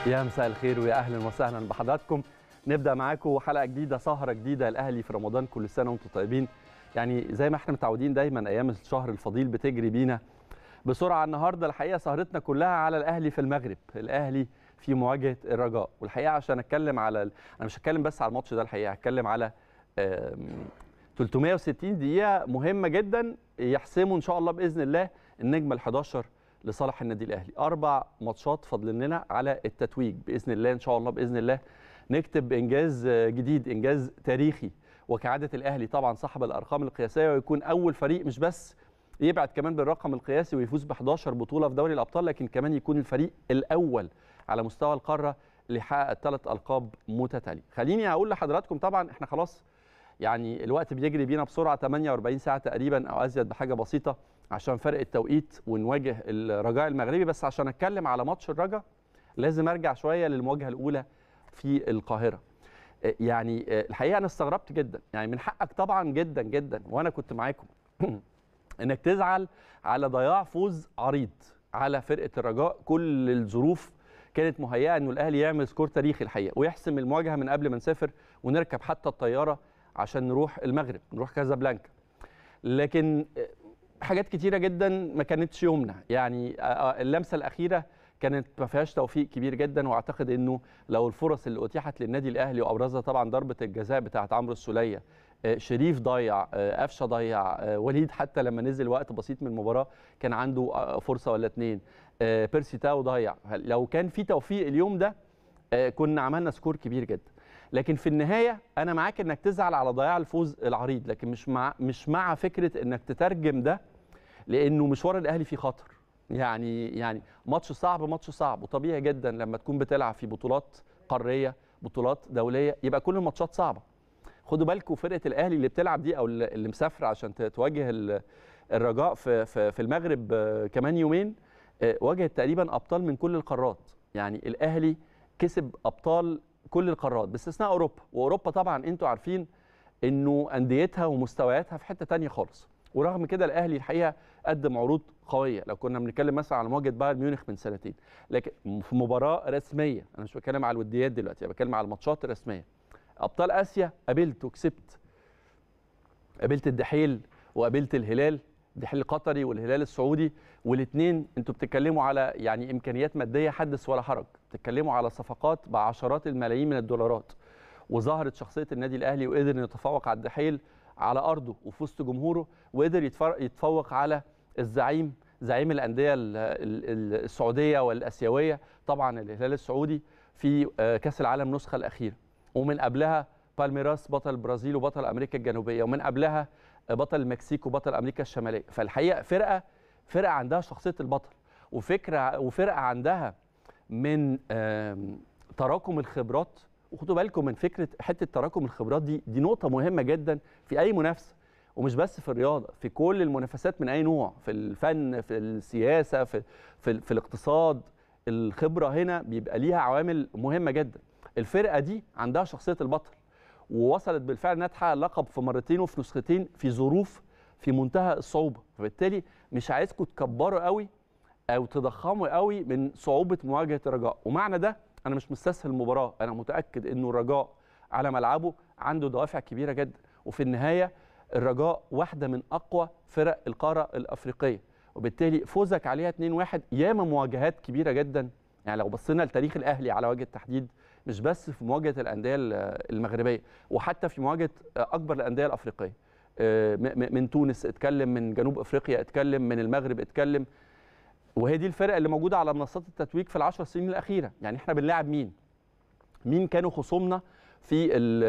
يا مساء الخير ويا اهلا وسهلا بحضراتكم نبدا معاكم حلقه جديده سهره جديده الاهلي في رمضان كل سنه وانتم طيبين يعني زي ما احنا متعودين دايما ايام الشهر الفضيل بتجري بينا بسرعه النهارده الحقيقه سهرتنا كلها على الاهلي في المغرب الاهلي في مواجهه الرجاء والحقيقه عشان اتكلم على ال... انا مش هتكلم بس على الماتش ده الحقيقه هتكلم على آم، 360 دقيقه مهمه جدا يحسموا ان شاء الله باذن الله النجمه ال11 لصالح النادي الاهلي اربع ماتشات فاضل لنا على التتويج باذن الله ان شاء الله باذن الله نكتب انجاز جديد انجاز تاريخي وكعاده الاهلي طبعا صاحب الارقام القياسيه ويكون اول فريق مش بس يبعد كمان بالرقم القياسي ويفوز ب 11 بطوله في دوري الابطال لكن كمان يكون الفريق الاول على مستوى القاره اللي يحقق الثلاث القاب متتاليه خليني اقول لحضراتكم طبعا احنا خلاص يعني الوقت بيجري بينا بسرعه 48 ساعه تقريبا او ازيد بحاجه بسيطه عشان فرق التوقيت ونواجه الرجاء المغربي بس عشان اتكلم على ماتش الرجاء لازم ارجع شويه للمواجهه الاولى في القاهره يعني الحقيقه انا استغربت جدا يعني من حقك طبعا جدا جدا وانا كنت معاكم انك تزعل على ضياع فوز عريض على فرقه الرجاء كل الظروف كانت مهيئه انه الاهلي يعمل سكور تاريخي الحقيقه ويحسم المواجهه من قبل ما نسافر ونركب حتى الطياره عشان نروح المغرب نروح كازابلانكا لكن حاجات كتيره جدا ما كانتش يومنا يعني اللمسه الاخيره كانت ما فيهاش توفيق كبير جدا واعتقد انه لو الفرص اللي اتيحت للنادي الاهلي وابرزها طبعا ضربه الجزاء بتاعه عمرو السوليه شريف ضيع قفشه ضيع وليد حتى لما نزل وقت بسيط من المباراه كان عنده فرصه ولا اتنين بيرسي تاو ضيع لو كان في توفيق اليوم ده كنا عملنا سكور كبير جدا لكن في النهايه انا معاك انك تزعل على ضياع الفوز العريض لكن مش مع مش مع فكره انك تترجم ده لانه مشوار الاهلي فيه خطر يعني يعني ماتش صعب ماتش صعب وطبيعي جدا لما تكون بتلعب في بطولات قاريه بطولات دوليه يبقى كل الماتشات صعبه خدوا بالكم فرقه الاهلي اللي بتلعب دي او اللي مسافره عشان تواجه الرجاء في في في المغرب كمان يومين واجهت تقريبا ابطال من كل القارات يعني الاهلي كسب ابطال كل القارات باستثناء اوروبا واوروبا طبعا انتوا عارفين انه انديتها ومستوياتها في حته تانية خالص ورغم كده الاهلي الحقيقه قدم عروض قويه لو كنا بنتكلم مثلا على مواجهه بايرن ميونخ من سنتين لكن في مباراه رسميه انا مش بتكلم على الوديات دلوقتي انا بتكلم على الماتشات الرسميه ابطال اسيا قابلت وكسبت قابلت الدحيل وقابلت الهلال الدحيل القطري والهلال السعودي والاثنين انتوا بتتكلموا على يعني امكانيات ماديه حدث ولا حرج بتتكلموا على صفقات بعشرات الملايين من الدولارات وظهرت شخصيه النادي الاهلي وقدر يتفوق على الدحيل على ارضه وفي وسط جمهوره وقدر يتفوق على الزعيم زعيم الانديه السعوديه والاسيويه طبعا الهلال السعودي في كاس العالم النسخه الاخيره ومن قبلها بالميراس بطل البرازيل وبطل امريكا الجنوبيه ومن قبلها بطل المكسيك وبطل امريكا الشماليه فالحقيقه فرقه فرقه عندها شخصيه البطل وفكره وفرقه عندها من تراكم الخبرات وخدوا بالكم من فكره حته تراكم الخبرات دي دي نقطه مهمه جدا في اي منافسه ومش بس في الرياضه في كل المنافسات من اي نوع في الفن في السياسه في في, في الاقتصاد الخبره هنا بيبقى ليها عوامل مهمه جدا الفرقه دي عندها شخصيه البطل ووصلت بالفعل انها تحقق اللقب في مرتين وفي نسختين في ظروف في منتهى الصعوبه فبالتالي مش عايزكم تكبروا قوي او تضخموا قوي من صعوبه مواجهه الرجاء ومعنى ده انا مش مستسهل المباراه انا متاكد انه الرجاء على ملعبه عنده دوافع كبيره جدا وفي النهايه الرجاء واحده من اقوى فرق القاره الافريقيه وبالتالي فوزك عليها 2-1 ياما مواجهات كبيره جدا يعني لو بصينا لتاريخ الاهلي على وجه التحديد مش بس في مواجهه الانديه المغربيه وحتى في مواجهه اكبر الانديه الافريقيه من تونس اتكلم من جنوب افريقيا اتكلم من المغرب اتكلم وهي دي الفرق اللي موجوده على منصات التتويج في العشر سنين الاخيره يعني احنا بنلاعب مين مين كانوا خصومنا في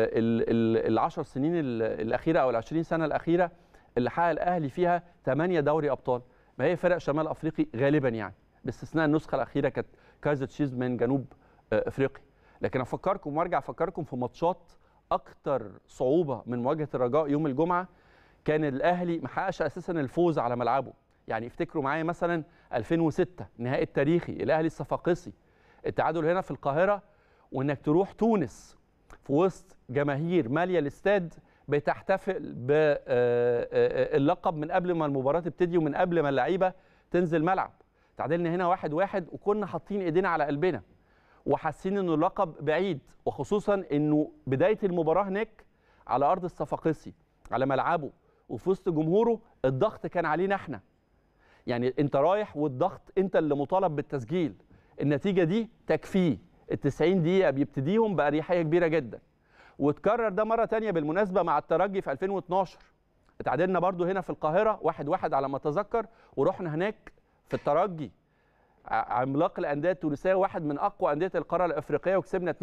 العشر سنين الاخيره او العشرين سنه الاخيره اللي حقق الاهلي فيها 8 دوري ابطال ما هي فرق شمال افريقي غالبا يعني باستثناء النسخه الاخيره كانت كايزر تشيز من جنوب افريقيا لكن افكركم وارجع افكركم في ماتشات اكتر صعوبه من مواجهه الرجاء يوم الجمعه كان الاهلي ما حققش اساسا الفوز على ملعبه يعني افتكروا معايا مثلا 2006 النهائي التاريخي الاهلي الصفاقسي التعادل هنا في القاهره وانك تروح تونس في وسط جماهير ماليه الاستاد بتحتفل باللقب من قبل ما المباراه تبتدي ومن قبل ما اللعيبه تنزل ملعب تعادلنا هنا واحد واحد وكنا حاطين ايدينا على قلبنا وحاسين انه اللقب بعيد وخصوصا انه بدايه المباراه هناك على ارض الصفاقسي على ملعبه وفي وسط جمهوره الضغط كان علينا احنا يعني انت رايح والضغط انت اللي مطالب بالتسجيل النتيجه دي تكفيه ال 90 دقيقه بيبتديهم باريحيه كبيره جدا وتكرر ده مره تانية بالمناسبه مع الترجي في 2012 اتعادلنا برضو هنا في القاهره واحد واحد على ما اتذكر ورحنا هناك في الترجي عملاق الانديه التونسيه واحد من اقوى انديه القاره الافريقيه وكسبنا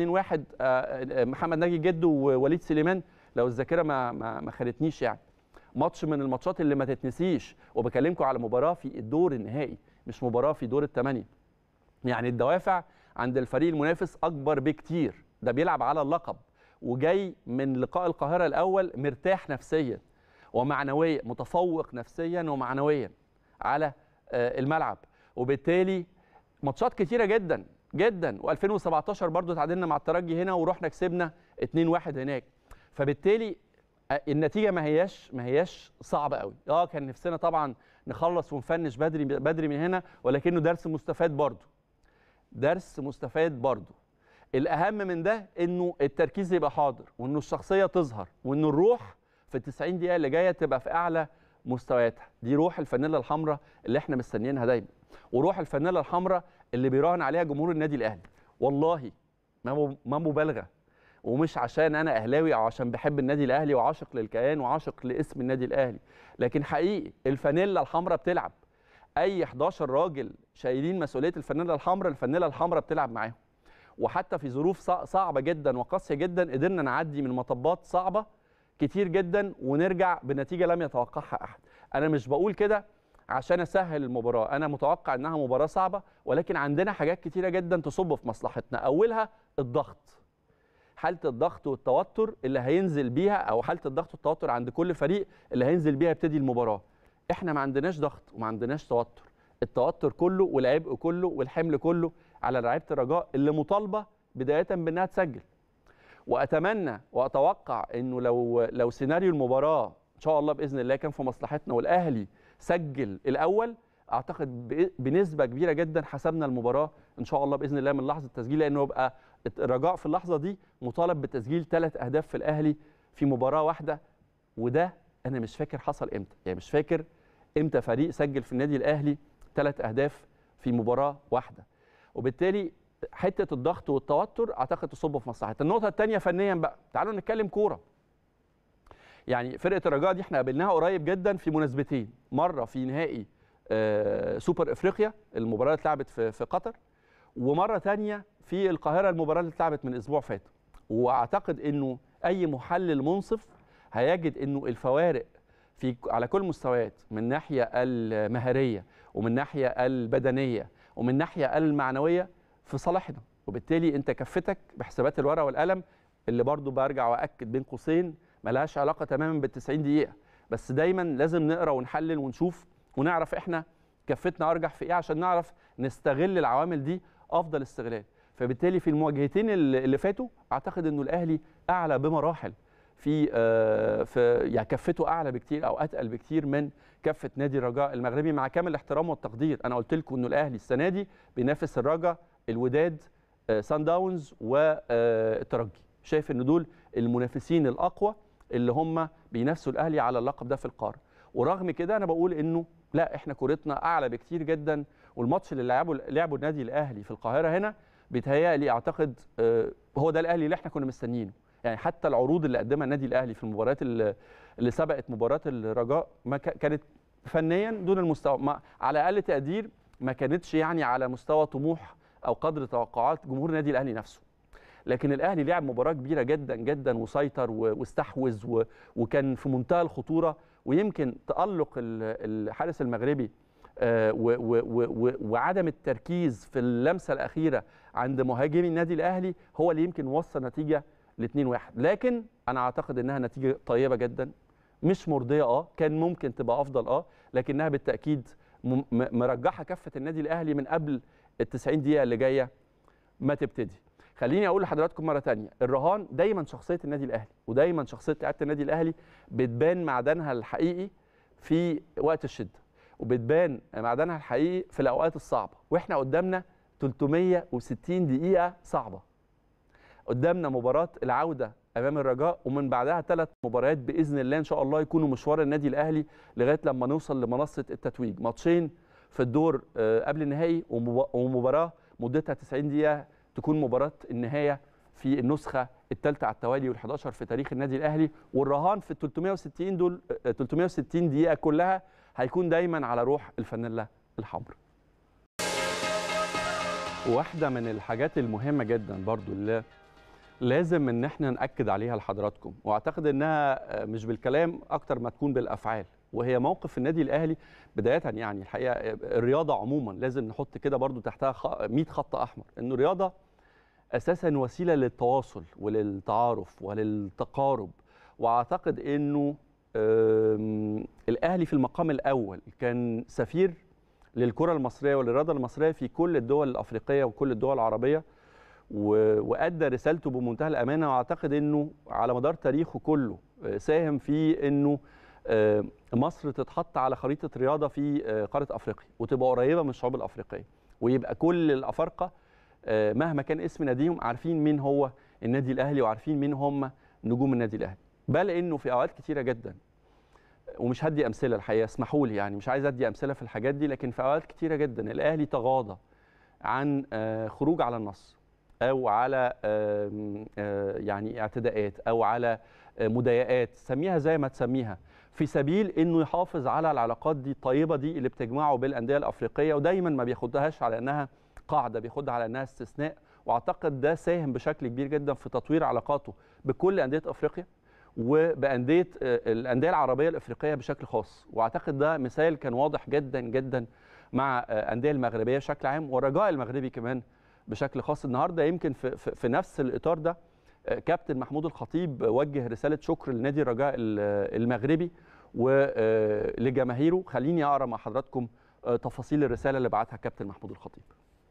2-1 محمد ناجي جدو ووليد سليمان لو الذاكره ما ما, ما خانتنيش يعني ماتش من الماتشات اللي ما تتنسيش وبكلمكم على مباراه في الدور النهائي مش مباراه في دور الثمانيه يعني الدوافع عند الفريق المنافس اكبر بكتير ده بيلعب على اللقب وجاي من لقاء القاهره الاول مرتاح نفسيا ومعنويا متفوق نفسيا ومعنويا على الملعب وبالتالي ماتشات كتيره جدا جدا و2017 برضو تعادلنا مع الترجي هنا ورحنا كسبنا 2-1 هناك فبالتالي النتيجه ما هياش ما هياش صعبه قوي اه كان نفسنا طبعا نخلص ونفنش بدري بدري من هنا ولكنه درس مستفاد برضو درس مستفاد برضو الاهم من ده انه التركيز يبقى حاضر وانه الشخصيه تظهر وانه الروح في ال 90 دقيقه اللي جايه تبقى في اعلى مستوياتها دي روح الفانيلا الحمراء اللي احنا مستنيينها دايما وروح الفانيلا الحمراء اللي بيراهن عليها جمهور النادي الاهلي والله ما ما مبالغه ومش عشان انا اهلاوي او عشان بحب النادي الاهلي وعاشق للكيان وعاشق لاسم النادي الاهلي لكن حقيقي الفانيلا الحمراء بتلعب اي 11 راجل شايلين مسؤوليه الفانيلا الحمراء الفانيلا الحمراء بتلعب معاهم وحتى في ظروف صعبه جدا وقاسيه جدا قدرنا نعدي من مطبات صعبه كتير جدا ونرجع بنتيجه لم يتوقعها احد انا مش بقول كده عشان اسهل المباراه انا متوقع انها مباراه صعبه ولكن عندنا حاجات كتيره جدا تصب في مصلحتنا اولها الضغط حاله الضغط والتوتر اللي هينزل بيها او حاله الضغط والتوتر عند كل فريق اللي هينزل بيها يبتدي المباراه احنا ما عندناش ضغط وما عندناش توتر التوتر كله والعبء كله والحمل كله على لعيبه الرجاء اللي مطالبه بدايه بانها تسجل واتمنى واتوقع انه لو لو سيناريو المباراه ان شاء الله باذن الله كان في مصلحتنا والاهلي سجل الاول اعتقد بنسبه كبيره جدا حسبنا المباراه ان شاء الله باذن الله من لحظه التسجيل لانه يبقى الرجاء في اللحظه دي مطالب بتسجيل ثلاث اهداف في الاهلي في مباراه واحده وده انا مش فاكر حصل امتى يعني مش فاكر امتى فريق سجل في النادي الاهلي ثلاث اهداف في مباراه واحده وبالتالي حته الضغط والتوتر اعتقد تصب في مصلحتنا النقطه الثانيه فنيا بقى تعالوا نتكلم كوره يعني فرقه الرجاء دي احنا قابلناها قريب جدا في مناسبتين مره في نهائي آه سوبر افريقيا المباراه اللي اتلعبت في, في قطر ومره ثانيه في القاهره المباراه اللي اتلعبت من اسبوع فات واعتقد انه اي محلل منصف هيجد انه الفوارق في على كل المستويات من ناحيه المهاريه ومن ناحيه البدنيه ومن ناحيه المعنويه في صالحنا وبالتالي انت كفتك بحسابات الورقه والقلم اللي برضو برجع واكد بين قوسين ملهاش علاقه تماما بال 90 دقيقه بس دايما لازم نقرا ونحلل ونشوف ونعرف احنا كفتنا ارجح في ايه عشان نعرف نستغل العوامل دي افضل استغلال فبالتالي في المواجهتين اللي فاتوا اعتقد انه الاهلي اعلى بمراحل في آه في يعني كفته اعلى بكتير او اتقل بكتير من كفه نادي الرجاء المغربي مع كامل الاحترام والتقدير انا قلت لكم انه الاهلي السنه دي بينافس الرجاء الوداد آه سان داونز والترجي شايف ان دول المنافسين الاقوى اللي هم بينافسوا الاهلي على اللقب ده في القاره ورغم كده انا بقول انه لا احنا كورتنا اعلى بكتير جدا والماتش اللي لعبه لعبه النادي الاهلي في القاهره هنا بيتهيألي اعتقد آه هو ده الاهلي اللي احنا كنا مستنيينه يعني حتى العروض اللي قدمها النادي الاهلي في المباريات اللي, اللي سبقت مباراه الرجاء ما كانت فنيا دون المستوى ما على اقل تقدير ما كانتش يعني على مستوى طموح او قدر توقعات جمهور النادي الاهلي نفسه لكن الاهلي لعب مباراه كبيره جدا جدا وسيطر واستحوذ وكان في منتهى الخطوره ويمكن تالق الحارس المغربي وعدم التركيز في اللمسه الاخيره عند مهاجمي النادي الاهلي هو اللي يمكن وصل نتيجه ل 2-1 لكن انا اعتقد انها نتيجه طيبه جدا مش مرضيه اه كان ممكن تبقى افضل اه لكنها بالتاكيد مرجحه كفه النادي الاهلي من قبل ال 90 دقيقه اللي جايه ما تبتدي خليني اقول لحضراتكم مره ثانيه الرهان دايما شخصيه النادي الاهلي ودايما شخصيه لعيبه النادي الاهلي بتبان معدنها الحقيقي في وقت الشده وبتبان معدنها الحقيقي في الاوقات الصعبه واحنا قدامنا 360 دقيقه صعبه قدامنا مباراه العوده امام الرجاء ومن بعدها ثلاث مباريات باذن الله ان شاء الله يكونوا مشوار النادي الاهلي لغايه لما نوصل لمنصه التتويج ماتشين في الدور آه، قبل النهائي ومب- ومباراه مدتها 90 دقيقه تكون مباراه النهايه في النسخه الثالثه على التوالي وال11 في تاريخ النادي الاهلي والرهان في ال 360 دول آه، 360 دقيقه كلها هيكون دايما على روح الفانيلا الحمراء واحده من الحاجات المهمه جدا برضو اللي لازم ان احنا ناكد عليها لحضراتكم واعتقد انها آه، مش بالكلام اكتر ما تكون بالافعال وهي موقف النادي الاهلي بدايه يعني الحقيقه آه، الرياضه عموما لازم نحط كده برضو تحتها خ- 100 خط احمر انه الرياضه اساسا وسيله للتواصل وللتعارف وللتقارب واعتقد انه آم، الاهلي في المقام الاول كان سفير للكره المصريه وللرياضه المصريه في كل الدول الافريقيه وكل الدول العربيه و- وادى رسالته بمنتهى الامانه واعتقد انه على مدار تاريخه كله آه، ساهم في انه آه، مصر تتحط على خريطه رياضه في آه، قاره افريقيا وتبقى قريبه من الشعوب الافريقيه ويبقى كل الافارقه آه، مهما كان اسم ناديهم عارفين مين هو النادي الاهلي وعارفين مين هم نجوم النادي الاهلي بل انه في اوقات كتيره جدا ومش هدي امثله الحقيقه اسمحوا لي يعني مش عايز ادي امثله في الحاجات دي لكن في اوقات كتيره جدا الاهلي تغاضى عن آه، خروج على النص او على آم، آه، يعني اعتداءات او على آه، مضايقات سميها زي ما تسميها في سبيل انه يحافظ على العلاقات دي الطيبه دي اللي بتجمعه بالانديه الافريقيه ودايما ما بياخدهاش على انها قاعده بياخدها على انها استثناء واعتقد ده ساهم بشكل كبير جدا في تطوير علاقاته بكل انديه افريقيا وبانديه آه، الانديه العربيه الافريقيه بشكل خاص واعتقد ده مثال كان واضح جدا جدا مع آه، انديه المغربيه بشكل عام والرجاء المغربي كمان بشكل خاص النهارده يمكن في, في, في نفس الاطار ده آه، كابتن محمود الخطيب وجه رساله شكر لنادي الرجاء ال- المغربي ولجماهيره خليني اقرا مع حضراتكم آه، تفاصيل الرساله اللي بعتها كابتن محمود الخطيب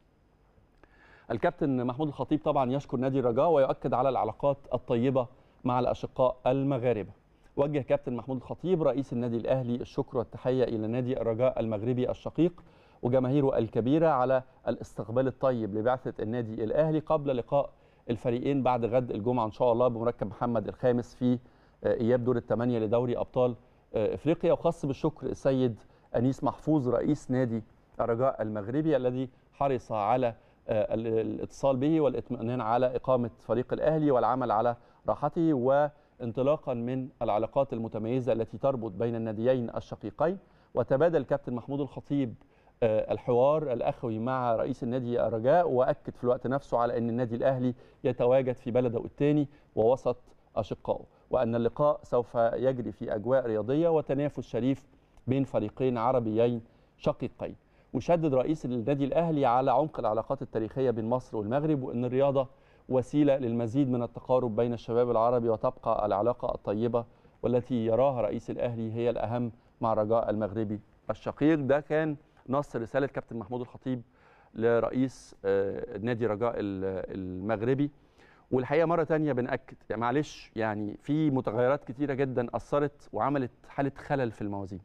الكابتن محمود الخطيب طبعا يشكر نادي الرجاء ويؤكد على العلاقات الطيبه مع الاشقاء المغاربه وجه كابتن محمود الخطيب رئيس النادي الاهلي الشكر والتحيه الى نادي الرجاء المغربي الشقيق وجماهيره الكبيره على الاستقبال الطيب لبعثه النادي الاهلي قبل لقاء الفريقين بعد غد الجمعه ان شاء الله بمركب محمد الخامس في آه، اياب دور الثمانيه لدوري ابطال آه، افريقيا وخاص بالشكر السيد انيس محفوظ رئيس نادي الرجاء المغربي الذي حرص على آه، ال- الاتصال به والاطمئنان على اقامه فريق الاهلي والعمل على راحته وانطلاقا من العلاقات المتميزه التي تربط بين الناديين الشقيقين وتبادل كابتن محمود الخطيب آه، الحوار الاخوي مع رئيس النادي الرجاء واكد في الوقت نفسه على ان النادي الاهلي يتواجد في بلده الثاني ووسط اشقائه وان اللقاء سوف يجري في اجواء رياضيه وتنافس شريف بين فريقين عربيين شقيقين وشدد رئيس النادي الاهلي على عمق العلاقات التاريخيه بين مصر والمغرب وان الرياضه وسيله للمزيد من التقارب بين الشباب العربي وتبقى العلاقه الطيبه والتي يراها رئيس الاهلي هي الاهم مع الرجاء المغربي الشقيق ده كان نص رساله كابتن محمود الخطيب لرئيس آه، نادي رجاء ال- المغربي والحقيقه مره تانية بناكد يعني معلش يعني في متغيرات كتيره جدا اثرت وعملت حاله خلل في الموازين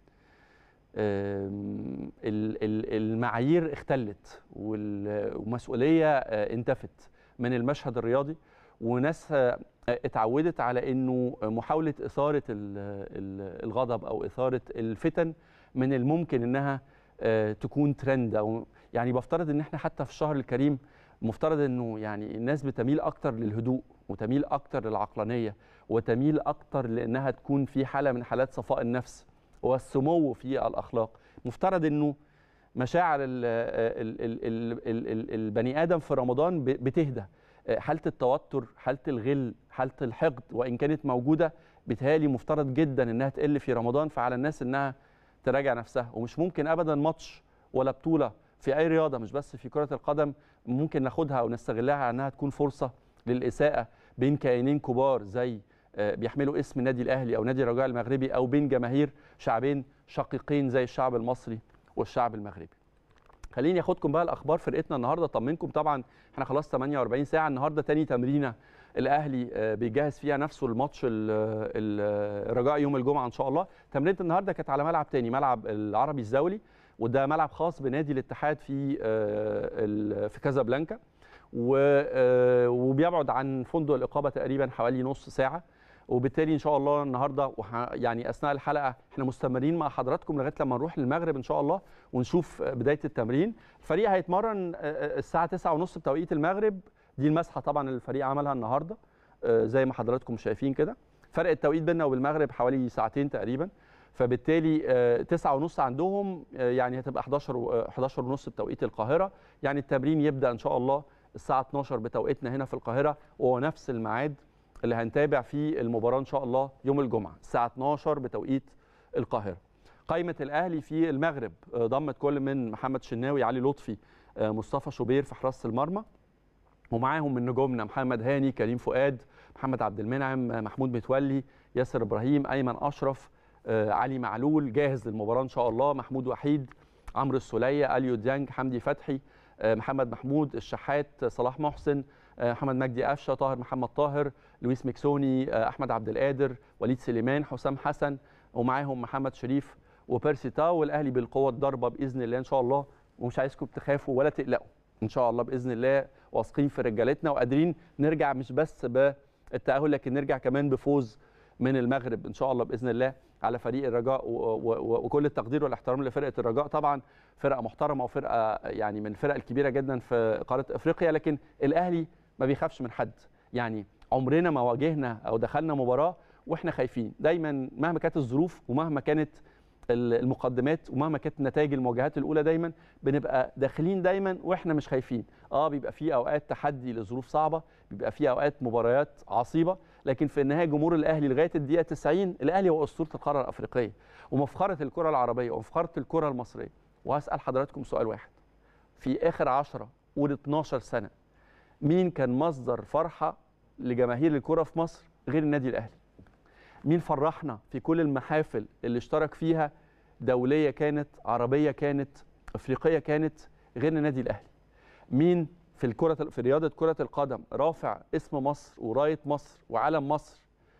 آم، ال- ال- المعايير اختلت وال- ومسؤوليه آه، انتفت من المشهد الرياضي وناس آه، اتعودت على انه محاوله اثاره ال- ال- الغضب او اثاره الفتن من الممكن انها آه، تكون ترند او يعني بفترض ان احنا حتى في الشهر الكريم مفترض انه يعني الناس بتميل اكتر للهدوء وتميل اكتر للعقلانيه وتميل اكتر لانها تكون في حاله من حالات صفاء النفس والسمو في الاخلاق مفترض انه مشاعر ال ال ال ال ال ال البني ادم في رمضان ب- بتهدى حاله التوتر حاله الغل حاله الحقد وان كانت موجوده بتهالي مفترض جدا انها تقل في رمضان فعلى الناس انها تراجع نفسها ومش ممكن ابدا ماتش ولا بطوله في اي رياضه مش بس في كره القدم ممكن ناخدها او نستغلها على انها تكون فرصه للاساءه بين كيانين كبار زي آه، بيحملوا اسم النادي الاهلي او نادي الرجاء المغربي او بين جماهير شعبين شقيقين زي الشعب المصري والشعب المغربي خليني اخدكم بقى الاخبار فرقتنا النهارده طمنكم طبعا احنا خلاص 48 ساعه النهارده تاني تمرينه الاهلي آه، بيجهز فيها نفسه الماتش ال- ال- الرجاء يوم الجمعه ان شاء الله تمرينه النهارده كانت على ملعب تاني ملعب العربي الزولي وده ملعب خاص بنادي الاتحاد في في كازابلانكا وبيبعد عن فندق الاقامه تقريبا حوالي نص ساعه وبالتالي ان شاء الله النهارده يعني اثناء الحلقه احنا مستمرين مع حضراتكم لغايه لما نروح للمغرب ان شاء الله ونشوف بدايه التمرين الفريق هيتمرن الساعه 9:30 بتوقيت المغرب دي المسحه طبعا الفريق عملها النهارده زي ما حضراتكم شايفين كده فرق التوقيت بيننا وبالمغرب حوالي ساعتين تقريبا فبالتالي 9:30 عندهم يعني هتبقى 11 11 ونص بتوقيت القاهره يعني التمرين يبدا ان شاء الله الساعه 12 بتوقيتنا هنا في القاهره وهو نفس الميعاد اللي هنتابع فيه المباراه ان شاء الله يوم الجمعه الساعه 12 بتوقيت القاهره قائمه الاهلي في المغرب ضمت كل من محمد شناوي علي لطفي مصطفى شوبير في حراسه المرمى ومعاهم من نجومنا محمد هاني كريم فؤاد محمد عبد المنعم محمود متولي ياسر ابراهيم ايمن اشرف علي معلول جاهز للمباراه ان شاء الله محمود وحيد عمرو السوليه اليو ديانج حمدي فتحي محمد محمود الشحات صلاح محسن محمد مجدي قفشه طاهر محمد طاهر لويس مكسوني احمد عبد القادر وليد سليمان حسام حسن ومعاهم محمد شريف وبيرسي تاو والاهلي بالقوه الضاربه باذن الله ان شاء الله ومش عايزكم تخافوا ولا تقلقوا ان شاء الله باذن الله واثقين في رجالتنا وقادرين نرجع مش بس بالتاهل لكن نرجع كمان بفوز من المغرب ان شاء الله باذن الله على فريق الرجاء وكل التقدير والاحترام لفرقه الرجاء طبعا فرقه محترمه وفرقه يعني من الفرق الكبيره جدا في قاره افريقيا لكن الاهلي ما بيخافش من حد يعني عمرنا ما واجهنا او دخلنا مباراه واحنا خايفين دايما مهما كانت الظروف ومهما كانت المقدمات ومهما كانت نتائج المواجهات الاولى دايما بنبقى داخلين دايما واحنا مش خايفين اه بيبقى في اوقات تحدي لظروف صعبه بيبقى في اوقات مباريات عصيبه لكن في النهايه جمهور الاهلي لغايه الدقيقه 90 الاهلي هو اسطوره القاره الافريقيه ومفخره الكره العربيه ومفخره الكره المصريه وهسال حضراتكم سؤال واحد في اخر 10 قول 12 سنه مين كان مصدر فرحه لجماهير الكره في مصر غير النادي الاهلي مين فرحنا في كل المحافل اللي اشترك فيها دوليه كانت عربيه كانت افريقيه كانت غير النادي الاهلي مين في الكره في رياضه كره القدم رافع اسم مصر ورايه مصر وعلم مصر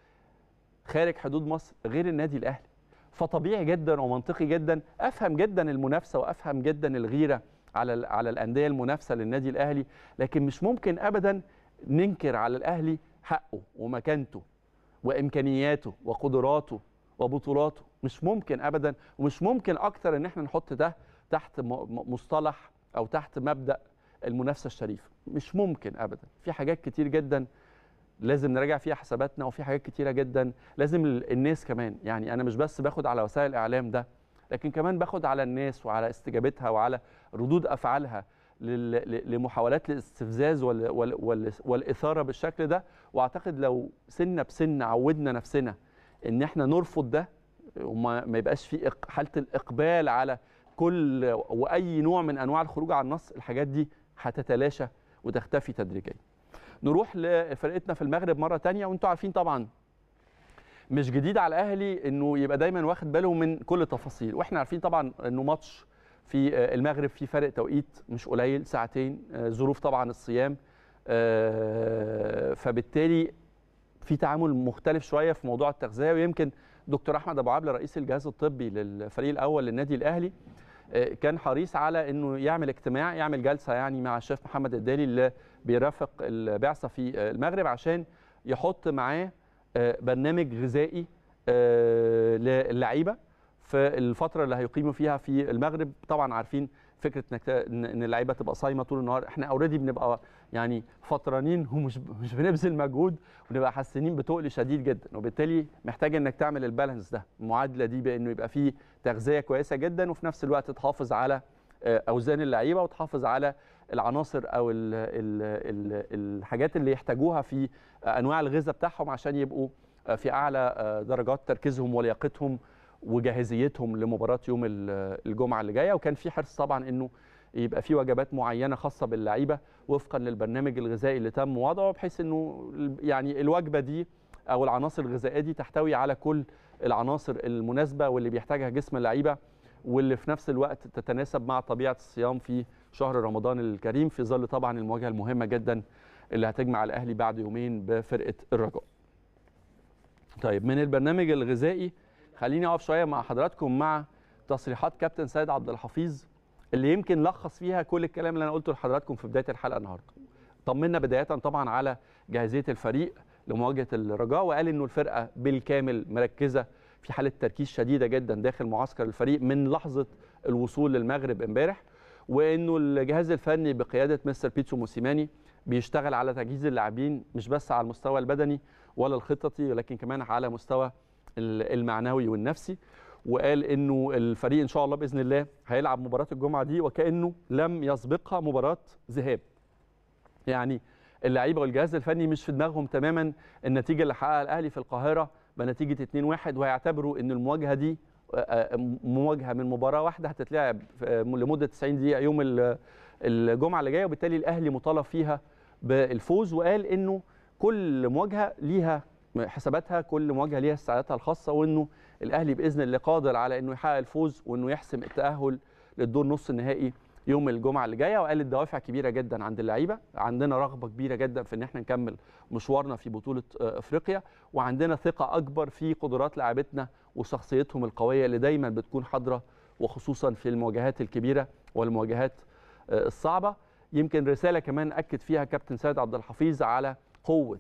خارج حدود مصر غير النادي الاهلي فطبيعي جدا ومنطقي جدا افهم جدا المنافسه وافهم جدا الغيره على على الانديه المنافسه للنادي الاهلي لكن مش ممكن ابدا ننكر على الاهلي حقه ومكانته وامكانياته وقدراته وبطولاته مش ممكن ابدا ومش ممكن اكتر ان احنا نحط ده تحت مصطلح او تحت مبدا المنافسه الشريفه مش ممكن ابدا في حاجات كتير جدا لازم نراجع فيها حساباتنا وفي حاجات كتيره جدا لازم الناس كمان يعني انا مش بس باخد على وسائل الاعلام ده لكن كمان باخد على الناس وعلى استجابتها وعلى ردود افعالها لمحاولات الاستفزاز والاثاره بالشكل ده واعتقد لو سنه بسن عودنا نفسنا ان احنا نرفض ده وما ما يبقاش في حاله الاقبال على كل واي نوع من انواع الخروج عن النص الحاجات دي هتتلاشى وتختفي تدريجيا نروح لفرقتنا في المغرب مره تانية وانتم عارفين طبعا مش جديد على الاهلي انه يبقى دايما واخد باله من كل التفاصيل واحنا عارفين طبعا انه ماتش في المغرب في فرق توقيت مش قليل ساعتين ظروف طبعا الصيام فبالتالي في تعامل مختلف شويه في موضوع التغذيه ويمكن دكتور احمد ابو عبله رئيس الجهاز الطبي للفريق الاول للنادي الاهلي كان حريص على انه يعمل اجتماع يعمل جلسه يعني مع الشيف محمد الدالي اللي بيرافق البعثه في المغرب عشان يحط معاه برنامج غذائي للعيبه في الفتره اللي هيقيموا فيها في المغرب طبعا عارفين فكره انك ان اللعيبه تبقى صايمه طول النهار احنا اوريدي بنبقى يعني فطرانين ومش مش بنبذل مجهود ونبقى حاسين بتقل شديد جدا وبالتالي محتاج انك تعمل البالانس ده المعادله دي بانه يبقى فيه تغذيه كويسه جدا وفي نفس الوقت تحافظ على اوزان اللعيبه وتحافظ على العناصر او ال ال ال الحاجات اللي يحتاجوها في انواع الغذاء بتاعهم عشان يبقوا في اعلى درجات تركيزهم ولياقتهم وجاهزيتهم لمباراه يوم الجمعه اللي جايه وكان في حرص طبعا انه يبقى في وجبات معينه خاصه باللعيبه وفقا للبرنامج الغذائي اللي تم وضعه بحيث انه يعني الوجبه دي او العناصر الغذائيه دي تحتوي على كل العناصر المناسبه واللي بيحتاجها جسم اللعيبه واللي في نفس الوقت تتناسب مع طبيعه الصيام في شهر رمضان الكريم في ظل طبعا المواجهه المهمه جدا اللي هتجمع الاهلي بعد يومين بفرقه الرجاء. طيب من البرنامج الغذائي خليني اقف شويه مع حضراتكم مع تصريحات كابتن سيد عبد الحفيظ اللي يمكن لخص فيها كل الكلام اللي انا قلته لحضراتكم في بدايه الحلقه النهارده طمنا بدايه طبعا على جاهزيه الفريق لمواجهه الرجاء وقال انه الفرقه بالكامل مركزه في حاله تركيز شديده جدا داخل معسكر الفريق من لحظه الوصول للمغرب امبارح وانه الجهاز الفني بقياده مستر بيتسو موسيماني بيشتغل على تجهيز اللاعبين مش بس على المستوى البدني ولا الخططي ولكن كمان على مستوى المعنوي والنفسي وقال انه الفريق ان شاء الله باذن الله هيلعب مباراه الجمعه دي وكانه لم يسبقها مباراه ذهاب يعني اللعيبه والجهاز الفني مش في دماغهم تماما النتيجه اللي حققها الاهلي في القاهره بنتيجه 2-1 وهيعتبروا ان المواجهه دي مواجهه من مباراه واحده هتتلعب لمده 90 دقيقه يوم الجمعه اللي جايه وبالتالي الاهلي مطالب فيها بالفوز وقال انه كل مواجهه ليها حساباتها كل مواجهه ليها استعداداتها الخاصه وانه الاهلي باذن الله قادر على انه يحقق الفوز وانه يحسم التاهل للدور نص النهائي يوم الجمعه اللي جايه وقال الدوافع كبيره جدا عند اللعيبه عندنا رغبه كبيره جدا في ان احنا نكمل مشوارنا في بطوله افريقيا وعندنا ثقه اكبر في قدرات لاعبتنا وشخصيتهم القويه اللي دايما بتكون حاضره وخصوصا في المواجهات الكبيره والمواجهات الصعبه يمكن رساله كمان اكد فيها كابتن سيد عبد الحفيظ على قوه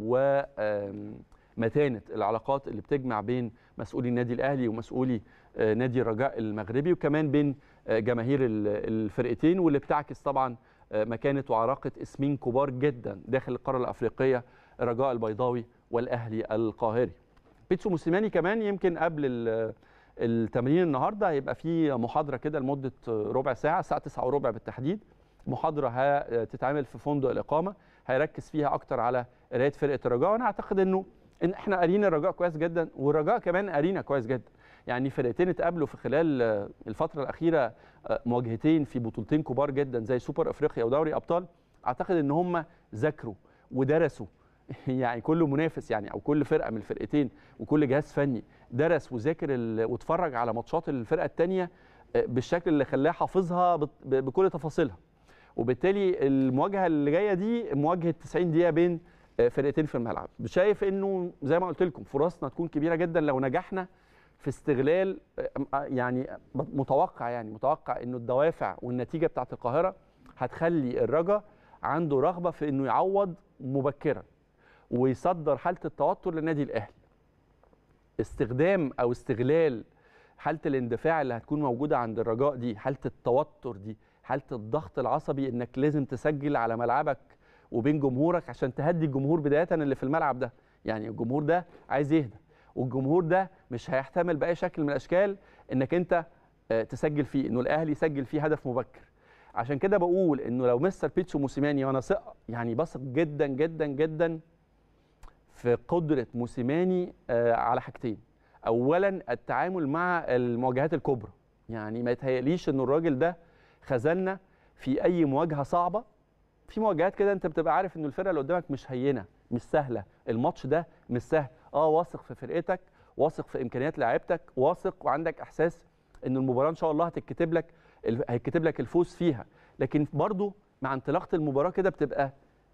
ومتانه العلاقات اللي بتجمع بين مسؤولي النادي الاهلي ومسؤولي نادي الرجاء المغربي وكمان بين جماهير الفرقتين واللي بتعكس طبعا مكانه وعراقه اسمين كبار جدا داخل القاره الافريقيه الرجاء البيضاوي والاهلي القاهري. بيتسو موسيماني كمان يمكن قبل التمرين النهارده هيبقى في محاضره كده لمده ربع ساعه الساعه 9 وربع بالتحديد محاضره هتتعمل في فندق الاقامه هيركز فيها اكتر على قرايه فرقه الرجاء وانا اعتقد انه ان احنا قاريين الرجاء كويس جدا والرجاء كمان قارينا كويس جدا يعني فرقتين اتقابلوا في خلال الفتره الاخيره مواجهتين في بطولتين كبار جدا زي سوبر افريقيا ودوري ابطال اعتقد ان هم ذاكروا ودرسوا يعني كل منافس يعني او كل فرقه من الفرقتين وكل جهاز فني درس وذاكر واتفرج على ماتشات الفرقه الثانيه بالشكل اللي خلاه حافظها بكل تفاصيلها وبالتالي المواجهه اللي جايه دي مواجهه 90 دقيقه بين فرقتين في الملعب شايف انه زي ما قلت لكم فرصنا تكون كبيره جدا لو نجحنا في استغلال يعني متوقع يعني متوقع انه الدوافع والنتيجه بتاعت القاهره هتخلي الرجا عنده رغبه في انه يعوض مبكرا ويصدر حاله التوتر للنادي الاهلي استخدام او استغلال حاله الاندفاع اللي هتكون موجوده عند الرجاء دي حاله التوتر دي حاله الضغط العصبي انك لازم تسجل على ملعبك وبين جمهورك عشان تهدي الجمهور بدايه اللي في الملعب ده يعني الجمهور ده عايز يهدى والجمهور ده مش هيحتمل باي شكل من الاشكال انك انت تسجل فيه انه الاهلي يسجل فيه هدف مبكر عشان كده بقول انه لو مستر بيتسو موسيماني وانا ثق يعني بثق جدا جدا جدا في قدره موسيماني على حاجتين اولا التعامل مع المواجهات الكبرى يعني ما يتهيأليش ان الراجل ده خذلنا في اي مواجهه صعبه في مواجهات كده انت بتبقى عارف ان الفرقه اللي قدامك مش هينه مش سهله الماتش ده مش سهل اه واثق في فرقتك واثق في امكانيات لاعيبتك واثق وعندك احساس ان المباراه ان شاء الله هتتكتب لك هيتكتب لك الفوز فيها لكن برضو مع انطلاقه المباراه كده بتبقى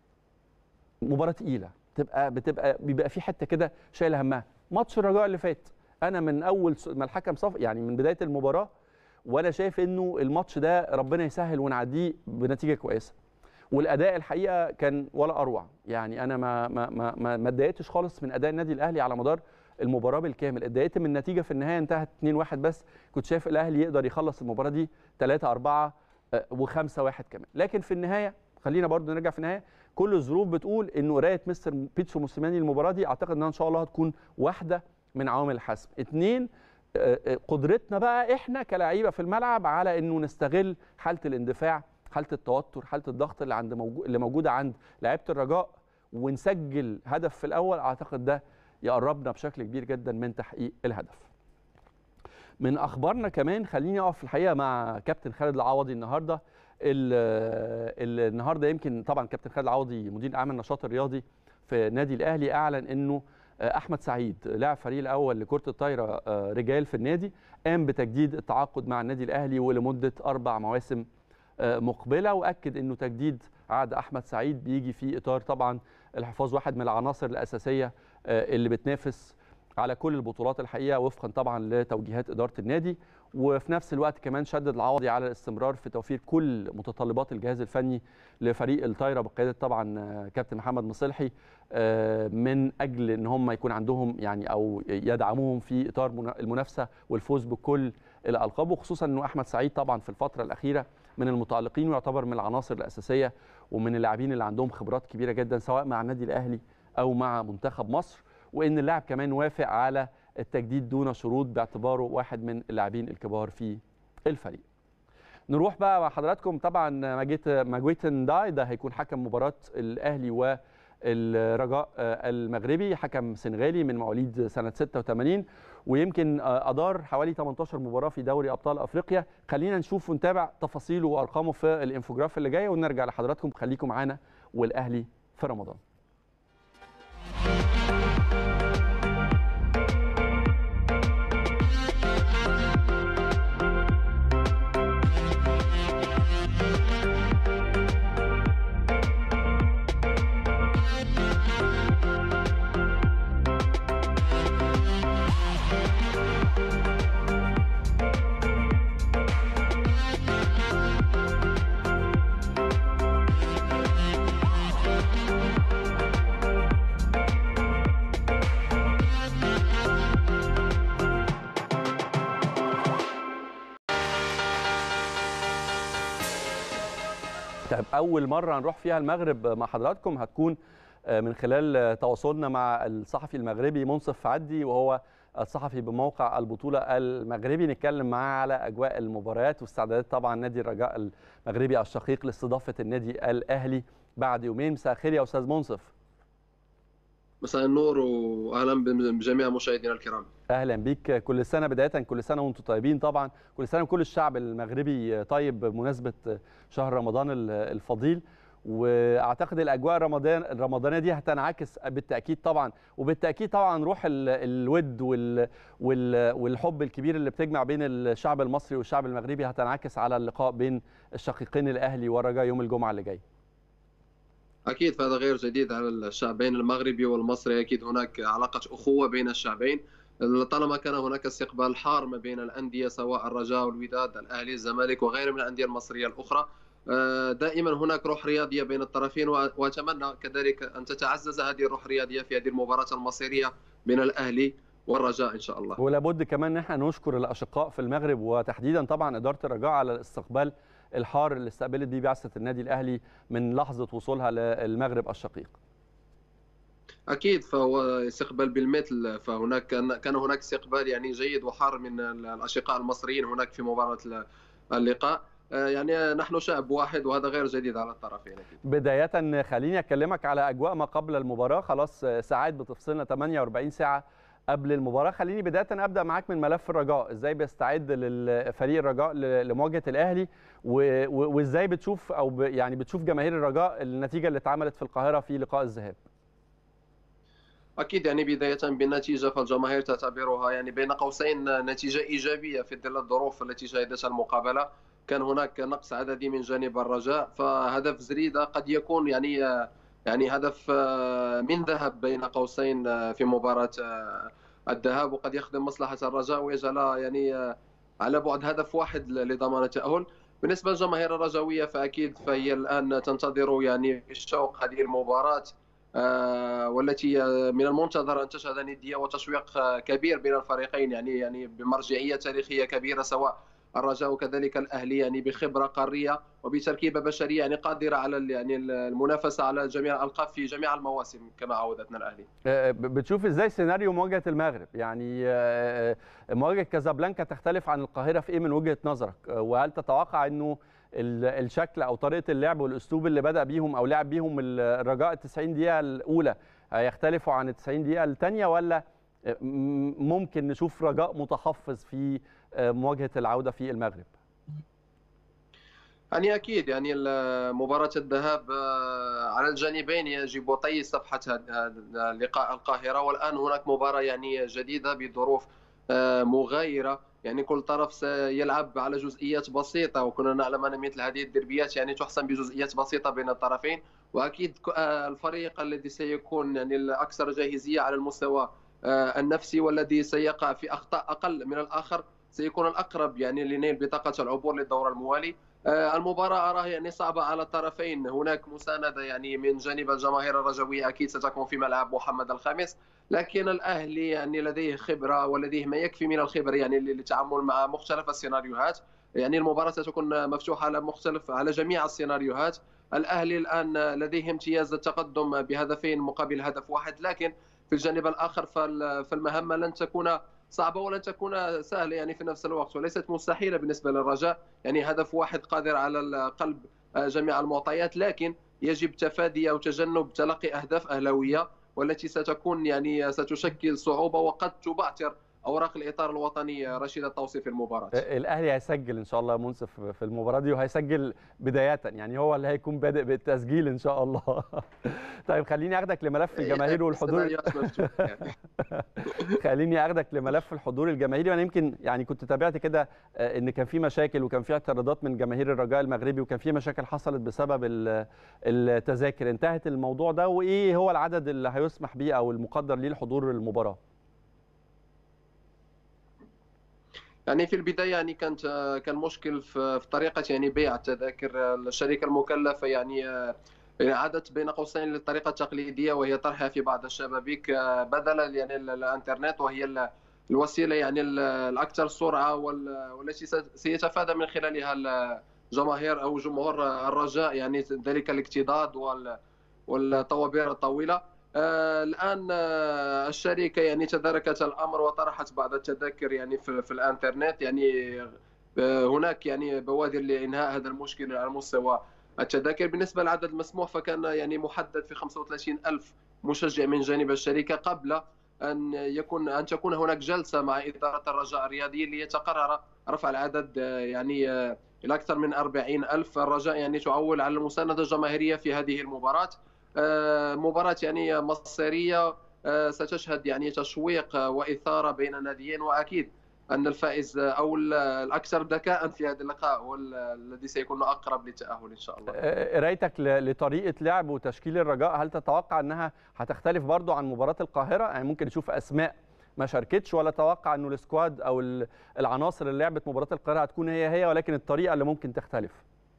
مباراه تقيله بتبقى بتبقى بيبقى في حته كده شايل همها ماتش الرجاء اللي فات انا من اول ما الحكم صف يعني من بدايه المباراه وانا شايف انه الماتش ده ربنا يسهل ونعديه بنتيجه كويسه والاداء الحقيقه كان ولا اروع يعني انا ما ما ما ما اتضايقتش خالص من اداء النادي الاهلي على مدار المباراه بالكامل اتضايقت من النتيجه في النهايه انتهت 2-1 بس كنت شايف الاهلي يقدر يخلص المباراه دي 3 4 و5 1 كمان لكن في النهايه خلينا برضو نرجع في النهايه كل الظروف بتقول انه قرايه مستر بيتسو موسيماني المباراه دي اعتقد انها ان شاء الله هتكون واحده من عوامل الحسم اثنين قدرتنا بقى احنا كلاعيبه في الملعب على انه نستغل حاله الاندفاع حاله التوتر حاله الضغط اللي عند موجود اللي موجوده عند لعيبه الرجاء ونسجل هدف في الاول اعتقد ده يقربنا بشكل كبير جدا من تحقيق الهدف من اخبارنا كمان خليني اقف في الحقيقه مع كابتن خالد العوضي النهارده النهارده يمكن طبعا كابتن خالد العوضي مدير اعمال النشاط الرياضي في النادي الاهلي اعلن انه احمد سعيد لاعب فريق الاول لكره الطايره رجال في النادي قام بتجديد التعاقد مع النادي الاهلي ولمده اربع مواسم مقبله واكد انه تجديد عقد احمد سعيد بيجي في اطار طبعا الحفاظ واحد من العناصر الاساسيه اللي بتنافس على كل البطولات الحقيقه وفقا طبعا لتوجيهات اداره النادي وفي نفس الوقت كمان شدد العوضي على الاستمرار في توفير كل متطلبات الجهاز الفني لفريق الطايره بقياده طبعا كابتن محمد مصلحي من اجل ان هم يكون عندهم يعني او يدعموهم في اطار المنافسه والفوز بكل الالقاب وخصوصا انه احمد سعيد طبعا في الفتره الاخيره من المتالقين ويعتبر من العناصر الاساسيه ومن اللاعبين اللي عندهم خبرات كبيره جدا سواء مع النادي الاهلي او مع منتخب مصر وان اللاعب كمان وافق على التجديد دون شروط باعتباره واحد من اللاعبين الكبار في الفريق. نروح بقى مع حضراتكم طبعا ماجيت ماجويتن داي ده هيكون حكم مباراه الاهلي والرجاء المغربي حكم سنغالي من مواليد سنه 86 ويمكن ادار حوالي 18 مباراه في دوري ابطال افريقيا خلينا نشوف ونتابع تفاصيله وارقامه في الانفوجراف اللي جاي ونرجع لحضراتكم خليكم معانا والاهلي في رمضان طيب اول مره هنروح فيها المغرب مع حضراتكم هتكون من خلال تواصلنا مع الصحفي المغربي منصف عدي وهو الصحفي بموقع البطوله المغربي نتكلم معاه على اجواء المباريات واستعدادات طبعا نادي الرجاء المغربي الشقيق لاستضافه النادي الاهلي بعد يومين مساء الخير يا استاذ منصف مساء النور واهلا بجميع مشاهدينا الكرام اهلا بيك كل سنه بدايه كل سنه وانتم طيبين طبعا كل سنه وكل الشعب المغربي طيب بمناسبه شهر رمضان الفضيل واعتقد الاجواء الرمضان الرمضانيه دي هتنعكس بالتاكيد طبعا وبالتاكيد طبعا روح الود والحب الكبير اللي بتجمع بين الشعب المصري والشعب المغربي هتنعكس على اللقاء بين الشقيقين الاهلي والرجاء يوم الجمعه اللي جاي اكيد فهذا غير جديد على الشعبين المغربي والمصري اكيد هناك علاقه اخوه بين الشعبين طالما كان هناك استقبال حار ما بين الانديه سواء الرجاء والوداد الاهلي الزمالك وغيرها من الانديه المصريه الاخرى دائما هناك روح رياضيه بين الطرفين واتمنى كذلك ان تتعزز هذه الروح الرياضيه في هذه المباراه المصيريه بين الاهلي والرجاء ان شاء الله. ولابد كمان ان احنا نشكر الاشقاء في المغرب وتحديدا طبعا اداره الرجاء على الاستقبال الحار اللي استقبلت بيه بعثه النادي الاهلي من لحظه وصولها للمغرب الشقيق. اكيد فهو استقبال بالمثل فهناك كان هناك استقبال يعني جيد وحار من الاشقاء المصريين هناك في مباراه اللقاء يعني نحن شعب واحد وهذا غير جديد على الطرفين بدايه خليني اكلمك على اجواء ما قبل المباراه خلاص ساعات بتفصلنا 48 ساعه قبل المباراه خليني بدايه ابدا معاك من ملف الرجاء ازاي بيستعد للفريق الرجاء لمواجهه الاهلي وازاي بتشوف او يعني بتشوف جماهير الرجاء النتيجه اللي اتعملت في القاهره في لقاء الذهاب اكيد يعني بدايه بالنتيجه فالجماهير تعتبرها يعني بين قوسين نتيجه ايجابيه في ظل الظروف التي شهدتها المقابله كان هناك نقص عددي من جانب الرجاء فهدف زريده قد يكون يعني يعني هدف من ذهب بين قوسين في مباراه الذهاب وقد يخدم مصلحه الرجاء ويجعل يعني على بعد هدف واحد لضمان التاهل بالنسبه للجماهير الرجاويه فاكيد فهي الان تنتظر يعني بشوق هذه المباراه والتي من المنتظر ان تشهد نديه وتشويق كبير بين الفريقين يعني يعني بمرجعيه تاريخيه كبيره سواء الرجاء وكذلك الاهلي يعني بخبره قاريه وبتركيبه بشريه يعني قادره على يعني المنافسه على جميع الالقاب في جميع المواسم كما عودتنا الاهلي. بتشوف ازاي سيناريو مواجهه المغرب؟ يعني مواجهه كازابلانكا تختلف عن القاهره في ايه من وجهه نظرك؟ وهل تتوقع انه الشكل او طريقه اللعب والاسلوب اللي بدا بيهم او لعب بيهم الرجاء ال 90 دقيقه الاولى هيختلفوا عن ال 90 دقيقه الثانيه ولا ممكن نشوف رجاء متحفظ في مواجهه العوده في المغرب يعني اكيد يعني مباراه الذهاب على الجانبين يجب طي صفحه لقاء القاهره والان هناك مباراه يعني جديده بظروف مغايره يعني كل طرف سيلعب على جزئيات بسيطه وكنا نعلم ان مثل هذه الدربيات يعني تحسم بجزئيات بسيطه بين الطرفين واكيد الفريق الذي سيكون يعني الاكثر جاهزيه على المستوى النفسي والذي سيقع في اخطاء اقل من الاخر سيكون الاقرب يعني لنيل بطاقه العبور للدور الموالي المباراة أراها يعني صعبة على الطرفين هناك مساندة يعني من جانب الجماهير الرجوية أكيد ستكون في ملعب محمد الخامس لكن الأهلي يعني لديه خبرة ولديه ما يكفي من الخبرة يعني للتعامل مع مختلف السيناريوهات يعني المباراة ستكون مفتوحة على مختلف على جميع السيناريوهات الأهلي الآن لديه امتياز التقدم بهدفين مقابل هدف واحد لكن في الجانب الآخر فالمهمة لن تكون صعبه ولن تكون سهله يعني في نفس الوقت وليست مستحيله بالنسبه للرجاء يعني هدف واحد قادر على قلب جميع المعطيات لكن يجب تفادي او تجنب تلقي اهداف اهلاويه والتي ستكون يعني ستشكل صعوبه وقد تبعثر اوراق الاطار الوطني رشيد الطوسي في المباراه الاهلي هيسجل ان شاء الله منصف في المباراه دي وهيسجل بدايه يعني هو اللي هيكون بادئ بالتسجيل ان شاء الله طيب خليني اخدك لملف الجماهير والحضور خليني اخدك لملف الحضور الجماهيري وانا يمكن يعني كنت تابعت كده ان كان في مشاكل وكان في اعتراضات من جماهير الرجاء المغربي وكان في مشاكل حصلت بسبب التذاكر انتهت الموضوع ده وايه هو العدد اللي هيسمح به او المقدر ليه لحضور المباراه يعني في البدايه يعني كانت كان مشكل في طريقه يعني بيع التذاكر الشركه المكلفه يعني عادت بين قوسين للطريقه التقليديه وهي طرحها في بعض الشبابيك بدلا يعني الانترنت وهي الوسيله يعني الاكثر سرعه والتي سيتفادى من خلالها الجماهير او جمهور الرجاء يعني ذلك الاكتضاد والطوابير الطويله الان الشركه يعني تداركت الامر وطرحت بعض التذاكر يعني في, في الانترنت يعني هناك يعني بوادر لانهاء هذا المشكل على مستوى التذاكر بالنسبه للعدد المسموح فكان يعني محدد في 35 ألف مشجع من جانب الشركه قبل ان يكون ان تكون هناك جلسه مع اداره الرجاء الرياضي ليتقرر رفع العدد يعني الى اكثر من 40 ألف الرجاء يعني تعول على المسانده الجماهيريه في هذه المباراه مباراة يعني مصيرية ستشهد يعني تشويق وإثارة بين الناديين وأكيد أن الفائز أو الأكثر ذكاء في هذا اللقاء هو الذي سيكون أقرب للتأهل إن شاء الله قرايتك لطريقة لعب وتشكيل الرجاء هل تتوقع أنها هتختلف برضو عن مباراة القاهرة يعني ممكن نشوف أسماء ما شاركتش ولا توقع أنه السكواد أو العناصر اللي لعبت مباراة القاهرة هتكون هي هي ولكن الطريقة اللي ممكن تختلف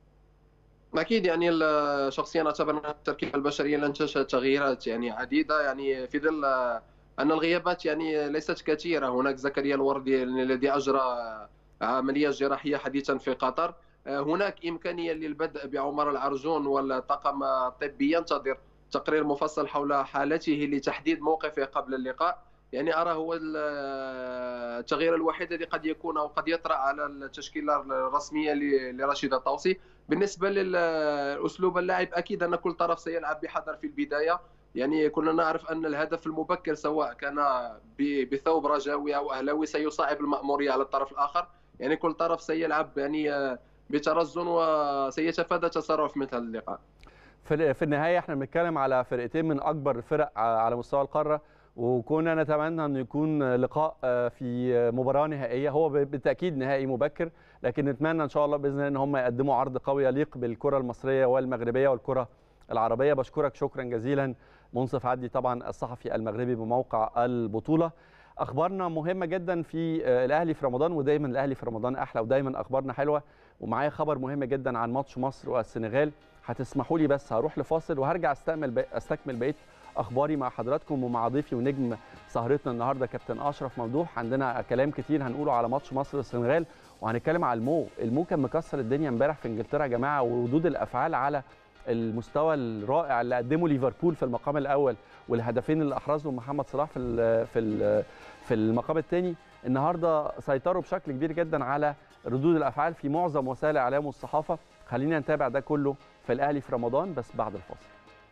اكيد يعني شخصيا اعتبر ان التركيبه البشريه لن تشهد تغييرات يعني عديده يعني في ظل ان الغيابات يعني ليست كثيره هناك زكريا الوردي الذي اجرى عمليه جراحيه حديثا في قطر هناك امكانيه للبدء بعمر العرجون والطاقم الطبي ينتظر تقرير مفصل حول حالته لتحديد موقفه قبل اللقاء يعني ارى هو التغيير الوحيد الذي قد يكون او قد يطرا على التشكيله الرسميه لرشيد الطوسي بالنسبه للاسلوب اللاعب اكيد ان كل طرف سيلعب بحذر في البدايه يعني كنا نعرف ان الهدف المبكر سواء كان بثوب رجاوي او اهلاوي سيصعب الماموريه على الطرف الاخر يعني كل طرف سيلعب يعني بترزن وسيتفادى تسرع في مثل اللقاء في النهايه احنا بنتكلم على فرقتين من اكبر الفرق على مستوى القاره وكنا نتمنى انه يكون لقاء في مباراه نهائيه هو بالتاكيد نهائي مبكر لكن نتمنى ان شاء الله باذن الله ان هم يقدموا عرض قوي يليق بالكره المصريه والمغربيه والكره العربيه بشكرك شكرا جزيلا منصف عدلي طبعا الصحفي المغربي بموقع البطوله اخبارنا مهمه جدا في الاهلي في رمضان ودايما الاهلي في رمضان احلى ودايما اخبارنا حلوه ومعايا خبر مهم جدا عن ماتش مصر والسنغال هتسمحوا لي بس هروح لفاصل وهرجع استكمل استكمل بقيه اخباري مع حضراتكم ومع ضيفي ونجم سهرتنا النهارده كابتن اشرف ممدوح عندنا كلام كتير هنقوله على ماتش مصر والسنغال وهنتكلم على المو المو كان مكسر الدنيا امبارح في انجلترا يا جماعه وردود الافعال على المستوى الرائع اللي قدمه ليفربول في المقام الاول والهدفين اللي احرزهم محمد صلاح في ال في ال في المقام الثاني النهارده سيطروا بشكل كبير جدا على ردود الافعال في معظم وسائل الاعلام والصحافه خلينا نتابع ده كله في الاهلي في رمضان بس بعد الفاصل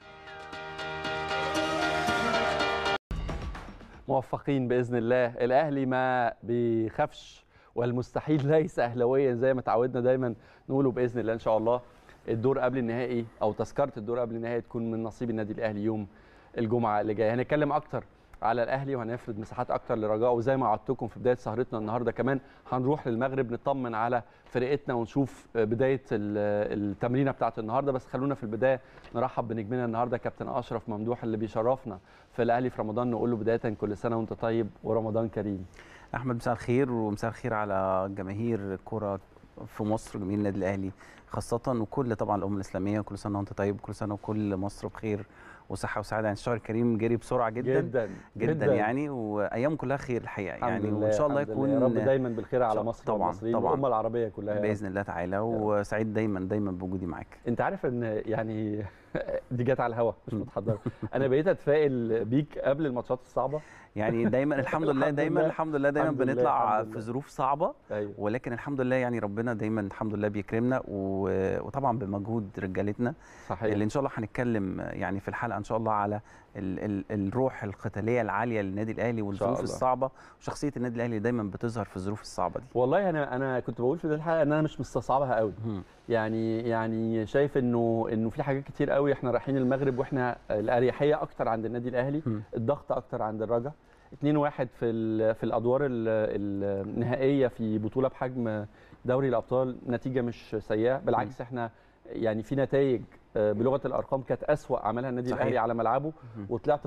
موفقين باذن الله الاهلي ما بيخافش والمستحيل ليس اهلاويا زي ما تعودنا دايما نقوله باذن الله ان شاء الله الدور قبل النهائي او تذكره الدور قبل النهائي تكون من نصيب النادي الاهلي يوم الجمعه اللي جايه هنتكلم اكتر على الاهلي وهنفرد مساحات اكتر لرجاء وزي ما وعدتكم في بدايه سهرتنا النهارده كمان هنروح للمغرب نطمن على فرقتنا ونشوف بدايه التمرينه بتاعه النهارده بس خلونا في البدايه نرحب بنجمنا النهارده كابتن اشرف ممدوح اللي بيشرفنا في الاهلي في رمضان نقول له بدايه كل سنه وانت طيب ورمضان كريم احمد مساء الخير ومساء الخير على جماهير الكره في مصر جماهير النادي الاهلي خاصه وكل طبعا الامه الاسلاميه كل سنه وانت طيب كل سنه وكل مصر بخير وصحه وسعاده يعني الشهر الكريم جري بسرعه جدا جدا جدا يعني وايام كلها خير الحقيقه الحمد يعني لله وان شاء الله الحمد يكون لله. يا رب دايما بالخير على مصر طبعاً، والمصريين طبعاً. والامه العربيه كلها يا رب. باذن الله تعالى وسعيد دايما دايما بوجودي معاك انت عارف ان يعني دي جت على الهوا مش م. متحضره انا بقيت اتفائل بيك قبل الماتشات الصعبه يعني دايما الحمد لله الحمد دايما لله. الحمد لله دايما الحمد لله، بنطلع الحمد في لله. ظروف صعبه ايوه ولكن الحمد لله يعني ربنا دايما الحمد لله بيكرمنا و- وطبعا بمجهود رجالتنا صحيح اللي ان شاء الله هنتكلم يعني في الحلقه ان شاء الله على ال ال الروح القتاليه العاليه للنادي الاهلي والظروف الله. الصعبه وشخصيه النادي الاهلي دايما بتظهر في الظروف الصعبه دي والله انا انا كنت بقول في دي الحلقه ان انا مش مستصعبها قوي مم. يعني يعني شايف انه انه في حاجات كتير قوي احنا رايحين المغرب واحنا الاريحيه اكتر عند النادي الاهلي مم. الضغط اكتر عند الرجا 2-1 في ال- في الادوار ال- النهائيه في بطوله بحجم دوري الابطال نتيجه مش سيئه بالعكس احنا يعني في نتائج آه، بلغه الارقام كانت اسوا عملها النادي صحيح. الاهلي على ملعبه مم. وطلعت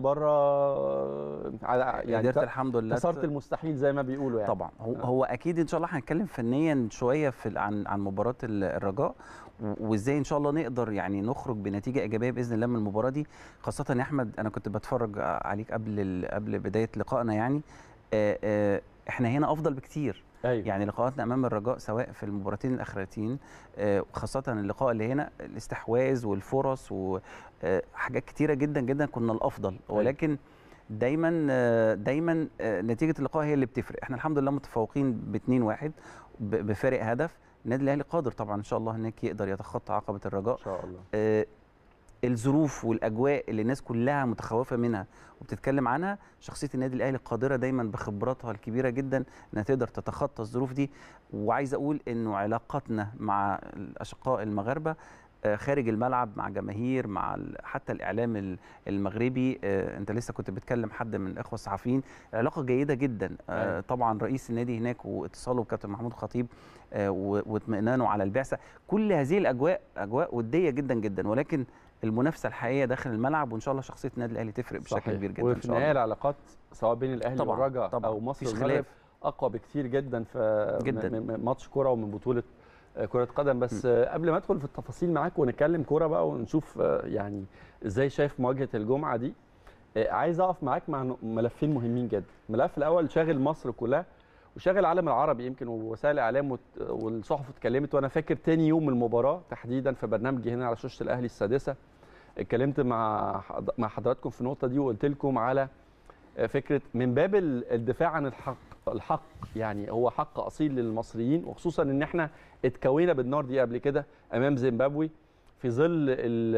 بره على يعني قدرت الحمد لله كسرت المستحيل زي ما بيقولوا يعني طبعا هو, آه. هو اكيد ان شاء الله هنتكلم فنيا شويه في ال- عن عن مباراه ال- الرجاء و- وازاي ان شاء الله نقدر يعني نخرج بنتيجه ايجابيه باذن الله من المباراه دي خاصه يا احمد انا كنت بتفرج عليك قبل ال- قبل بدايه لقائنا يعني آه، آه، احنا هنا افضل بكتير ايوه يعني لقاءاتنا امام الرجاء سواء في المباراتين الاخرتين آه، وخاصه اللقاء اللي هنا الاستحواذ والفرص وحاجات كتيره جدا جدا كنا الافضل ولكن دايما آه، دايما آه، نتيجه اللقاء هي اللي بتفرق احنا الحمد لله متفوقين ب 2 1 بفارق هدف النادي الاهلي قادر طبعا ان شاء الله هناك يقدر يتخطى عقبه الرجاء ان شاء الله آه، الظروف والاجواء اللي الناس كلها متخوفه منها وبتتكلم عنها شخصيه النادي الاهلي قادره دايما بخبراتها الكبيره جدا انها تقدر تتخطى الظروف دي وعايز اقول انه علاقتنا مع الاشقاء المغاربه آه، خارج الملعب مع جماهير مع ال- حتى الاعلام ال- المغربي آه، انت لسه كنت بتكلم حد من الاخوه الصحفيين علاقه جيده جدا آه، أيوة. طبعا رئيس النادي هناك واتصاله بكابتن محمود خطيب آه، و- واطمئنانه على البعثه كل هذه الاجواء اجواء وديه جدا جدا ولكن المنافسه الحقيقيه داخل الملعب وان شاء الله شخصيه النادي الاهلي تفرق بشكل صحيح. كبير جدا وفي ان شاء النهايه الله العلاقات سواء بين الاهلي طبعاً، والرجاء طبعاً. او مصر مفيش والمغرب خلاف. اقوى بكتير جدا في جداً. م- م- ماتش كوره ومن بطوله آه، كره قدم بس آه، قبل ما ادخل في التفاصيل معاك ونتكلم كوره بقى ونشوف آه، يعني ازاي شايف مواجهه الجمعه دي آه، عايز اقف معاك مع ن- ملفين مهمين جدا الملف الاول شاغل مصر كلها وشاغل العالم العربي يمكن ووسائل الاعلام وت- والصحف اتكلمت وانا فاكر تاني يوم المباراه تحديدا في برنامجي هنا على شاشه الاهلي السادسه اتكلمت مع حض- مع حضراتكم في النقطه دي وقلت لكم على فكره من باب ال- الدفاع عن الحق الحق يعني هو حق اصيل للمصريين وخصوصا ان احنا اتكوينا بالنار دي قبل كده امام زيمبابوي في ظل ال-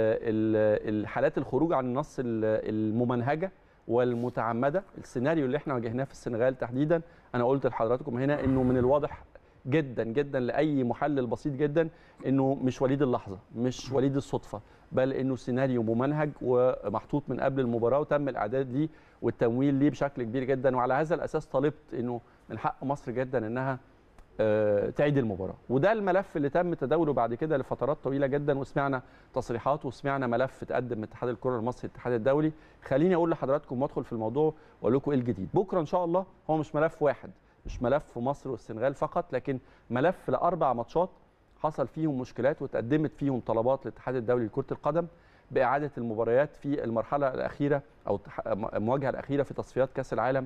ال- الحالات الخروج عن النص ال- الممنهجه والمتعمده السيناريو اللي احنا واجهناه في السنغال تحديدا انا قلت لحضراتكم هنا انه من الواضح جدا جدا لاي محلل بسيط جدا انه مش وليد اللحظه مش وليد الصدفه بل انه سيناريو ممنهج ومحطوط من قبل المباراه وتم الاعداد ليه والتمويل ليه بشكل كبير جدا وعلى هذا الاساس طالبت انه من حق مصر جدا انها آه، تعيد المباراه وده الملف اللي تم تداوله بعد كده لفترات طويله جدا وسمعنا تصريحات وسمعنا ملف اتقدم من اتحاد الكره المصري الاتحاد الدولي خليني اقول لحضراتكم وادخل في الموضوع واقول لكم ايه الجديد بكره ان شاء الله هو مش ملف واحد مش ملف مصر والسنغال فقط لكن ملف لاربع ماتشات حصل فيهم مشكلات وتقدمت فيهم طلبات للاتحاد الدولي لكره القدم باعاده المباريات في المرحله الاخيره او التح- المواجهه الاخيره في تصفيات كاس العالم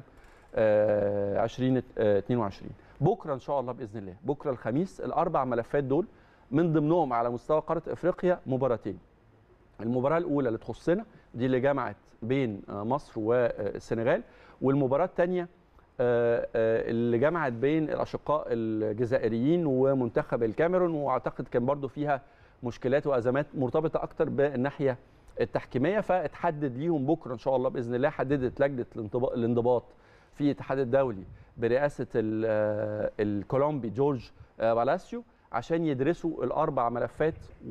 آه، 2022 بكره ان شاء الله باذن الله بكره الخميس الاربع ملفات دول من ضمنهم على مستوى قاره افريقيا مباراتين المباراه الاولى اللي تخصنا دي اللي جمعت بين آه، مصر والسنغال والمباراه الثانيه اللي جمعت بين الاشقاء الجزائريين ومنتخب الكاميرون واعتقد كان برضو فيها مشكلات وازمات مرتبطه اكتر بالناحيه التحكيميه فاتحدد ليهم بكره ان شاء الله باذن الله حددت لجنه الانضباط- الانضباط في الاتحاد الدولي برئاسه ال- آه، الكولومبي جورج آه، بالاسيو عشان يدرسوا الاربع ملفات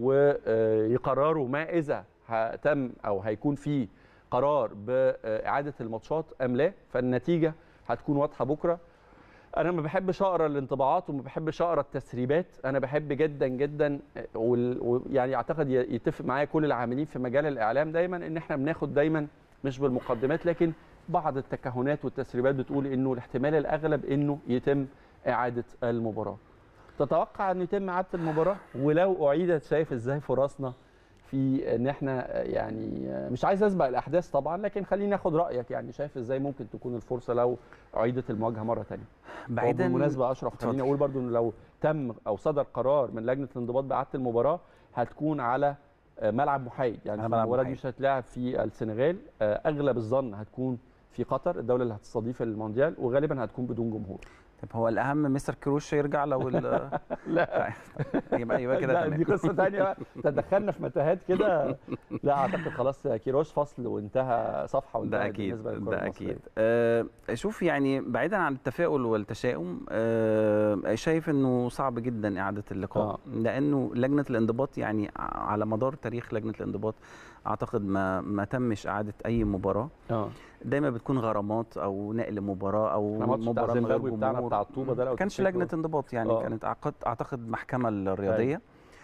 ويقرروا ما اذا تم او هيكون في قرار باعاده الماتشات ام لا فالنتيجه هتكون واضحه بكره انا ما بحبش اقرا الانطباعات وما بحبش اقرا التسريبات انا بحب جدا جدا وال- ويعني اعتقد ي- يتفق معايا كل العاملين في مجال الاعلام دايما ان احنا بناخد دايما مش بالمقدمات لكن بعض التكهنات والتسريبات بتقول انه الاحتمال الاغلب انه يتم اعاده المباراه تتوقع ان يتم اعاده المباراه ولو اعيدت شايف ازاي فرصنا في ان احنا يعني مش عايز اسبق الاحداث طبعا لكن خليني اخد رايك يعني شايف ازاي ممكن تكون الفرصه لو اعيدت المواجهه مره ثانيه بعيدا بالمناسبه اشرف اتفضل. خليني اقول برضو ان لو تم او صدر قرار من لجنه الانضباط باعاده المباراه هتكون على آه، ملعب محايد يعني على ملعب المباراه دي محايد. مش هتلعب في السنغال آه، اغلب الظن هتكون في قطر الدوله اللي هتستضيف المونديال وغالبا هتكون بدون جمهور طب هو الاهم مستر كروش يرجع لو ال- لا يبقى يبقى كده لا تمام دي قصه ثانيه بقى تدخلنا في متاهات كده لا اعتقد خلاص كيروش فصل وانتهى صفحه وانتهى ده اكيد بالنسبه للكره ده المصرية. اكيد آه شوف يعني بعيدا عن التفاؤل والتشاؤم آه شايف انه صعب جدا اعاده اللقاء آه. لانه لجنه الانضباط يعني ع- على مدار تاريخ لجنه الانضباط اعتقد ما ما تمش اعاده اي مباراه اه دايما بتكون غرامات او نقل مباراه او احنا ماتش بتاع مباراه من غير زيمبابوي بتاعنا جمهور بتاع الطوبه ده لو ما كانش تفتكروا. لجنه انضباط يعني آه. كانت اعتقد اعتقد محكمه الرياضيه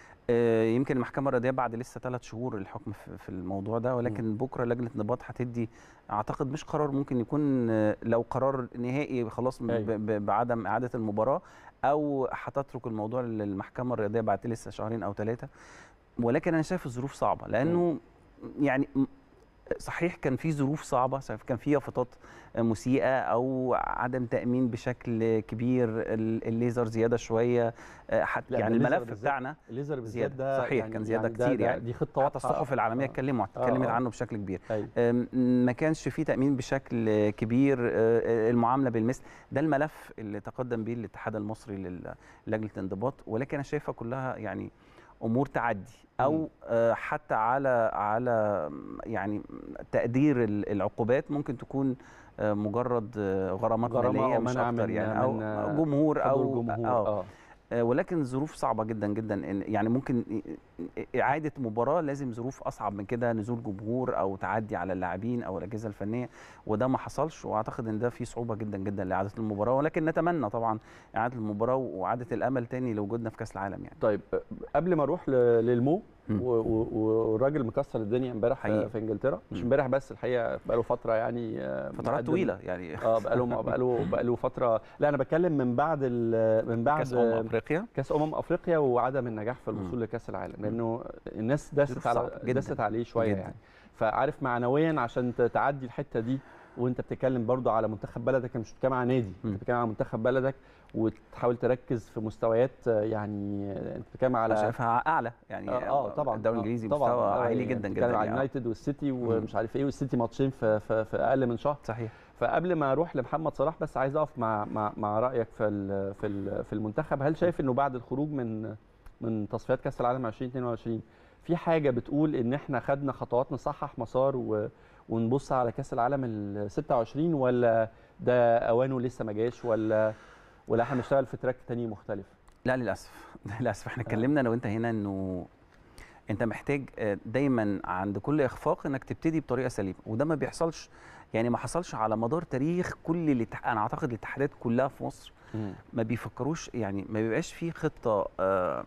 آه، يمكن المحكمه الرياضيه بعد لسه ثلاث شهور الحكم في في الموضوع ده ولكن بكره لجنه انضباط هتدي اعتقد مش قرار ممكن يكون آه، لو قرار نهائي خلاص ب- أيوة. ب- بعدم اعاده المباراه او هتترك الموضوع للمحكمه الرياضيه بعد لسه شهرين او ثلاثه ولكن انا شايف الظروف صعبه لانه يعني م- صحيح كان في ظروف صعبه صحيح كان في يافطات مسيئه او عدم تامين بشكل كبير ال- الليزر زياده شويه آه، حتى لا، يعني بالليزر الملف بالذات بتاعنا الليزر بالذات زيادة. ده صحيح، كان زيادة ده- كتير ده- يعني. دي خطه حتى واضحه الصحف العالميه آه. اتكلموا آه، اتكلمت آه. عنه بشكل كبير أيوة. أم، ما كانش في تامين بشكل كبير آه، المعامله بالمثل ده الملف اللي تقدم به الاتحاد المصري لل- للجنه الانضباط ولكن انا شايفها كلها يعني امور تعدي او مم. آه، حتى على على يعني تقدير ال- العقوبات ممكن تكون آه، مجرد آه، غرامات غرامة ماليه أو مش منع اكتر من- يعني او من، أو جمهور او حضور جمهور آه. اه آه، ولكن ظروف صعبه جدا جدا إن- يعني ممكن إ- اعاده مباراه لازم ظروف اصعب من كده نزول جمهور او تعدي على اللاعبين او الاجهزه الفنيه وده ما حصلش واعتقد ان ده في صعوبه جدا جدا لاعاده المباراه ولكن نتمنى طبعا اعاده المباراه واعاده الامل تاني لوجودنا في كاس العالم يعني طيب آه، قبل ما اروح ل- للمو مم. و- و- والراجل مكسر الدنيا امبارح في- حقيقي. في انجلترا مش مم. امبارح بس الحقيقه بقاله فتره يعني آه، فترات مقدم- طويله يعني اه بقاله بقاله بقاله فتره لا انا بتكلم من بعد ال- من بعد كاس امم افريقيا كاس امم افريقيا وعدم النجاح في مم. الوصول لكاس العالم لانه الناس دست ظروف على صعبة جداً. دست عليه شويه جداً. يعني فعارف معنويا عشان ت- تعدي الحته دي وانت بتتكلم برضو على منتخب بلدك أنا مش بتتكلم على نادي مم. انت بتتكلم على منتخب بلدك وتحاول تركز في مستويات آه، يعني آه، انت بتتكلم على انا شايفها اعلى يعني اه آه، طبعا الدوري آه، الانجليزي طبعا مستوى آه، عالي يعني جدا بتتكلم جدا على يعني. اليونايتد والسيتي ومش عارف ايه والسيتي ماتشين في, في, في اقل من شهر صحيح فقبل ما اروح لمحمد صلاح بس عايز اقف مع مع, مع رايك في ال- في ال- في المنتخب هل شايف انه بعد الخروج من من تصفيات كاس العالم 2022 في حاجه بتقول ان احنا خدنا خطوات نصحح مسار و ونبص على كاس العالم ال 26 ولا ده اوانه لسه ما جاش ولا ولا احنا بنشتغل في تراك تاني مختلف لا للاسف للاسف احنا اتكلمنا انا وانت هنا انه انت محتاج آه، دايما عند كل اخفاق انك تبتدي بطريقه سليمه وده ما بيحصلش يعني ما حصلش على مدار تاريخ كل الاتح... انا اعتقد الاتحادات كلها في مصر ما بيفكروش يعني ما بيبقاش في خطه آه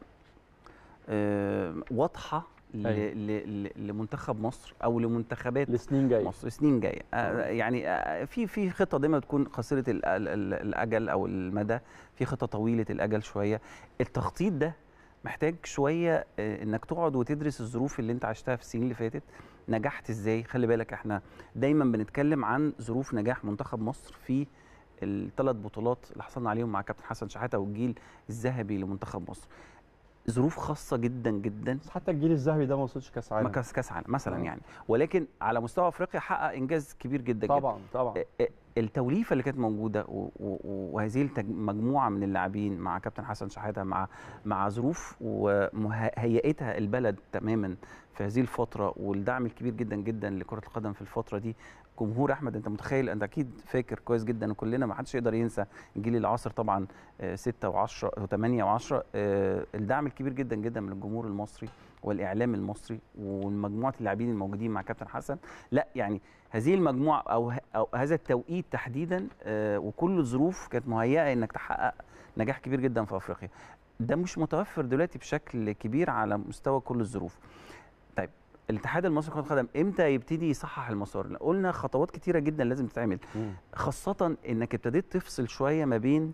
آه واضحه ل... أيوة. ل... ل... لمنتخب مصر او لمنتخبات لسنين جايه مصر سنين جايه آه يعني آه في في خطه دايما بتكون قصيره ال- ال- ال- الاجل او المدى في خطه طويله الاجل شويه التخطيط ده محتاج شويه آه، انك تقعد وتدرس الظروف اللي انت عشتها في السنين اللي فاتت نجحت ازاي خلي بالك احنا دايما بنتكلم عن ظروف نجاح منتخب مصر في الثلاث بطولات اللي حصلنا عليهم مع كابتن حسن شحاته والجيل الذهبي لمنتخب مصر ظروف خاصه جدا جدا بس حتى الجيل الذهبي ده ما وصلش كاس ما عالم كاس كاس عالم مثلا آه. يعني ولكن على مستوى افريقيا حقق انجاز كبير جدا جدا طبعا طبعا التوليفه اللي كانت موجوده و- و- وهذه التج- المجموعه من اللاعبين مع كابتن حسن شحاته مع مع ظروف وهيئتها البلد تماما في هذه الفتره والدعم الكبير جدا جدا لكره القدم في الفتره دي جمهور احمد انت متخيل انت اكيد فاكر كويس جدا وكلنا ما حدش يقدر ينسى الجيل العصر طبعا 6 و10 و8 و10 الدعم الكبير جدا جدا من الجمهور المصري والاعلام المصري ومجموعه اللاعبين الموجودين مع كابتن حسن لا يعني هذه المجموعه او ه- او هذا التوقيت تحديدا آه، وكل الظروف كانت مهيئه انك تحقق نجاح كبير جدا في افريقيا. ده- ده مش متوفر دلوقتي بشكل كبير على مستوى كل الظروف طيب الاتحاد المصري لكره القدم امتى يبتدي يصحح المسار قلنا خطوات كتيره جدا لازم تتعمل مم. خاصه انك ابتديت تفصل شويه ما بين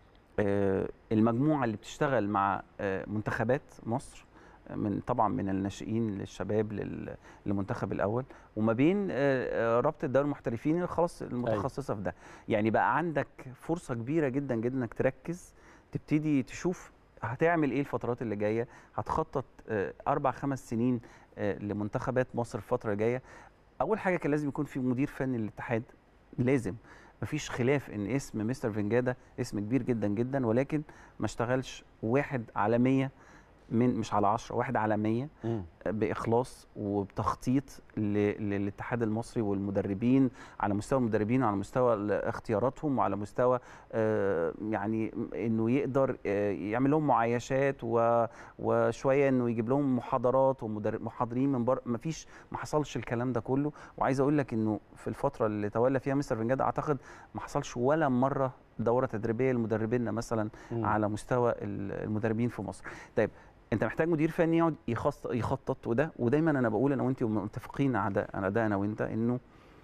آه، المجموعه اللي بتشتغل مع آه، منتخبات مصر من طبعا من الناشئين للشباب لل- للمنتخب الاول وما بين آه، آه، رابطه دوري المحترفين اللي خلاص المتخصصه في ده يعني بقى عندك فرصه كبيره جدا جدا انك تركز تبتدي تشوف هتعمل ايه الفترات اللي جايه هتخطط آه، اربع خمس سنين آه، لمنتخبات مصر الفتره الجايه اول حاجه كان لازم يكون في مدير فني للاتحاد لازم مفيش خلاف ان اسم مستر فينجادا اسم كبير جدا جدا ولكن ما اشتغلش واحد على 100 من مش على 10 واحد على 100 مم. باخلاص وبتخطيط ل- للاتحاد المصري والمدربين على مستوى المدربين وعلى مستوى ال- اختياراتهم وعلى مستوى آه، يعني انه يقدر آه، يعمل لهم معايشات و- وشويه انه يجيب لهم محاضرات ومحاضرين من بره مفيش ما حصلش الكلام ده كله وعايز اقول لك انه في الفتره اللي تولى فيها مستر فنجادا اعتقد ما حصلش ولا مره دوره تدريبيه لمدربينا مثلا مم. على مستوى ال- المدربين في مصر طيب انت محتاج مدير فني يقعد يخص- يخطط وده ودايما انا بقول انا وانت متفقين على ده على ده انا وانت انه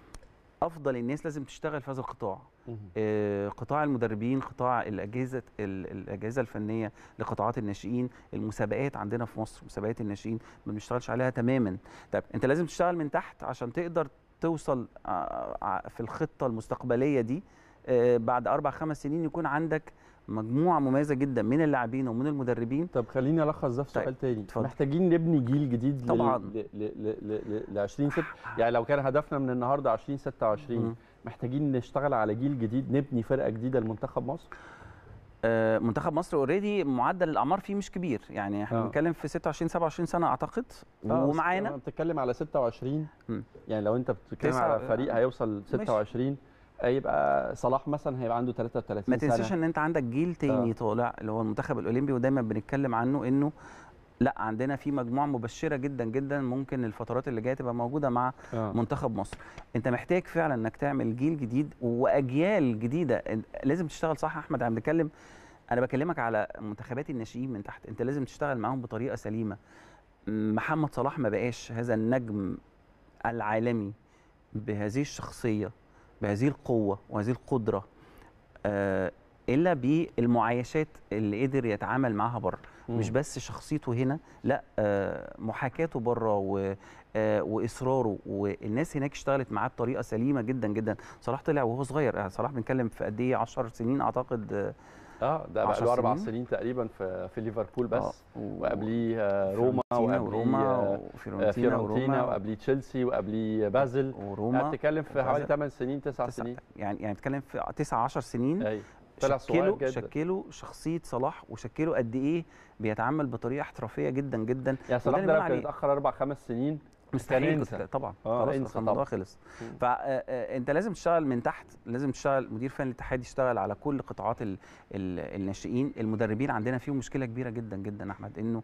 افضل الناس لازم تشتغل في هذا القطاع مم. آه، قطاع المدربين قطاع الاجهزه ال- الاجهزه الفنيه لقطاعات الناشئين المسابقات عندنا في مصر مسابقات الناشئين ما بنشتغلش عليها تماما طيب انت لازم تشتغل من تحت عشان تقدر توصل آه، ع- في الخطه المستقبليه دي آه، بعد اربع خمس سنين يكون عندك مجموعه مميزه جدا من اللاعبين ومن المدربين طب خليني الخص ده في طيب، سؤال تاني اتفضل. محتاجين نبني جيل جديد طبعاً. ل ل ل ل 20 6 يعني لو كان هدفنا من النهارده 20 26 مم. محتاجين نشتغل على جيل جديد نبني فرقه جديده لمنتخب مصر آه، منتخب مصر اوريدي معدل الاعمار فيه مش كبير يعني احنا آه. بنتكلم في 26 27 سنه اعتقد آه، ومعانا بتتكلم على 26 مم. يعني لو انت بتتكلم تسعة- على فريق هيوصل 26 هيبقى صلاح مثلا هيبقى عنده 33 ما سنه تنساش ان انت عندك جيل تاني آه. طالع اللي هو المنتخب الاولمبي ودايما بنتكلم عنه انه لا عندنا في مجموعه مبشره جدا جدا ممكن الفترات اللي جايه تبقى موجوده مع آه. منتخب مصر انت محتاج فعلا انك تعمل جيل جديد واجيال جديده انت لازم تشتغل صح يا احمد انا بنتكلم انا بكلمك على منتخبات الناشئين من تحت انت لازم تشتغل معاهم بطريقه سليمه محمد صلاح ما بقاش هذا النجم العالمي بهذه الشخصيه بهذه القوه وهذه القدره آه الا بالمعايشات اللي قدر يتعامل معاها بره مم. مش بس شخصيته هنا لا آه محاكاته بره و آه واصراره والناس هناك اشتغلت معاه بطريقه سليمه جدا جدا صلاح طلع وهو صغير يعني صلاح بنتكلم في قد ايه 10 سنين اعتقد آه اه ده بقى 10 له اربع سنين. سنين تقريبا في في ليفربول بس آه، و- وقبليه آه، روما فيورنتينا وقبليه وروما آه، آه، وفيورنتينا فيورنتينا وروما وقبليه تشيلسي وقبليه بازل يعني وروما بتتكلم في حوالي وبازل. 8 سنين 9 تسع- سنين يعني يعني بتتكلم في 9 10 سنين ايوه طلع صغير شكلوا جدا شكلوا شخصيه صلاح وشكلوا قد ايه بيتعامل بطريقه احترافيه جدا جدا يعني صلاح وده ده اللي لو بنقول كان عليه. اتاخر اربع خمس سنين مستحيل انسى. كنت- طبعا آه، خلاص انسى كان الموضوع طبعاً. خلص مم. فانت لازم تشتغل من تحت لازم تشتغل مدير فني الاتحاد يشتغل على كل قطاعات ال ال الناشئين المدربين عندنا فيهم مشكله كبيره جدا جدا يا احمد انه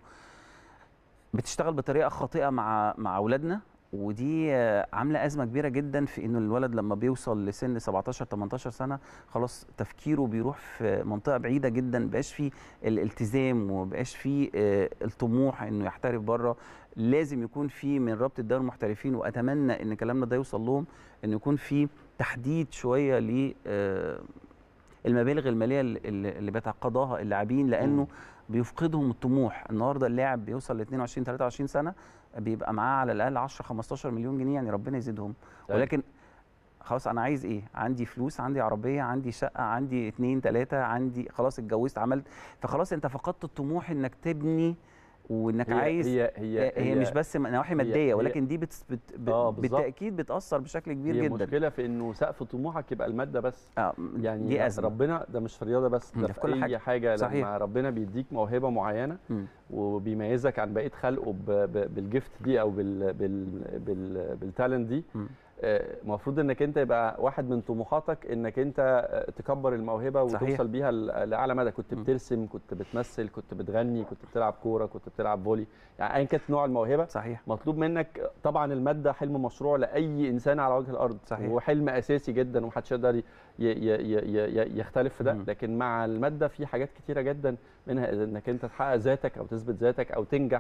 بتشتغل بطريقه خاطئه مع مع اولادنا ودي آه، عامله ازمه كبيره جدا في انه الولد لما بيوصل لسن 17 18 سنه خلاص تفكيره بيروح في منطقه بعيده جدا مبقاش فيه الالتزام ومبقاش فيه آه، الطموح انه يحترف بره لازم يكون في من رابطه دوري المحترفين واتمنى ان كلامنا ده يوصل لهم ان يكون في تحديد شويه ل آه، المبالغ الماليه اللي- اللي اللي بيتقاضاها اللاعبين لانه مم. بيفقدهم الطموح النهارده اللاعب بيوصل ل 22 23 سنه بيبقى معاه على الاقل 10 15 مليون جنيه يعني ربنا يزيدهم أيوة. ولكن خلاص انا عايز ايه عندي فلوس عندي عربيه عندي شقه عندي اتنين تلاته عندي خلاص اتجوزت عملت فخلاص انت فقدت الطموح انك تبني وانك هي عايز هي هي, هي, مش بس نواحي هي- ماديه هي- ولكن دي بت بت ب- آه، بالظبط. بالتاكيد بتاثر بشكل كبير هي جدا مشكله في انه سقف طموحك يبقى الماده بس آه يعني دي ازمه ربنا ده مش في الرياضه بس مم، ده ده في, في كل اي حاجة. حاجه, صحيح. لما ربنا بيديك موهبه معينه مم. وبيميزك عن بقيه خلقه ب- ب- بالجفت دي او بال بال بال بالتالنت دي مم. المفروض انك انت يبقى واحد من طموحاتك انك انت آه، تكبر الموهبه صحيح. وتوصل بيها ل- لاعلى مدى كنت مم. بترسم كنت بتمثل كنت بتغني كنت بتلعب كوره كنت بتلعب فولي يعني ايا كانت نوع الموهبه صحيح مطلوب منك طبعا الماده حلم مشروع لاي انسان على وجه الارض صحيح. وحلم اساسي جدا ومحدش يقدر ي- ي- ي- ي- يختلف في ده مم. لكن مع الماده في حاجات كتيره جدا منها انك انت تحقق ذاتك او تثبت ذاتك او تنجح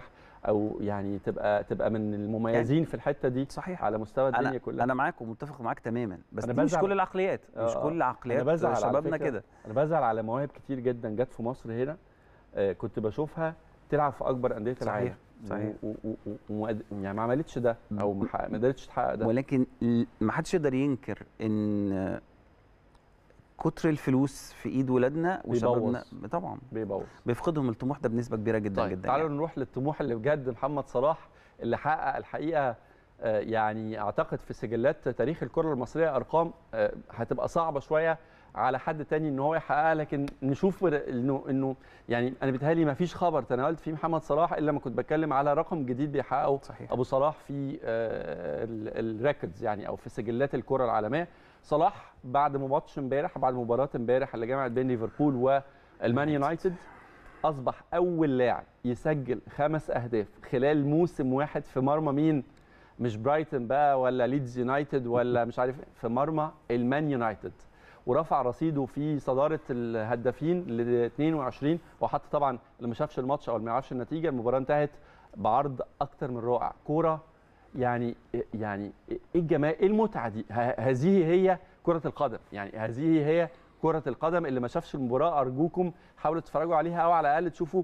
او يعني تبقى تبقى من المميزين في الحته دي صحيح على مستوى الدنيا انا كلها انا معاك ومتفق معاك تماما بس أنا دي مش بزعل- كل العقليات مش آه، كل عقليات أنا بزعل على شبابنا فكرة. كده انا بزعل على مواهب كتير جدا جت في مصر هنا آه، كنت بشوفها تلعب في اكبر انديه صحيح، العالم صحيح. و- و- و- وما- يعني ما عملتش ده او ما حقق- ما قدرتش تحقق ده ولكن ل- ما حدش يقدر ينكر ان كتر الفلوس في ايد ولادنا وشبابنا طبعا بيبوظ بيفقدهم الطموح ده بنسبه كبيره جدا طيب جدا تعالوا يعني. نروح للطموح اللي بجد محمد صلاح اللي حقق الحقيقه آه، يعني اعتقد في سجلات تاريخ الكره المصريه ارقام آه، هتبقى صعبه شويه على حد تاني ان هو يحققها لكن نشوف انه انه يعني انا بيتهيألي ما فيش خبر تناولت فيه محمد صلاح الا لما كنت بتكلم على رقم جديد بيحققه صحيح ابو صلاح في الريكوردز يعني او في سجلات الكره العالميه صلاح بعد ماتش امبارح بعد مباراه امبارح اللي جمعت بين ليفربول والمان يونايتد اصبح اول لاعب يسجل خمس اهداف خلال موسم واحد في مرمى مين مش برايتون بقى ولا ليدز يونايتد ولا مش عارف في مرمى المان يونايتد ورفع رصيده في صداره الهدافين ل 22 وحتى طبعا اللي ما شافش الماتش او اللي ما يعرفش النتيجه المباراه انتهت بعرض اكتر من رائع كوره يعني يعني ايه الجمال ايه المتعه دي ه- هذه هي كره القدم يعني هذه هي كره القدم اللي ما شافش المباراه ارجوكم حاولوا تتفرجوا عليها او على الاقل تشوفوا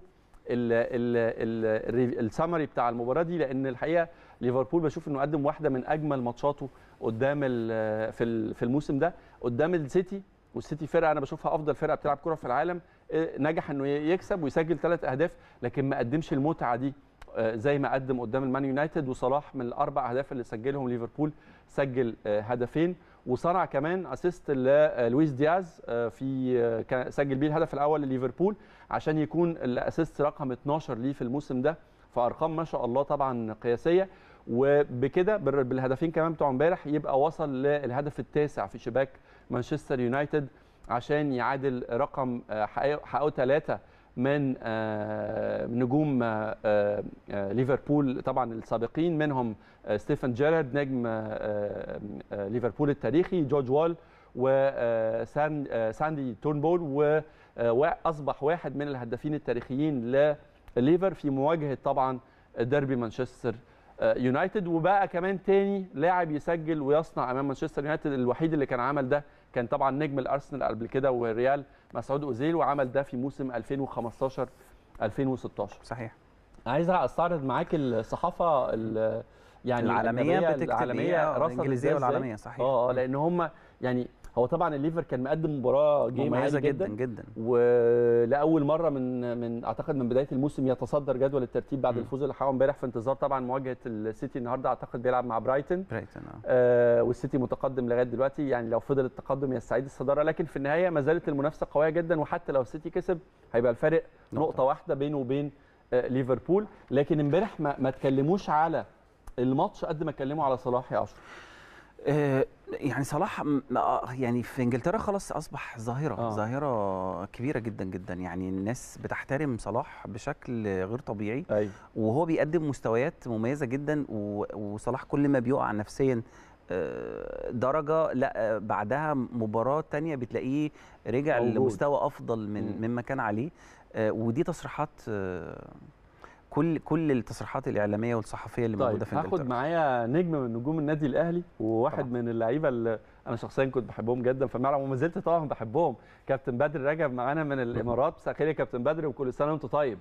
السمري بتاع المباراه دي لان الحقيقه ليفربول بشوف انه قدم واحده من اجمل ماتشاته قدام ال- في ال- في الموسم ده قدام السيتي والسيتي فرقه انا بشوفها افضل فرقه بتلعب كره في العالم إيه، نجح انه يكسب ويسجل ثلاث اهداف لكن ما قدمش المتعه دي آه، زي ما قدم قدام المان يونايتد وصلاح من الاربع اهداف اللي سجلهم ليفربول سجل آه، هدفين وصنع كمان اسيست للويس دياز آه، في آه، كان- سجل بيه الهدف الاول لليفربول عشان يكون الاسيست رقم 12 ليه في الموسم ده فارقام ما شاء الله طبعا قياسيه وبكده بال- بالهدفين كمان بتوع امبارح يبقى وصل للهدف التاسع في شباك مانشستر يونايتد عشان يعادل رقم آه، حققه حققه ثلاثه من آه، نجوم آه، آه، آه، ليفربول طبعا السابقين منهم آه، ستيفن جيرارد نجم آه، آه، ليفربول التاريخي جورج وول وساندي تورنبول و- آه، واصبح واحد من الهدافين التاريخيين لليفر في مواجهه طبعا ديربي مانشستر آه، يونايتد وبقى كمان تاني لاعب يسجل ويصنع امام مانشستر يونايتد الوحيد اللي كان عمل ده كان طبعا نجم الارسنال قبل كده والريال مسعود اوزيل وعمل ده في موسم 2015 2016 صحيح عايز استعرض معاك الصحافه ال- يعني العالميه الأجنبية، بتكتب العالميه ايه آه، رصدت الانجليزيه ده إزاي. والعالميه صحيح اه آه، لان هم يعني هو طبعا الليفر كان مقدم مباراه جيم مميزه عالي جدا جدا, جدا ولاول مره من من اعتقد من بدايه الموسم يتصدر جدول الترتيب بعد م. الفوز اللي حققه امبارح في انتظار طبعا مواجهه السيتي النهارده اعتقد بيلعب مع برايتون برايتون اه آه والسيتي متقدم لغايه دلوقتي يعني لو فضل التقدم يستعيد الصداره لكن في النهايه ما زالت المنافسه قويه جدا وحتى لو السيتي كسب هيبقى الفارق نقطة. نقطه, واحده بينه وبين آه ليفربول لكن امبارح ما, ما تكلموش على الماتش قد ما اتكلموا على صلاح يا اشرف آه، يعني صلاح م- آه، يعني في انجلترا خلاص اصبح ظاهره آه. آه. ظاهره كبيره جدا جدا يعني الناس بتحترم صلاح بشكل غير طبيعي ايوه وهو بيقدم مستويات مميزه جدا و- وصلاح كل ما بيقع نفسيا آه، درجه لا آه، بعدها مباراه تانية بتلاقيه رجع موجود. لمستوى افضل من مم. مما كان عليه آه، ودي تصريحات آه، كل كل التصريحات الاعلاميه والصحفيه اللي موجوده طيب في هاخد انجلترا معايا نجم من نجوم النادي الاهلي وواحد طبعا. من اللعيبه اللي انا شخصيا كنت بحبهم جدا في الملعب وما زلت طبعا بحبهم كابتن بدر رجب معانا من الامارات مساء الخير يا كابتن بدر وكل سنه وانت طيب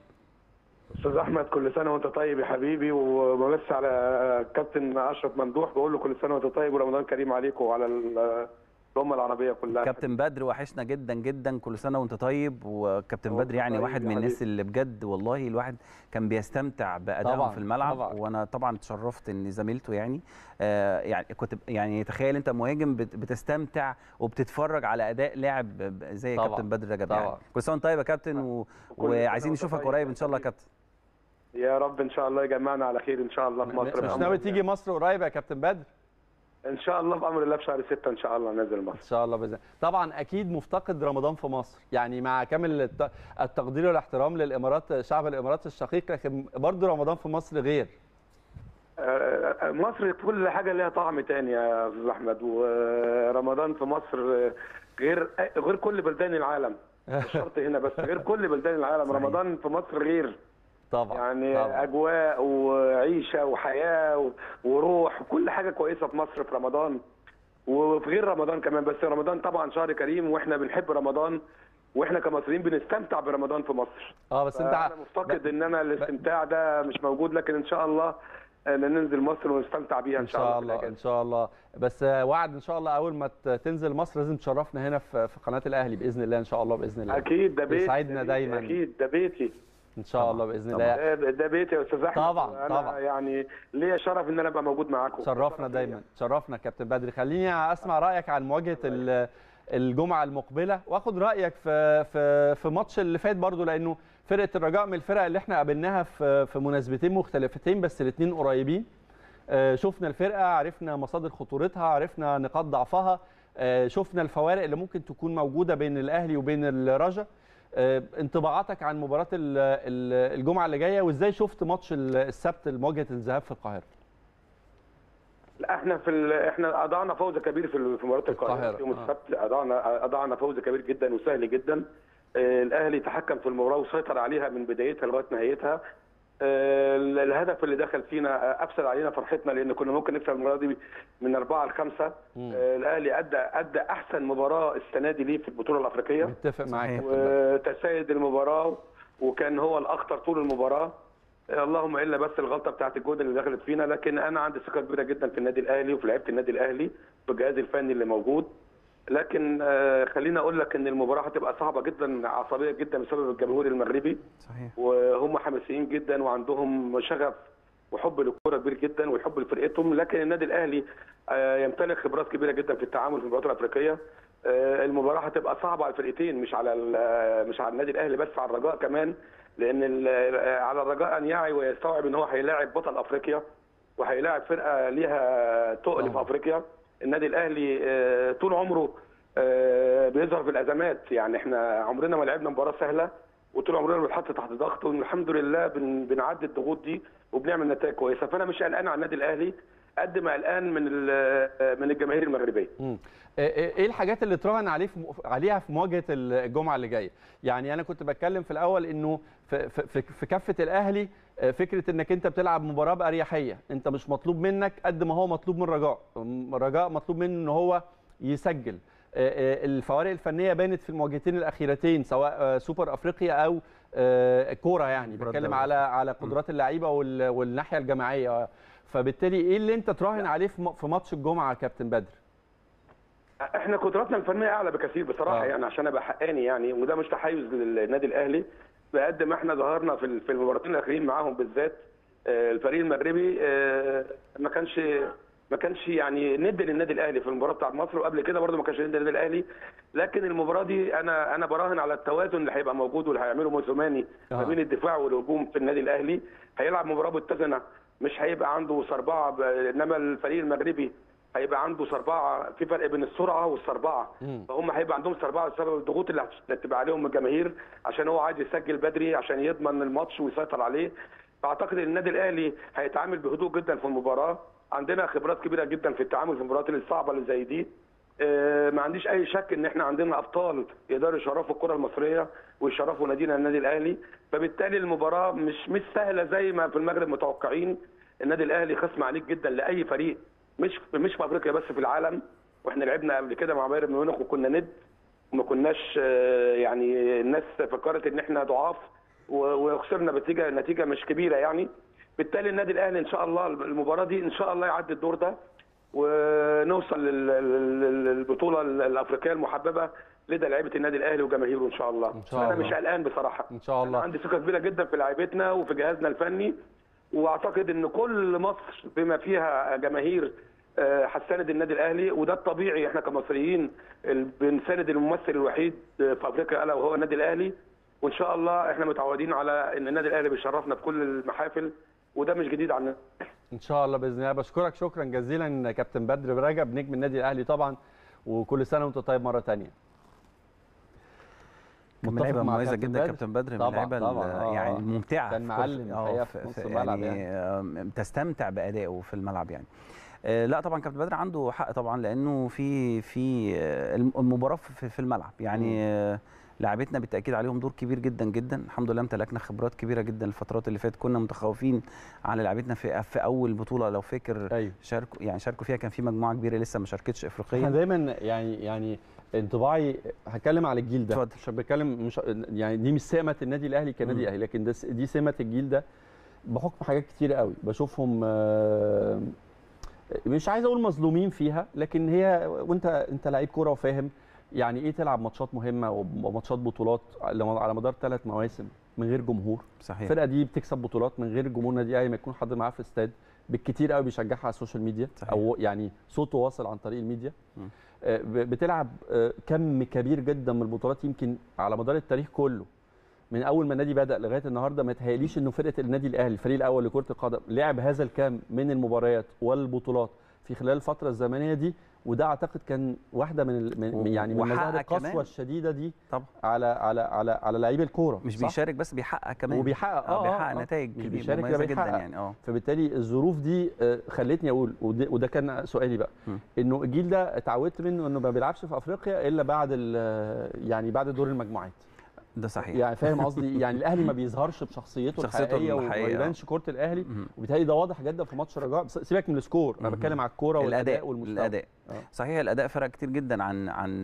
استاذ احمد كل سنه وانت طيب يا حبيبي وبمس على كابتن اشرف ممدوح بقول له كل سنه وانت طيب ورمضان كريم عليكم وعلى ال- الامه العربيه كلها كابتن بدر وحشنا جدا جدا كل سنه وانت طيب وكابتن وانت بدر يعني طيب واحد يا من الناس حبيبي. اللي بجد والله الواحد كان بيستمتع بادائهم طبعاً، في الملعب طبعاً. وانا طبعا اتشرفت ان زميلته يعني آه يعني كنت يعني تخيل انت مهاجم بت- بتستمتع وبتتفرج على اداء لاعب ب- زي طبعاً، كابتن بدر رجب طبعاً. يعني كل سنه وانت طيب يا كابتن و... وكل سنة وعايزين وانت نشوفك طيب قريب يا ان شاء الله يا حبيبي. كابتن يا رب ان شاء الله يجمعنا على خير ان شاء الله في مصر مش بأمر ناوي الله. تيجي مصر قريب يا كابتن بدر ان شاء الله بامر الله في شهر 6 ان شاء الله نازل ان مصر شاء الله باذن الله. طبعا اكيد مفتقد رمضان في مصر يعني مع كامل الت- التقدير والاحترام للامارات شعب الامارات الشقيق لكن برضه رمضان في مصر غير آه، مصر كل حاجه ليها طعم تاني يا استاذ احمد ورمضان في مصر غير غير كل بلدان العالم مش شرط هنا بس غير كل بلدان العالم صحيح. رمضان في مصر غير طبعا يعني طبعا. اجواء وعيشه وحياه و- وروح وكل حاجه كويسه في مصر في رمضان وفي غير رمضان كمان بس رمضان طبعا شهر كريم واحنا بنحب رمضان واحنا كمصريين بنستمتع برمضان في مصر اه بس انت انا ع- مفتقد ان انا الاستمتاع ده مش موجود لكن ان شاء الله آه، ننزل مصر ونستمتع بيها ان شاء الله في ان شاء الله بس آه، وعد ان شاء الله اول ما ت- تنزل مصر لازم تشرفنا هنا في في قناه الاهلي باذن الله ان شاء الله باذن الله اكيد ده بيتي يسعدنا ده بيتي، دايما اكيد ده بيتي ان شاء الله باذن طبعاً. الله ده ده بيتي يا استاذ احمد طبعاً، وأنا طبعاً. يعني ليا شرف ان انا ابقى موجود معاكم شرفنا شرف دايما ليا. شرفنا كابتن بدري خليني اسمع رايك عن مواجهه ال- الجمعه المقبله واخد رايك في في في ماتش اللي فات برضو لانه فرقه الرجاء من الفرق اللي احنا قابلناها في في مناسبتين مختلفتين بس الاثنين قريبين آه، شفنا الفرقه عرفنا مصادر خطورتها عرفنا نقاط ضعفها آه، شفنا الفوارق اللي ممكن تكون موجوده بين الاهلي وبين الرجا آه، انطباعاتك عن مباراه ال- ال- الجمعه اللي جايه وازاي شفت ماتش ال- السبت مواجهه الذهاب في القاهره لا احنا في ال... احنا اضعنا فوز كبير في ال- في مباراه القاهرة، القاهره يوم آه. السبت اضعنا اضعنا فوز كبير جدا وسهل جدا آه، الاهلي تحكم في المباراه وسيطر عليها من بدايتها لغايه نهايتها آه، ال- الهدف اللي دخل فينا آه، افسد علينا فرحتنا لان كنا ممكن نكسب المباراه دي من اربعه لخمسه مم. آه، الاهلي ادى ادى احسن مباراه السنه دي ليه في البطوله الافريقيه متفق معاك صحيح. كابتن بدري. وتسيد المباراه وكان هو الاخطر طول المباراه اللهم الا بس الغلطه بتاعت الجون اللي دخلت فينا لكن انا عندي ثقه كبيره جدا في النادي الاهلي وفي لعيبه النادي الاهلي في الجهاز الفني اللي موجود لكن آه، خليني اقول لك ان المباراه هتبقى صعبه جدا عصبيه جدا بسبب الجمهور المغربي صحيح وهم حماسيين جدا وعندهم شغف وحب للكوره كبير جدا وحب لفرقتهم لكن النادي الاهلي آه، يمتلك خبرات كبيره جدا في التعامل في المباريات الافريقيه آه، المباراه هتبقى صعبه على الفرقتين مش على ال- مش على النادي الاهلي بس على الرجاء كمان لان ال- على الرجاء ان يعي ويستوعب ان هو هيلاعب بطل افريقيا وهيلاعب فرقه ليها تقل طبعا. في افريقيا النادي الاهلي آه، طول عمره آه، بيظهر في الازمات يعني احنا عمرنا ما لعبنا مباراه سهله وطول عمرنا بنتحط تحت ضغط والحمد لله بن- بنعدي الضغوط دي وبنعمل نتائج كويسه فانا مش قلقان على النادي الاهلي قد ما قلقان من ال- من الجماهير المغربيه مم. ايه إيه الحاجات اللي تراهن عليه في م- عليها في مواجهه الجمعه اللي جايه يعني انا كنت بتكلم في الاول انه في, في, في- في كافه الاهلي آه، فكره انك انت بتلعب مباراه باريحيه انت مش مطلوب منك قد ما هو مطلوب من رجاء م- رجاء مطلوب منه ان هو يسجل آه، آه، الفوارق الفنيه بانت في المواجهتين الاخيرتين سواء آه، سوبر افريقيا او آه، كوره يعني كرة بتكلم الدولة. على على قدرات اللعيبه وال- والناحيه الجماعيه فبالتالي ايه اللي انت تراهن عليه في م- في ماتش الجمعه يا كابتن بدر احنا قدراتنا الفنيه اعلى بكثير بصراحه آه. يعني عشان ابقى حقاني يعني وده مش تحيز للنادي الاهلي بقد ما احنا ظهرنا في ال- في المباراتين الاخيرين معاهم بالذات آه، الفريق المغربي آه، ما كانش ما كانش يعني ند للنادي الاهلي في المباراه بتاعت مصر وقبل كده برده ما كانش ند للنادي الاهلي لكن المباراه دي انا انا براهن على التوازن اللي هيبقى موجود واللي هيعمله موسوماني ما آه. بين الدفاع والهجوم في النادي الاهلي هيلعب مباراه متزنه مش هيبقى عنده صربعه ب- انما الفريق المغربي هيبقى عنده صربعه في فرق بين السرعه والصربعه مم. فهم هيبقى عندهم صربعه بسبب الضغوط اللي هتبقى عليهم من الجماهير عشان هو عايز يسجل بدري عشان يضمن الماتش ويسيطر عليه فاعتقد ان النادي الاهلي هيتعامل بهدوء جدا في المباراه عندنا خبرات كبيره جدا في التعامل في المباريات الصعبه اللي زي دي آه، ما عنديش اي شك ان احنا عندنا ابطال يقدروا يشرفوا الكره المصريه ويشرفوا نادينا النادي الاهلي فبالتالي المباراه مش مش سهله زي ما في المغرب متوقعين النادي الاهلي خصم عنيف جدا لاي فريق مش مش في افريقيا بس في العالم واحنا لعبنا قبل كده مع بايرن ميونخ وكنا ند وما كناش آه، يعني الناس فكرت ان احنا ضعاف و- وخسرنا بنتيجه نتيجه مش كبيره يعني بالتالي النادي الاهلي ان شاء الله المباراه دي ان شاء الله يعدي الدور ده ونوصل لل- لل- للبطوله الافريقيه المحببه لدى لعيبه النادي الاهلي وجماهيره ان شاء الله إن شاء انا الله. مش قلقان بصراحه ان شاء الله انا عندي ثقه كبيره جدا في لعيبتنا وفي جهازنا الفني واعتقد ان كل مصر بما فيها جماهير آه، هتساند النادي الاهلي وده الطبيعي احنا كمصريين ال- بنساند الممثل الوحيد في افريقيا الا وهو النادي الاهلي وان شاء الله احنا متعودين على ان النادي الاهلي بيشرفنا في كل المحافل وده مش جديد عننا ان شاء الله باذن الله بشكرك شكرا جزيلا كابتن بدر رجب نجم النادي الاهلي طبعا وكل سنه وانت طيب مره ثانيه من لعيبه مميزه كابتن جدا بدر؟ كابتن بدر من طبعاً، اللعيبه طبعاً، ال- آه، يعني آه. الممتعه كان في معلم كل- آه، الحقيقة في- في نص في- الملعب يعني آم، تستمتع بادائه في الملعب يعني آه، لا طبعا كابتن بدر عنده حق طبعا لانه في في آه، الم- المباراه في في الملعب يعني آه، لاعبتنا بالتاكيد عليهم دور كبير جدا جدا الحمد لله امتلكنا خبرات كبيره جدا الفترات اللي فاتت كنا متخوفين على لاعبتنا في في اول بطوله لو فاكر ايوه شاركوا يعني شاركوا فيها كان في مجموعه كبيره لسه ما شاركتش احنا افريقيا دايما يعني يعني انطباعي هتكلم على الجيل ده اتفضل. عشان بتكلم مش يعني دي مش سمه النادي الاهلي كنادي مم. اهلي لكن ده دي سمه الجيل ده بحكم حاجات كتيره قوي بشوفهم آه، مش عايز اقول مظلومين فيها لكن هي وانت انت لعيب كوره وفاهم يعني ايه تلعب ماتشات مهمه وماتشات بطولات على مدار ثلاث مواسم من غير جمهور صحيح الفرقه دي بتكسب بطولات من غير جمهور نادي الاهلي ما يكون حد معاه في الاستاد بالكتير قوي بيشجعها على السوشيال ميديا صحيح. او يعني صوته واصل عن طريق الميديا مم. آه، ب- بتلعب آه، كم كبير جدا من البطولات يمكن على مدار التاريخ كله من اول ما النادي بدا لغايه النهارده ما تهيأليش انه فرقه النادي الاهلي الفريق الاول لكره القدم لعب هذا الكم من المباريات والبطولات في خلال الفتره الزمنيه دي وده اعتقد كان واحده من ال- من و- يعني من وحقق مظاهر القسوه كمان. الشديده دي طبعا على على على على لعيبه الكوره مش صح؟ بيشارك بس بيحقق كمان وبيحقق اه اه بيحقق آه. نتائج مش كبيره بيشارك مميزه يبقى جدا بيحقق. يعني اه فبالتالي الظروف دي آه، خلتني اقول وده, وده كان سؤالي بقى م. انه الجيل ده اتعودت منه انه ما بيلعبش في افريقيا الا بعد ال- يعني بعد دور المجموعات ده صحيح يعني فاهم قصدي يعني الاهلي ما بيظهرش بشخصيته شخصيته الحقيقيه وما الحقيقية. يبانش كوره الاهلي مهم. وبالتالي ده واضح جدا في ماتش الرجاء بس سيبك من السكور انا مهم. بتكلم على الكوره والاداء الاداء والمستوى الاداء آه. صحيح الاداء فرق كتير جدا عن عن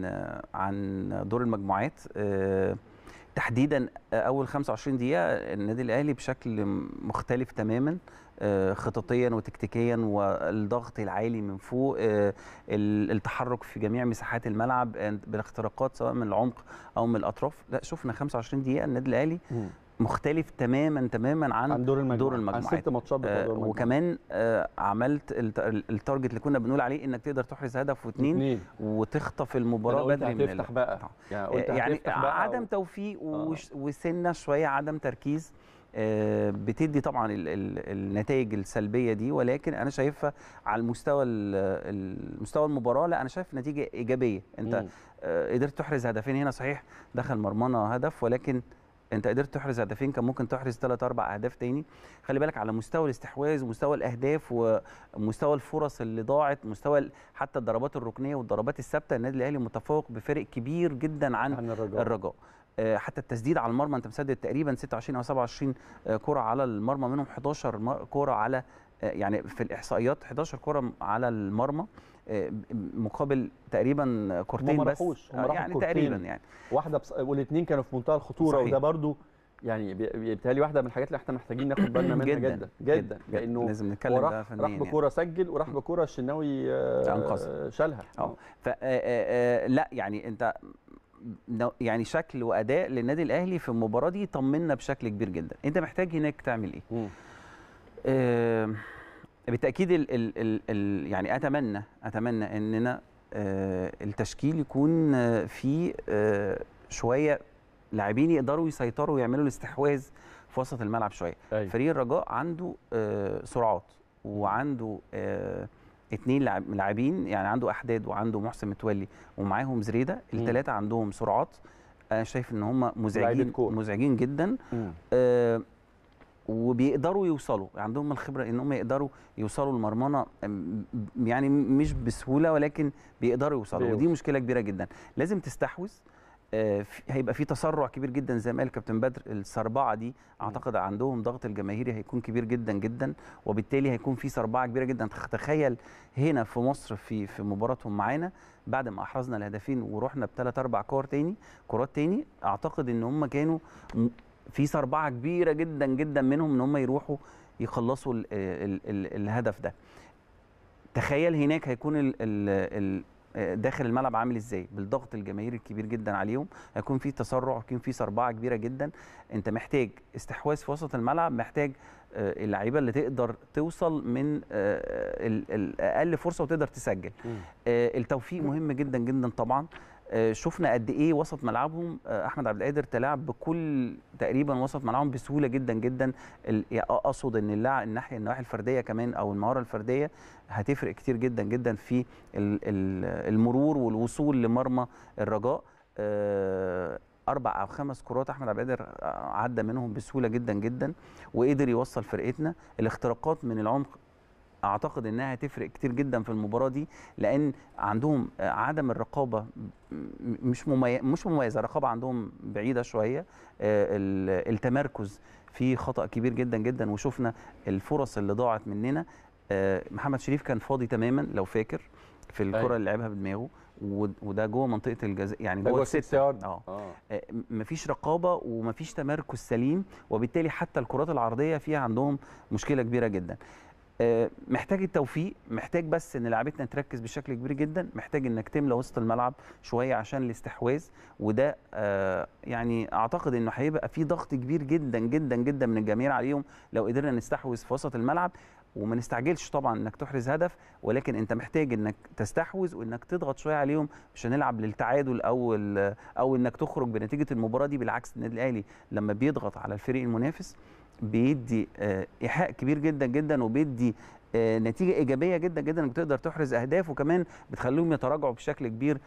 عن دور المجموعات آه، تحديدا اول 25 دقيقه النادي الاهلي بشكل مختلف تماما آه، خططيا وتكتيكيا والضغط العالي من فوق آه، ال- التحرك في جميع مساحات الملعب آه، بالاختراقات سواء من العمق او من الاطراف لا شفنا 25 دقيقه النادي الاهلي مم. مختلف تماما تماما عن, عن دور المجموعات دور عن المجموعات. ست ماتشات بتوع آه، دور المجموعات وكمان آه، عملت الت- التارجت اللي كنا بنقول عليه انك تقدر تحرز هدف واثنين اتنين وتخطف المباراه أنا قلت بدري من هتفتح ال- بقى طبعا. يعني قلت يعني هتفتح بقى عدم و- توفيق وش- وسنه شويه عدم تركيز آه، بتدي طبعا ال- ال- النتائج السلبيه دي ولكن انا شايفها على المستوى ال- المستوى المباراه لا انا شايف نتيجه ايجابيه انت مم. آه، قدرت تحرز هدفين هنا صحيح دخل مرمانا هدف ولكن انت قدرت تحرز هدفين كان ممكن تحرز ثلاث اربع اهداف تاني خلي بالك على مستوى الاستحواذ ومستوى الاهداف ومستوى الفرص اللي ضاعت مستوى ال- حتى الضربات الركنيه والضربات الثابته النادي الاهلي متفوق بفرق كبير جدا عن عن الرجاء الرجاء آه، حتى التسديد على المرمى انت مسدد تقريبا 26 او 27 آه، كره على المرمى منهم 11 م- كره على آه، يعني في الاحصائيات 11 كره على المرمى آه، مقابل تقريبا كورتين ما بس راحوش، هم آه، راحوا يعني كورتين. تقريبا يعني واحده بص... والاثنين كانوا في منتهى الخطوره صحيح. وده برضو يعني بي- بيتهيألي واحده من الحاجات اللي احنا محتاجين ناخد بالنا منها جداً، جدا جدا لانه لازم نتكلم هو بقى راح فنيا راح يعني. بكوره سجل وراح بكوره الشناوي آه، أنقذها. شالها اه ف آه، آه، آه، لا يعني انت نوع- يعني شكل واداء للنادي الاهلي في المباراه دي طمنا بشكل كبير جدا انت محتاج هناك تعمل ايه مم. آه، بالتاكيد ال ال ال ال يعني اتمنى اتمنى اننا آه، التشكيل يكون آه، فيه آه، شويه لاعبين يقدروا يسيطروا ويعملوا الاستحواذ في وسط الملعب شويه أيوة. فريق الرجاء عنده آه، سرعات وعنده آه، اتنين لاعب- لاعبين يعني عنده احداد وعنده محسن متولي ومعاهم زريده مم. الثلاثه عندهم سرعات انا شايف ان هم مزعجين كورة. مزعجين جدا مم. آه، وبيقدروا يوصلوا عندهم الخبره ان هم يقدروا يوصلوا لمرمانا أم، يعني مش بسهوله ولكن بيقدروا يوصلوا ودي بيوصل. مشكله كبيره جدا لازم تستحوذ آه، في- هيبقى في تسرع كبير جدا زي ما قال كابتن بدر السربعه دي اعتقد عندهم ضغط الجماهيري هيكون كبير جدا جدا وبالتالي هيكون في سربعه كبيره جدا تخيل هنا في مصر في في مباراتهم معانا بعد ما احرزنا الهدفين ورحنا بثلاث اربع كور تاني كرات تاني اعتقد ان هم كانوا م- في سربعه كبيره جدا جدا منهم ان هم يروحوا يخلصوا ال ال ال الهدف ده تخيل هناك هيكون ال ال ال داخل الملعب عامل ازاي بالضغط الجماهيري الكبير جدا عليهم هيكون في تسرع هيكون في سربعه كبيره جدا انت محتاج استحواذ في وسط الملعب محتاج آه، اللعيبه اللي تقدر توصل من آه، ال- ال- اقل فرصه وتقدر تسجل مم. آه، التوفيق مهم جدا جدا طبعا آه، شفنا قد ايه وسط ملعبهم آه، احمد عبد القادر تلاعب بكل تقريبا وسط ملعبهم بسهوله جدا جدا ال- يعني اقصد ان اللاعب الناحيه النواحي الفرديه كمان او المهاره الفرديه هتفرق كتير جدا جدا في ال- ال- المرور والوصول لمرمى الرجاء آه، اربع او خمس كرات احمد عبد القادر آه، عدى منهم بسهوله جدا جدا وقدر يوصل فرقتنا الاختراقات من العمق اعتقد انها هتفرق كتير جدا في المباراه دي لان عندهم آه، عدم الرقابه م- مش مميز مش مميزه الرقابه عندهم بعيده شويه آه، ال- التمركز في خطا كبير جدا جدا وشفنا الفرص اللي ضاعت مننا آه، محمد شريف كان فاضي تماما لو فاكر في الكره أيوة. اللي لعبها بدماغه و- وده جوه منطقه الجزاء يعني ده جوه جوه الستة. الست يارد اه اه آه، م- مفيش رقابه ومفيش تمركز سليم وبالتالي حتى الكرات العرضيه فيها عندهم مشكله كبيره جدا آه، محتاج التوفيق محتاج بس ان لعيبتنا تركز بشكل كبير جدا محتاج انك تملى وسط الملعب شويه عشان الاستحواذ وده آه، يعني اعتقد انه هيبقى في ضغط كبير جدا جدا جدا من الجماهير عليهم لو قدرنا نستحوذ في وسط الملعب وما نستعجلش طبعا انك تحرز هدف ولكن انت محتاج انك تستحوذ وانك تضغط شويه عليهم مش هنلعب للتعادل او ال- او انك تخرج بنتيجه المباراه دي بالعكس النادي الاهلي لما بيضغط على الفريق المنافس بيدي آه، ايحاء كبير جدا جدا وبيدي آه، نتيجه ايجابيه جدا جدا انك تقدر تحرز اهداف وكمان بتخليهم يتراجعوا بشكل كبير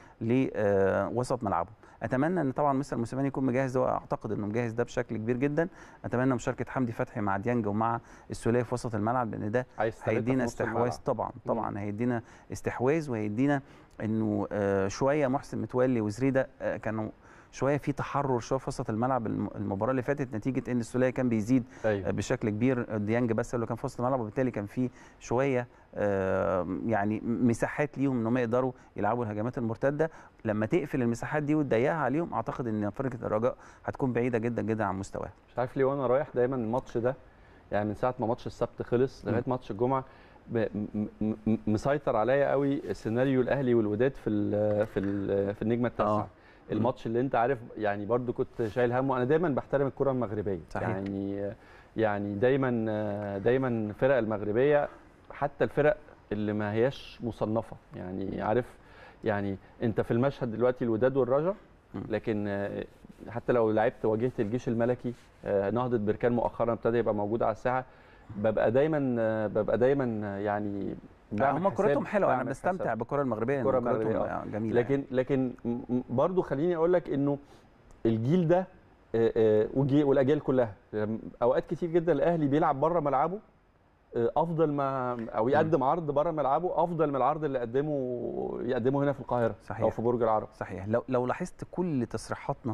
لوسط ملعبهم اتمنى ان طبعا مستر موسيماني يكون مجهز ده واعتقد انه مجهز ده بشكل كبير جدا اتمنى مشاركه حمدي فتحي مع ديانج ومع السوليه في وسط الملعب لان ده عايز ثلاثة في هيدينا نص استحواذ الملعب. طبعا طبعا هيدينا استحواذ وهيدينا انه آه، شويه محسن متولي وزريده آه، كانوا شويه في تحرر شويه في وسط الملعب الم- المباراه اللي فاتت نتيجه ان السوليه كان بيزيد ايوه بشكل كبير ديانج بس اللي كان في وسط الملعب وبالتالي كان في شويه آه، يعني مساحات ليهم انهم يقدروا يلعبوا الهجمات المرتده لما تقفل المساحات دي وتضيقها عليهم اعتقد ان فرقه الرجاء هتكون بعيده جدا جدا عن مستواها مش عارف ليه وانا رايح دايما الماتش ده يعني من ساعه ما ماتش السبت خلص لغايه ماتش الجمعه ب- م- م- م- مسيطر عليا قوي سيناريو الاهلي والوداد في ال في ال في النجمه التاسعه آه. الماتش اللي انت عارف يعني برضو كنت شايل همه انا دايما بحترم الكره المغربيه صحيح. يعني يعني دايما دايما الفرق المغربيه حتى الفرق اللي ما هياش مصنفه يعني عارف يعني انت في المشهد دلوقتي الوداد والرجا مم. لكن آه، حتى لو لعبت واجهت الجيش الملكي آه، نهضه بركان مؤخرا ابتدى يبقى موجود على الساحه ببقى دايما آه، ببقى دايما آه، يعني لا بعمل هم كورتهم حساب- حلوه انا بعمل بستمتع حساب. بالكره المغربيه الكرة إن كورتهم المغربية، آه، جميله لكن لكن م- م- برضو خليني اقول لك انه الجيل ده آه، آه، والجي- والاجيال كلها لم- اوقات كتير جدا الاهلي بيلعب بره ملعبه آه، افضل ما او يقدم عرض بره ملعبه افضل من العرض اللي قدمه يقدمه هنا في القاهره صحيح. او في برج العرب صحيح لو لو لاحظت كل تصريحاتنا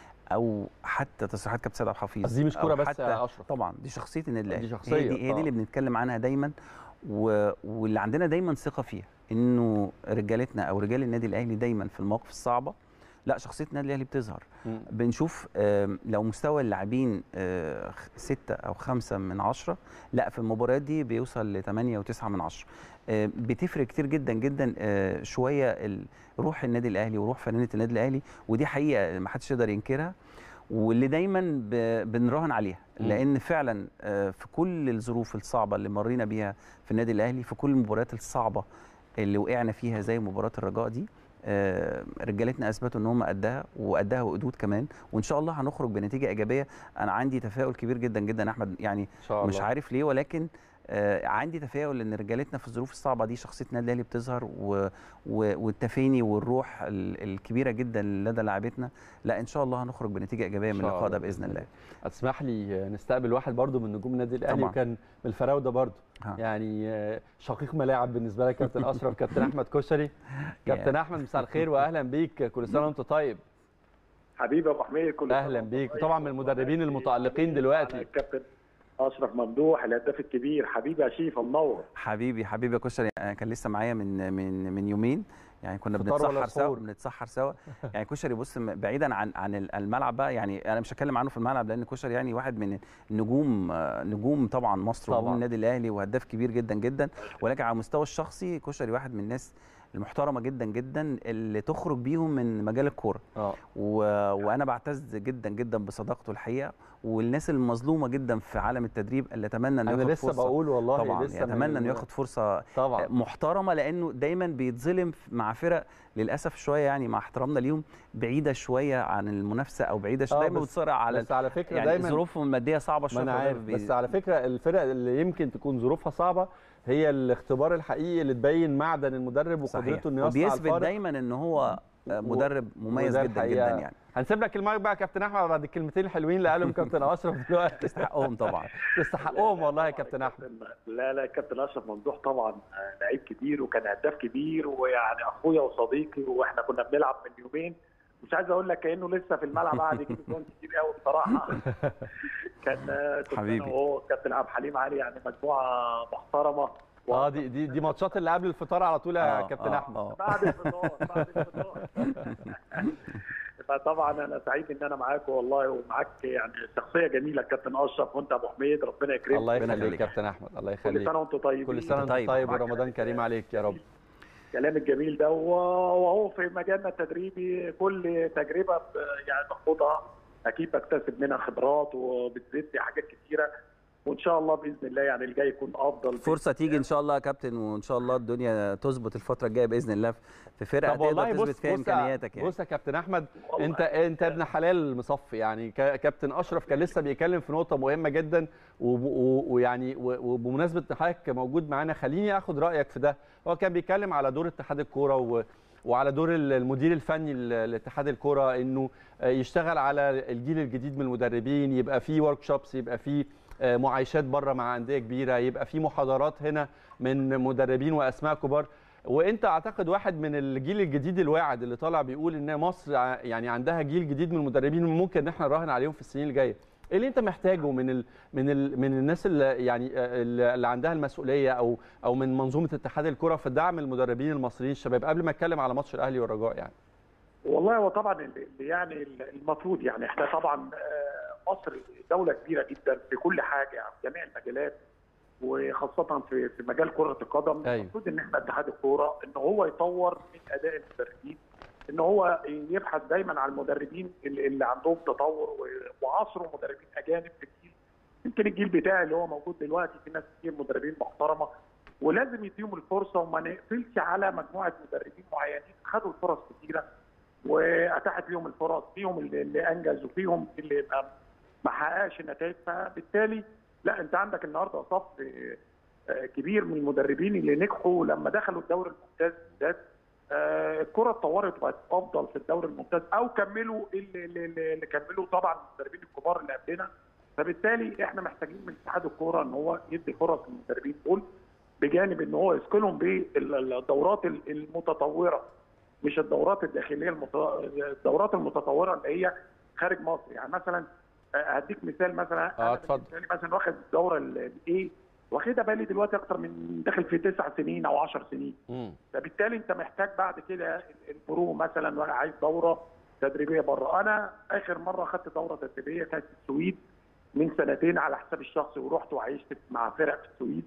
او حتى تصريحات كابتن سيد عبد الحفيظ بس دي مش أو كوره بس حتى يا اشرف طبعا دي شخصيه النادي الاهلي دي شخصية، هي دي, هي آه. دي اللي بنتكلم عنها دايما و... واللي عندنا دايما ثقه فيها انه رجالتنا او رجال النادي الاهلي دايما في المواقف الصعبه لا شخصيه النادي الاهلي بتظهر مم. بنشوف آم، لو مستوى اللاعبين آه، خ- ستة أو خمسة من عشرة لا في المباريات دي بيوصل لثمانية وتسعة من عشرة آه، بتفرق كتير جدا جدا آه، شوية ال- روح النادي الأهلي وروح فنانة النادي الأهلي ودي حقيقة ما حدش يقدر ينكرها واللي دايما ب- بنراهن عليها مم. لان فعلا آه، في كل الظروف الصعبه اللي مرينا بيها في النادي الاهلي في كل المباريات الصعبه اللي وقعنا فيها زي مباراه الرجاء دي آه، رجالتنا اثبتوا ان هم قدها وقدها وقدود كمان وان شاء الله هنخرج بنتيجه ايجابيه انا عندي تفاؤل كبير جدا جدا يا احمد يعني ان شاء الله مش عارف ليه ولكن آه، عندي تفاؤل ان رجالتنا في الظروف الصعبه دي شخصيه النادي الاهلي بتظهر و... و... والتفاني والروح ال... الكبيره جدا لدى لاعبتنا لا ان شاء الله هنخرج بنتيجه ايجابيه إن من شاء اللقاء ده الله باذن الله اسمح لي نستقبل واحد برضو من نجوم النادي الاهلي طبعاً. وكان من الفراوده برضو ها. يعني آه، شقيق ملاعب بالنسبه لك كابتن اشرف كابتن احمد كشري كابتن احمد مساء الخير واهلا بيك كل سنه وانت طيب حبيبي ابو حميد كل اهلا سنة وأنت بيك طيب. طبعا من المدربين المتالقين دلوقتي الكابتن اشرف ممدوح الهداف الكبير حبيبي يا شيف منور حبيبي حبيبي يا كشري أنا كان لسه معايا من من من يومين يعني كنا فطار ولا بنتسحر سوا سحور؟ بنتسحر سوا يعني كشري بص م- بعيدا عن عن ال- الملعب بقى يعني انا مش هتكلم عنه في الملعب لان كشري يعني واحد من نجوم آه، نجوم طبعا مصر طبعاً. ونجوم النادي الاهلي وهداف كبير جدا جدا ولكن على المستوى الشخصي كشري واحد من الناس المحترمه جدا جدا اللي تخرج بيهم من مجال الكوره اه و... وانا بعتز جدا جدا بصداقته الحقيقه والناس المظلومه جدا في عالم التدريب اللي اتمنى انه انا ياخد لسه فرصه بقول والله طبعا لسه من- اتمنى انه ياخد فرصه طبعا محترمه لانه دايما بيتظلم مع فرق للاسف شويه يعني مع احترامنا ليهم بعيده شويه عن المنافسه او بعيده شويه آه، دايما بس- بتصارع على بس على فكره يعني دايما ظروفهم الماديه صعبه ما شويه انا فده عارف بي- بس على فكره الفرق اللي يمكن تكون ظروفها صعبه هي الاختبار الحقيقي اللي تبين معدن المدرب صحيح وقدرته انه يصنع وبيثبت الفارق دايما ان هو آه، مدرب مميز وده جدا الحقيقة جدا يعني هنسيب لك المايك بقى يا كابتن احمد بعد الكلمتين الحلوين اللي قالهم كابتن اشرف دلوقتي يستحقهم طبعا تستحقهم والله يا كابتن احمد لا لا كابتن اشرف ممدوح طبعا آه، لعيب كبير وكان هداف كبير ويعني اخويا وصديقي واحنا كنا بنلعب من يومين مش عايز اقول لك كانه لسه في الملعب قاعد يجيب جوان كتير قوي بصراحه كان آه، كنت حبيبي. انا وهو كابتن عبد الحليم علي يعني مجموعه محترمه اه دي دي دي ماتشات اللي قبل الفطار على طول يا آه، كابتن آه، احمد آه. بعد الفطار بعد الفطار فطبعا انا سعيد ان انا معاك والله ومعاك يعني شخصيه جميله كابتن اشرف وانت ابو حميد ربنا يكرمك الله ربنا يخليك يخليك. كابتن احمد الله كل يخليك سنه وانتم طيبين كل سنه وانت طيب. طيب ورمضان كريم عليك يا رب الكلام الجميل ده و- وهو في مجالنا التدريبي كل تجربه ب- يعني باخدها اكيد بكتسب منها خبرات وبتزيدني حاجات كتيره وان شاء الله باذن الله يعني الجاي يكون افضل فرصه تيجي ان شاء الله يا كابتن وان شاء الله الدنيا تظبط الفتره الجايه باذن الله في فرقه طب والله تقدر بص تثبت فيها بص امكانياتك يعني بص يا كابتن احمد والله. انت انت ابن حلال مصفي يعني كا- كابتن اشرف كان لسه بيتكلم في نقطه مهمه جدا وب- و- ويعني و- وبمناسبه ان حضرتك موجود معانا خليني اخد رايك في ده هو كان بيتكلم على دور اتحاد الكوره و وعلى دور ال- المدير الفني ل- لاتحاد الكوره انه يشتغل على الجيل الجديد من المدربين يبقى في ورك شوبس يبقى في آه، معايشات بره مع انديه كبيره يبقى في محاضرات هنا من مدربين واسماء كبار وانت اعتقد واحد من الجيل الجديد الواعد اللي طالع بيقول ان مصر ع- يعني عندها جيل جديد من المدربين ممكن ان احنا نراهن عليهم في السنين الجايه ايه اللي انت محتاجه من ال من ال من الناس اللي يعني آه، اللي اللي عندها المسؤوليه او او من منظومه اتحاد الكره في دعم المدربين المصريين الشباب قبل ما اتكلم على ماتش الاهلي والرجاء يعني والله هو طبعا اللي يعني المفروض يعني احنا طبعا آه، مصر دوله كبيره جدا في كل حاجه يعني في جميع المجالات وخاصه في في مجال كره القدم أيوة. المفروض ان احنا اتحاد الكوره ان هو يطور من اداء المدربين ان هو يبحث دايما عن المدربين اللي اللي عندهم تطور و- وعصروا مدربين اجانب في الجيل يمكن الجيل بتاعي اللي هو موجود دلوقتي في ناس كتير مدربين محترمه ولازم يديهم الفرصه وما نقفلش على مجموعه مدربين معينين خدوا الفرص كتيره واتاحت لهم الفرص فيهم اللي, اللي انجز وفيهم اللي ما ما حققش نتائج فبالتالي لا انت عندك النهارده صف آه، كبير من المدربين اللي نجحوا لما دخلوا الدوري الممتاز بالذات آه، الكره اتطورت وبقت افضل في الدوري الممتاز او كملوا اللي, اللي, اللي كملوا طبعا المدربين الكبار اللي قبلنا فبالتالي احنا محتاجين من اتحاد الكوره ان هو يدي فرص للمدربين دول بجانب ان هو يسكنهم بالدورات المتطوره مش الدورات الداخليه المت... الدورات المتطوره اللي هي خارج مصر يعني مثلا آه، هديك مثال مثلا اه أنا اتفضل بالنسبة لي مثلا واخد الدوره الايه واخدها بالي دلوقتي اكتر من داخل في تسع سنين او 10 سنين مم. فبالتالي انت محتاج بعد كده البرو مثلا وانا عايز دوره تدريبيه بره انا اخر مره خدت دوره تدريبيه كانت في السويد من سنتين على حسابي الشخصي ورحت وعيشت مع فرق في السويد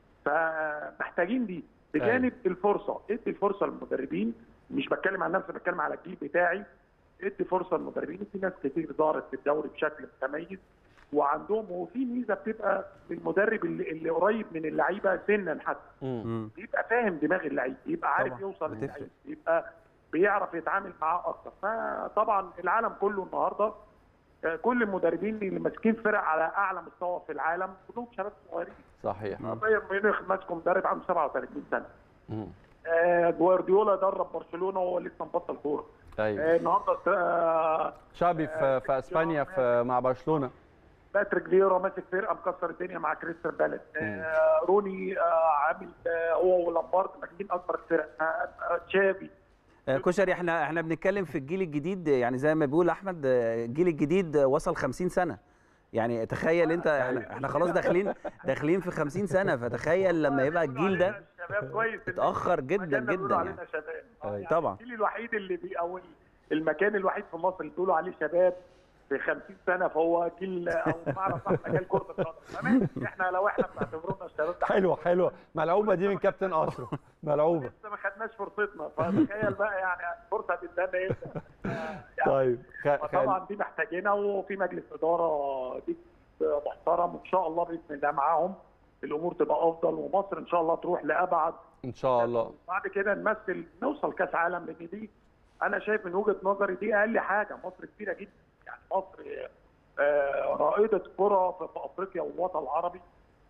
فمحتاجين دي بجانب الفرصه ادي الفرصه للمدربين مش بتكلم عن نفسي بتكلم على الجيل بتاعي ادي فرصه للمدربين في ناس كتير ظهرت في الدوري بشكل متميز وعندهم وفي ميزه بتبقى للمدرب اللي, اللي قريب من اللعيبه سنا حتى مم. مم. بيبقى فاهم دماغ اللعيب بيبقى عارف طبعاً، يوصل بتفرق. للعيب بيبقى بيعرف يتعامل معاه اكتر فطبعا العالم كله النهارده آه، كل المدربين اللي ماسكين فرق على اعلى مستوى في العالم كلهم شباب صغيرين صحيح بايرن ميونخ ماسكه مدرب عنده 37 سنه مم. آه، جوارديولا درب برشلونه وهو لسه مبطل كوره ايوه آه، النهارده آه، شابي في في اسبانيا في مع برشلونه باتريك فيرا ماسك فرقه مكسر الدنيا مع كريستال بالاس آه، روني آه، عامل آه، هو ولامبارد ماسكين اكبر الفرق آه، آه، تشافي آه، كشري احنا احنا بنتكلم في الجيل الجديد يعني زي ما بيقول احمد آه، الجيل الجديد آه، وصل 50 سنه يعني تخيل انت احنا احنا خلاص داخلين داخلين في 50 سنه فتخيل لما يبقى الجيل ده شباب كويس إن اتاخر جدا مكاننا بيقولوا جدا علينا يعني شباب آه، أيوة. يعني طبعا. الجيل الوحيد اللي بي او المكان الوحيد في مصر اللي بيقولوا عليه شباب في 50 سنه فهو جيل او بمعنى صح مجال كره القدم تمام احنا لو احنا بنعتبرونا الشباب ده حلوه حلوه ملعوبه دي من كابتن اشرف ملعوبه لسه ما خدناش فرصتنا فتخيل بقى يعني فرصه تدانا امتى آه، يعني طيب خ... خ... فطبعا دي محتاجينها وفي مجلس اداره دي محترم وان شاء الله باذن الله معاهم الامور تبقى افضل ومصر ان شاء الله تروح لابعد ان شاء الله بعد كده نمثل نوصل كاس عالم لان دي انا شايف من وجهه نظري دي اقل حاجه مصر كبيره جدا يعني مصر آه، رائده كره في في افريقيا والوطن العربي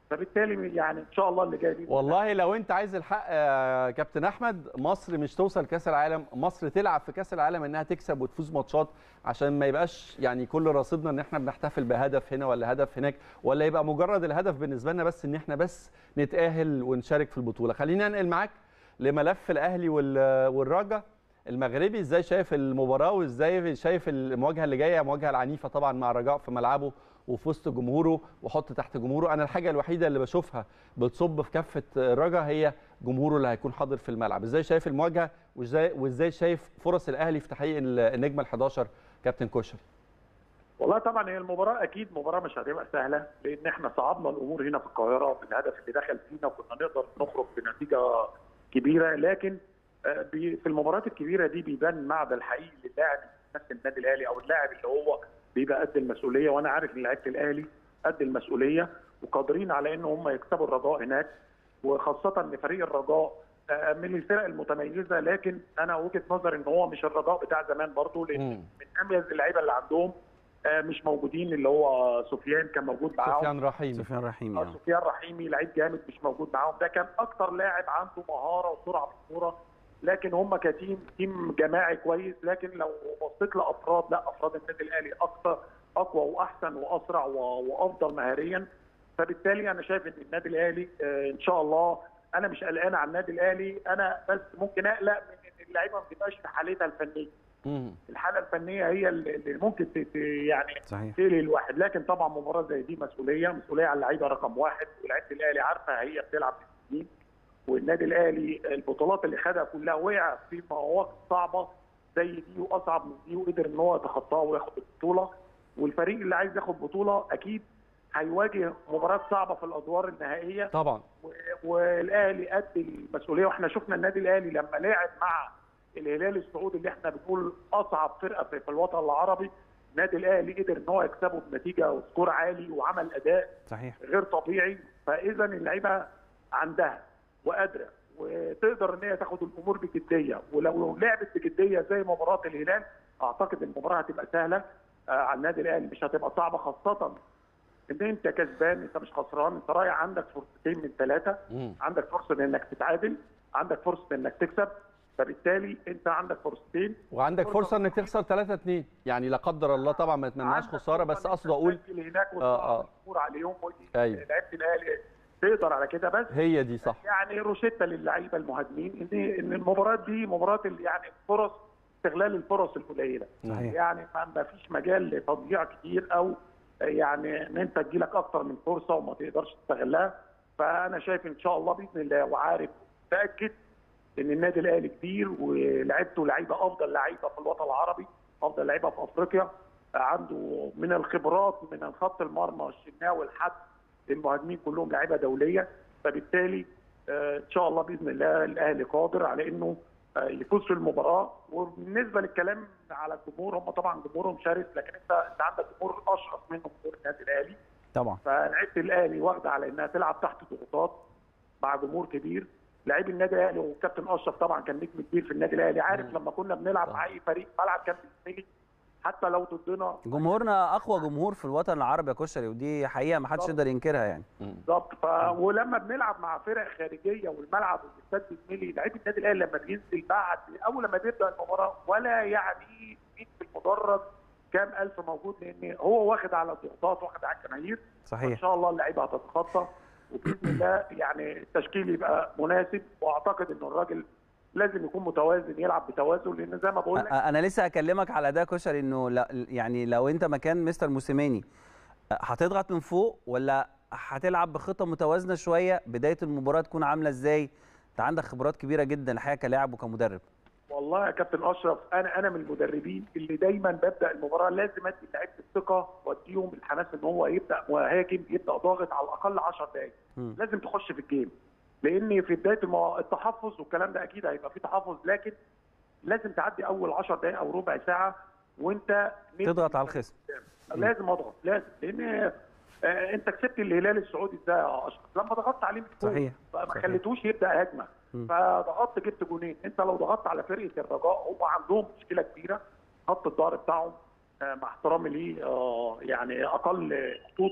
فبالتالي يعني ان شاء الله اللي جاي دي والله لو انت عايز الحق يا كابتن احمد مصر مش توصل كاس العالم مصر تلعب في كاس العالم انها تكسب وتفوز ماتشات عشان ما يبقاش يعني كل رصيدنا ان احنا بنحتفل بهدف هنا ولا هدف هناك ولا يبقى مجرد الهدف بالنسبه لنا بس ان احنا بس نتاهل ونشارك في البطوله خلينا انقل معاك لملف الاهلي وال- والرجا المغربي ازاي شايف المباراه وازاي شايف المواجهه اللي جايه المواجهه العنيفه طبعا مع الرجاء في ملعبه وفي وسط جمهوره وحط تحت جمهوره انا الحاجه الوحيده اللي بشوفها بتصب في كفه الرجا هي جمهوره اللي هيكون حاضر في الملعب ازاي شايف المواجهه وازاي وازاي شايف فرص الاهلي في تحقيق النجمه ال11 كابتن كوشر والله طبعا هي المباراه اكيد مباراه مش هتبقى سهله لان احنا صعبنا الامور هنا في القاهره بالهدف اللي دخل فينا وكنا نقدر نخرج بنتيجه كبيره لكن آه، بي- في المباريات الكبيره دي بيبان معدن حقيقي للاعب اللي بيمثل النادي الاهلي او اللاعب اللي هو بيبقى قد المسؤوليه وانا عارف ان لعيبه الاهلي قد المسؤوليه وقادرين على ان هم يكسبوا الرجاء هناك وخاصه ان فريق الرجاء آه، من الفرق المتميزه لكن انا وجهه نظري ان هو مش الرجاء بتاع زمان برضه لان مم. من اميز اللعيبه اللي عندهم آه، مش موجودين اللي هو سفيان كان موجود معاهم سفيان رحيمي سفيان رحيمي آه، آه. سفيان رحيمي لعيب جامد مش موجود معاهم ده كان اكتر لاعب عنده مهاره وسرعه في الكوره لكن هم كتيم تيم جماعي كويس لكن لو بصيت لافراد لا افراد النادي الاهلي اكتر اقوى واحسن واسرع و- وافضل مهاريا فبالتالي انا شايف ان النادي الاهلي آه، ان شاء الله انا مش قلقان على النادي الاهلي انا بس ممكن اقلق من ان اللعيبه ما تبقاش في حالتها الفنيه مم. الحاله الفنيه هي اللي اللي ممكن ت- ت- يعني صحيح تقلي الواحد لكن طبعا مباراه زي دي مسؤوليه مسؤوليه على اللعيبه رقم واحد ولاعيبه الاهلي عارفه هي بتلعب بالسنين والنادي الاهلي البطولات اللي خدها كلها وقع في مواقف صعبه زي دي واصعب من دي وقدر ان هو يتخطاها وياخد البطوله والفريق اللي عايز ياخد بطوله اكيد هيواجه مباريات صعبه في الادوار النهائيه طبعا و- والاهلي قد المسؤوليه واحنا شفنا النادي الاهلي لما لعب مع الهلال السعودي اللي احنا بنقول اصعب فرقه في في الوطن العربي النادي الاهلي قدر ان هو يكسبه بنتيجه وسكور عالي وعمل اداء صحيح غير طبيعي فاذا اللعيبه عندها وقادره وتقدر ان هي تاخد الامور بجديه ولو لعبت بجديه زي مباراه الهلال اعتقد المباراه هتبقى سهله آه، على النادي الاهلي مش هتبقى صعبه خاصه ان انت كسبان انت مش خسران انت رايح عندك فرصتين من ثلاثه مم. عندك فرصه انك تتعادل عندك فرصه انك تكسب فبالتالي انت عندك فرصتين وعندك فرصه انك تخسر 3 2 يعني لا قدر الله طبعا ما نتمناش عندك خساره فرصة بس إنك اقصد اقول تسجل هناك آه، آه. وتصعب الامور عليهم ودي أيوة. لعيبه الاهلي تقدر على كده بس هي دي صح يعني روشته للعيبه المهاجمين ان ان المباريات دي مباراه ال- يعني فرص استغلال الفرص القليله صحيح. يعني ما ما فيش مجال لتضييع كتير او يعني ان انت تجيلك اكتر من فرصه وما تقدرش تستغلها فانا شايف ان شاء الله باذن الله وعارف متاكد ان النادي الاهلي كبير ولعيبته لعيبه افضل لعيبه في الوطن العربي افضل لعيبه في افريقيا عنده من الخبرات من الخط المرمى الشناوي لحد المهاجمين كلهم لعيبه دوليه فبالتالي آه، ان شاء الله باذن الله الاهلي قادر على انه آه، يفوز في المباراه وبالنسبه للكلام على الجمهور هم طبعا جمهورهم شرس لكن انت انت عندك جمهور اشرف منه جمهور النادي الاهلي طبعا فلعيبه الاهلي واخده على انها تلعب تحت ضغوطات مع جمهور كبير لعيب النادي الاهلي والكابتن اشرف طبعا كان نجم كبير في النادي الاهلي عارف مم. لما كنا بنلعب مع اي فريق ملعب كان بالنسبه حتى لو ضدنا جمهورنا اقوى جمهور في الوطن العربي يا كشري ودي حقيقه ما حدش يقدر ينكرها يعني مم. بالظبط ف... ولما بنلعب مع فرق خارجيه والملعب والاستاد ملي لعيب النادي الاهلي لما بينزل بعد اول ما بيبدا المباراه ولا يعني مين في المدرج كام الف موجود لان هو واخد على الضغوطات واخد على الجماهير ان صحيح شاء الله اللعيبه هتتخطى وباذن الله يعني التشكيل يبقى مناسب واعتقد ان الراجل لازم يكون متوازن يلعب بتوازن لان زي ما بقول لك أ- انا لسه هكلمك على ده كشري انه لا يعني لو انت مكان مستر موسيماني هتضغط من فوق ولا هتلعب بخطه متوازنه شويه بدايه المباراه تكون عامله ازاي انت عندك خبرات كبيره جدا الحقيقه كلاعب وكمدرب والله يا كابتن اشرف انا انا من المدربين اللي دايما ببدا المباراه لازم ادي لعيبه الثقه واديهم الحماس ان هو يبدا مهاجم يبدا ضاغط على الاقل 10 دقائق مم. لازم تخش في الجيم لان في بدايه المو... التحفظ والكلام ده اكيد هيبقى في تحفظ لكن لازم تعدي اول 10 دقائق او ربع ساعه وانت تضغط على الخصم لازم اضغط لازم لان آه، انت كسبت الهلال السعودي ازاي يا اشرف لما ضغطت عليه من فوق صحيح ما صحيح. خليتوش يبدا هجمه مم. فضغطت جبت جونين انت لو ضغطت على فرقه الرجاء هم عندهم مشكله كبيره خط الظهر بتاعهم آه، مع احترامي ليه آه، يعني اقل خطوطه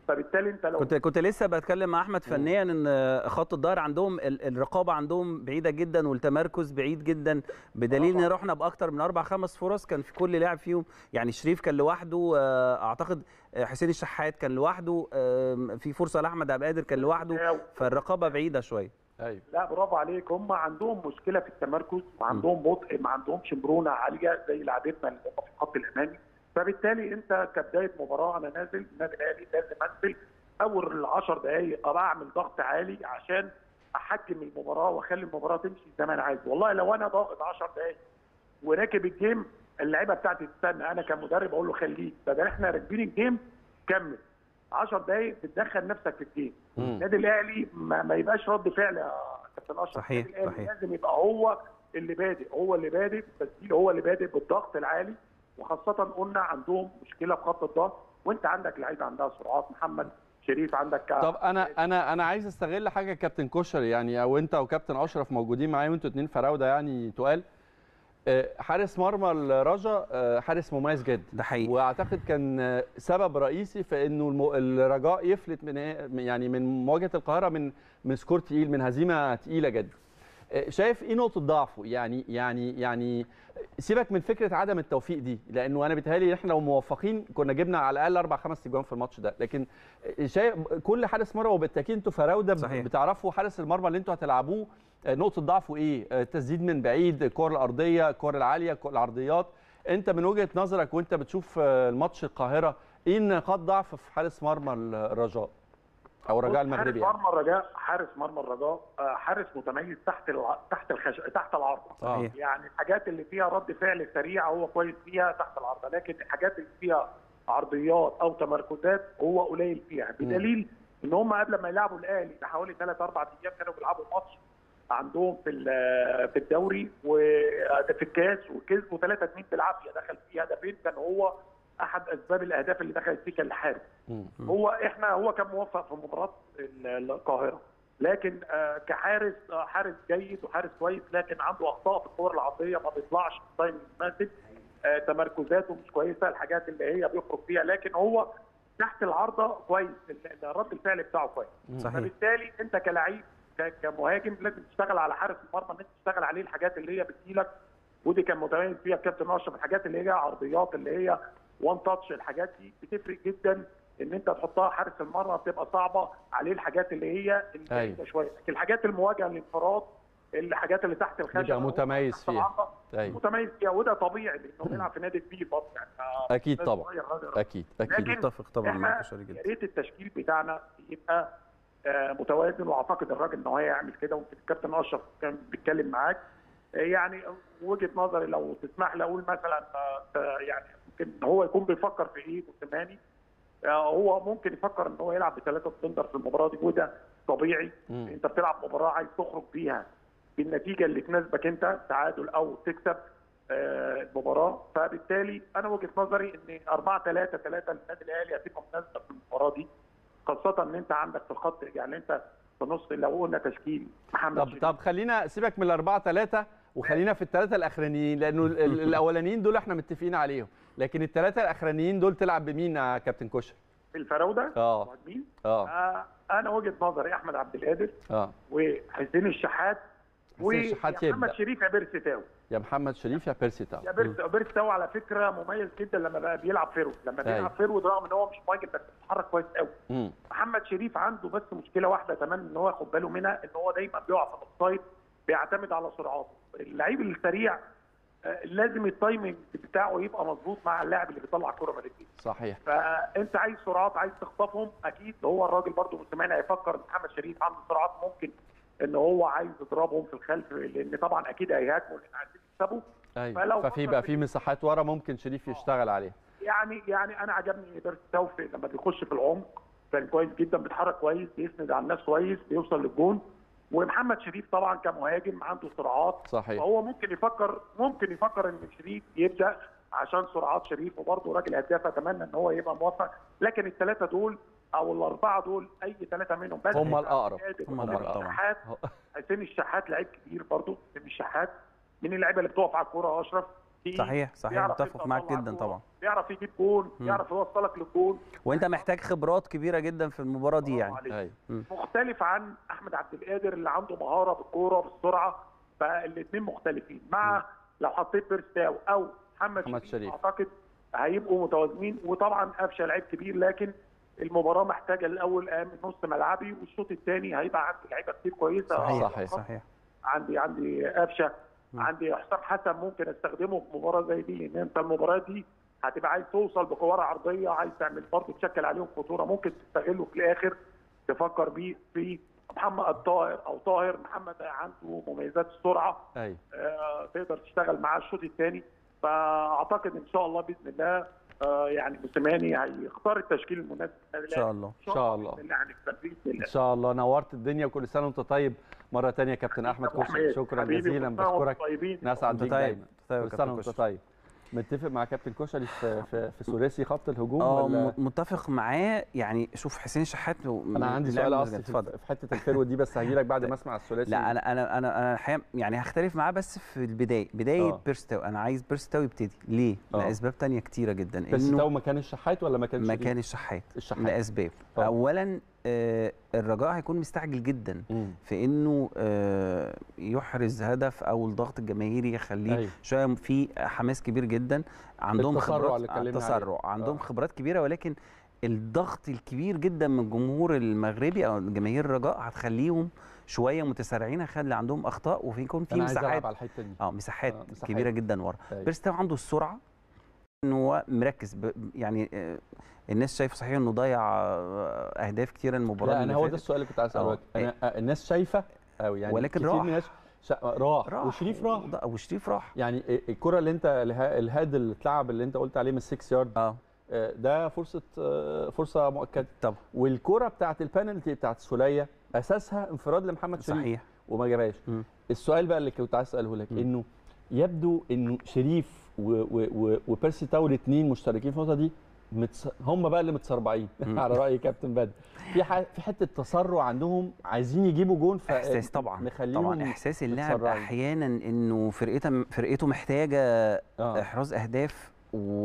فبالتالي انت لو كنت كنت لسه بتكلم مع احمد فنيا ان خط الظهر عندهم ال- الرقابه عندهم بعيده جدا والتمركز بعيد جدا بدليل ان رحنا باكتر من اربع خمس فرص كان في كل لاعب فيهم يعني شريف كان لوحده آه، اعتقد آه، حسين الشحات كان لوحده آم، في فرصه لاحمد عبد القادر كان لوحده فالرقابه بعيده شويه ايوه لا برافو عليك هم عندهم مشكله في التمركز وعندهم بطء ما عندهمش مرونه عاليه زي لعبتنا اللي هم في الخط الامامي فبالتالي انت كبدايه مباراه انا نازل النادي الاهلي لازم انزل اول العشر دقائق ابقى اعمل ضغط عالي عشان احجم المباراه واخلي المباراه تمشي زي ما انا عايز والله لو انا ضاغط 10 دقائق وراكب الجيم اللعيبه بتاعتي تستنى انا كمدرب اقول له خليك بدل احنا راكبين الجيم كمل 10 دقائق بتدخل نفسك في الجيم مم. النادي الاهلي ما, ما يبقاش رد فعل يا كابتن اشرف صحيح، النادي الأهلي صحيح. لازم يبقى هو اللي بادئ هو اللي بادئ بالتسجيل هو اللي بادئ بالضغط العالي وخاصه قلنا عندهم مشكله في خط الضغط وانت عندك لعيبه عندها سرعات محمد شريف عندك طب انا انا انا عايز استغل حاجه كابتن كشري يعني او انت وكابتن اشرف موجودين معايا وانتوا اتنين فراوده يعني تقال آه، حارس مرمى الرجا آه، حارس مميز جدا ده حقيقي واعتقد كان آه، سبب رئيسي في انه الم- الرجاء يفلت من يعني من مواجهه القاهره من من سكور تقيل من هزيمه تقيله جدا آه، شايف ايه نقطه ضعفه يعني يعني يعني سيبك من فكره عدم التوفيق دي لانه انا بيتهيألي احنا لو موفقين كنا جبنا على الاقل اربع خمس اجوان في الماتش ده لكن شايف كل حارس مرمى وبالتاكيد انتوا فراوده صحيح. بتعرفوا حارس المرمى اللي انتوا هتلعبوه آه، نقطه ضعفه ايه آه، تسديد من بعيد الكور الارضيه الكور العاليه الكور العرضيات انت من وجهه نظرك وانت بتشوف آه، الماتش القاهره ايه نقاط ضعف في حارس مرمى الرجاء او الرجاء المغربي حارس يعني مرمى الرجاء حارس مرمى الرجاء آه، حارس متميز تحت الع... تحت الخش... تحت العارضه صحيح. يعني الحاجات اللي فيها رد فعل سريع هو كويس فيها تحت العارضه لكن الحاجات اللي فيها عرضيات او تمركزات هو قليل فيها بدليل ان هم قبل ما يلعبوا الاهلي بحوالي 3 4 ايام كانوا بيلعبوا ماتش عندهم في ال- في الدوري وفي الكاس وكسبوا 3 2 بالعافيه دخل فيه هدفين كان هو احد اسباب الاهداف اللي دخلت فيه كان الحارس مم. هو احنا هو كان موفق في مباراه ال- القاهره لكن آه، كحارس آه، حارس جيد وحارس كويس لكن عنده اخطاء في الكور العرضيه ما بيطلعش في التايم المناسب آه، تمركزاته مش كويسه الحاجات اللي هي بيخرج فيها لكن هو تحت العارضه كويس ال- ال- رد الفعل بتاعه كويس صحيح فبالتالي انت كلعيب ك- كمهاجم لازم تشتغل على حارس المرمى ان انت تشتغل عليه الحاجات اللي هي بتجيلك ودي كان متميز فيها الكابتن اشرف الحاجات اللي هي عرضيات اللي هي وان تاتش الحاجات دي بتفرق جدا ان انت تحطها حارس المرمى بتبقى صعبه عليه الحاجات اللي هي البعيده شويه لكن الحاجات المواجهه الانفراد الحاجات اللي تحت الخشب بيبقى متميز تحت فيها. العارضة، ايوه متميز فيها وده طبيعي لانه بيلعب في نادي كبير برضه يعني آه، اكيد نادي طبعا صغير راجل. اكيد اكيد لكن متفق طبعا مع احنا كشري يا جدا ريت التشكيل بتاعنا يبقى آه، متوازن واعتقد الراجل ان هو هيعمل كده ويمكن الكابتن اشرف كان بيتكلم معاك آه، يعني وجهه نظري لو تسمح لي اقول مثلا آه، يعني ممكن هو يكون بيفكر في ايه موسيماني آه، هو ممكن يفكر ان هو يلعب بثلاثه ديفندر في المباراه دي وده طبيعي مم. انت بتلعب مباراه عايز تخرج بيها بالنتيجه اللي تناسبك انت تعادل او تكسب آه، المباراه فبالتالي انا وجهه نظري ان 4 3 3 للنادي الاهلي هتبقى مناسبه في المباراه دي خاصه ان انت عندك في الخط يعني انت في نص لو قلنا تشكيل محمد طب شريف. طب خلينا سيبك من الاربعه ثلاثه وخلينا في الثلاثه الاخرانيين لانه ال- ال- الاولانيين دول احنا متفقين عليهم لكن الثلاثه الاخرانيين دول تلعب بمين يا كابتن كشري الفراوده اه مهاجمين اه آه انا وجهه نظري احمد عبد القادر اه وحسين الشحات حسين الشحات ومحمد يبدأ. شريف يا بيرسي تاو يا محمد شريف يا بيرسي تاو يا بيرسي بيرسي تاو على فكره مميز جدا لما بقى بيلعب فيرود لما أيوة. بيلعب فيرود رغم ان هو مش مهاجم بس بيتحرك كويس قوي مم. محمد شريف عنده بس مشكله واحده اتمنى ان هو ياخد باله منها ان هو دايما بيقع في الاوفسايد بيعتمد على سرعاته اللعيب السريع آه، لازم التايمنج بتاعه يبقى مظبوط مع اللاعب اللي بيطلع الكره من رجليه صحيح فانت عايز سرعات عايز تخطفهم اكيد هو الراجل برضه موسيماني هيفكر ان محمد شريف عنده سرعات ممكن ان هو عايز يضربهم في الخلف لان طبعا اكيد هيهاجموا لان عايزين يكسبوا ايوه فلو ففي بقى في مساحات ورا ممكن شريف يشتغل عليها يعني يعني انا عجبني بيرس توفيق لما بيخش في العمق كان كويس جدا بيتحرك كويس بيسند على الناس كويس بيوصل للجون ومحمد شريف طبعا كمهاجم عنده سرعات صحيح فهو ممكن يفكر ممكن يفكر ان شريف يبدا عشان سرعات شريف وبرضه راجل هداف اتمنى ان هو يبقى موفق لكن الثلاثه دول او الاربعه دول اي ثلاثه منهم بس هم الأقرب. هم هم الأقرب طبعا. الشحات حسين الشحات لعيب كبير برضه حسين الشحات من اللعيبه اللي بتقف على الكوره اشرف تقيل، صحيح صحيح بيعرف متفق يبقى معاك يطلع جدا الكورة، طبعا بيعرف يجيب جول مم. يعرف يوصلك للجول وانت محتاج خبرات كبيره جدا في المباراه دي برافو يعني عليك. ايوه مختلف عن احمد عبد القادر اللي عنده مهاره بالكوره بالسرعه فالاثنين مختلفين مع لو حطيت بيرستاو او محمد محمد شريف, شريف. اعتقد هيبقوا متوازنين وطبعا قفشه لعيب كبير لكن المباراه محتاجه الاول من نص ملعبي والشوط الثاني هيبقى عندي لعيبه كتير كويسه صحيح صحيح. صحيح عندي عندي قفشه مم. عندي حسام حسن ممكن استخدمه في مباراه زي دي لان انت المباراه دي هتبقى عايز توصل بكوره عرضيه عايز تعمل برضه تشكل عليهم خطوره ممكن تستغله في الاخر تفكر بيه في محمد الطاهر او طاهر محمد عنده مميزات السرعه ايوه آه، تقدر تشتغل معاه الشوط الثاني فاعتقد ان شاء الله باذن الله آه، يعني موسيماني هيختار التشكيل المناسب ان شاء الله إن شاء الله. باذن الله هنكسب باذن ان الله شاء الله نورت الدنيا وكل سنه وانت طيب مره تانية كابتن احمد أبو كوشي حميد، شكرا حبيبي، جزيلا كل سنة وأنتم بشكرك طيبين نسعد انت بيك طيب دايما طيب يا كل كابتن سنه وانت كشري. طيب متفق مع كابتن كشري في في, في ثلاثي خط الهجوم اه ولا م- متفق معاه يعني شوف حسين شحات انا عندي سؤال اصلي في في حته الفيرود دي بس هجي لك بعد ما اسمع الثلاثي لا انا انا انا انا الحقيقه يعني هختلف معاه بس في البدايه بدايه آه. بيرستاو انا عايز بيرستاو يبتدي ليه؟ آه. لاسباب تانية كتيره جدا بس تو انه مكان الشحات ولا مكان شريف؟ مكان الشحات الشحات لاسباب آه. اولا آه الرجاء هيكون مستعجل جدا مم. في انه آه يحرز هدف او الضغط الجماهيري يخليه أيوة. شويه في حماس كبير جدا عندهم التسرع خبرات اللي اتكلمنا التسرع عليه. عندهم آه. خبرات كبيره ولكن الضغط الكبير جدا من الجمهور المغربي او جماهير الرجاء هتخليهم شويه متسارعين هيخلي عندهم اخطاء وفي يكون في انا عايز مساحات العب على الحته دي اه مساحات آه، مساحات. كبيره جدا ورا أيوة. بيرستاو عنده السرعه انه هو مركز ب... يعني آه، الناس شايفه صحيح انه ضيع آه، اهداف كتيره المباراه لا انا اللي هو ده فاتت. السؤال اللي كنت عايز اساله آه. لك انا آه، الناس شايفه او يعني ولكن كتير راح. من الناس شا... راح. راح وشريف راح وض- وشريف راح يعني الكره اللي انت الها- الهاد اللي اتلعب اللي انت قلت عليه من 6 يارد اه ده فرصه آه، فرصه مؤكده طبعا والكره بتاعت البنالتي بتاعت السوليه اساسها انفراد لمحمد شريف صحيح وما جابهاش مم. السؤال بقى اللي كنت عايز اساله لك مم. انه يبدو انه شريف و و و وبيرسي تاو الاثنين مشتركين في النقطه دي متص... هم بقى اللي متسربعين مم. على راي كابتن بدر في ح... في حته تسرع عندهم عايزين يجيبوا جون ف احساس طبعا مخليهم طبعا احساس اللاعب متسرعين. احيانا انه فرقته فرقته محتاجه اه احراز اهداف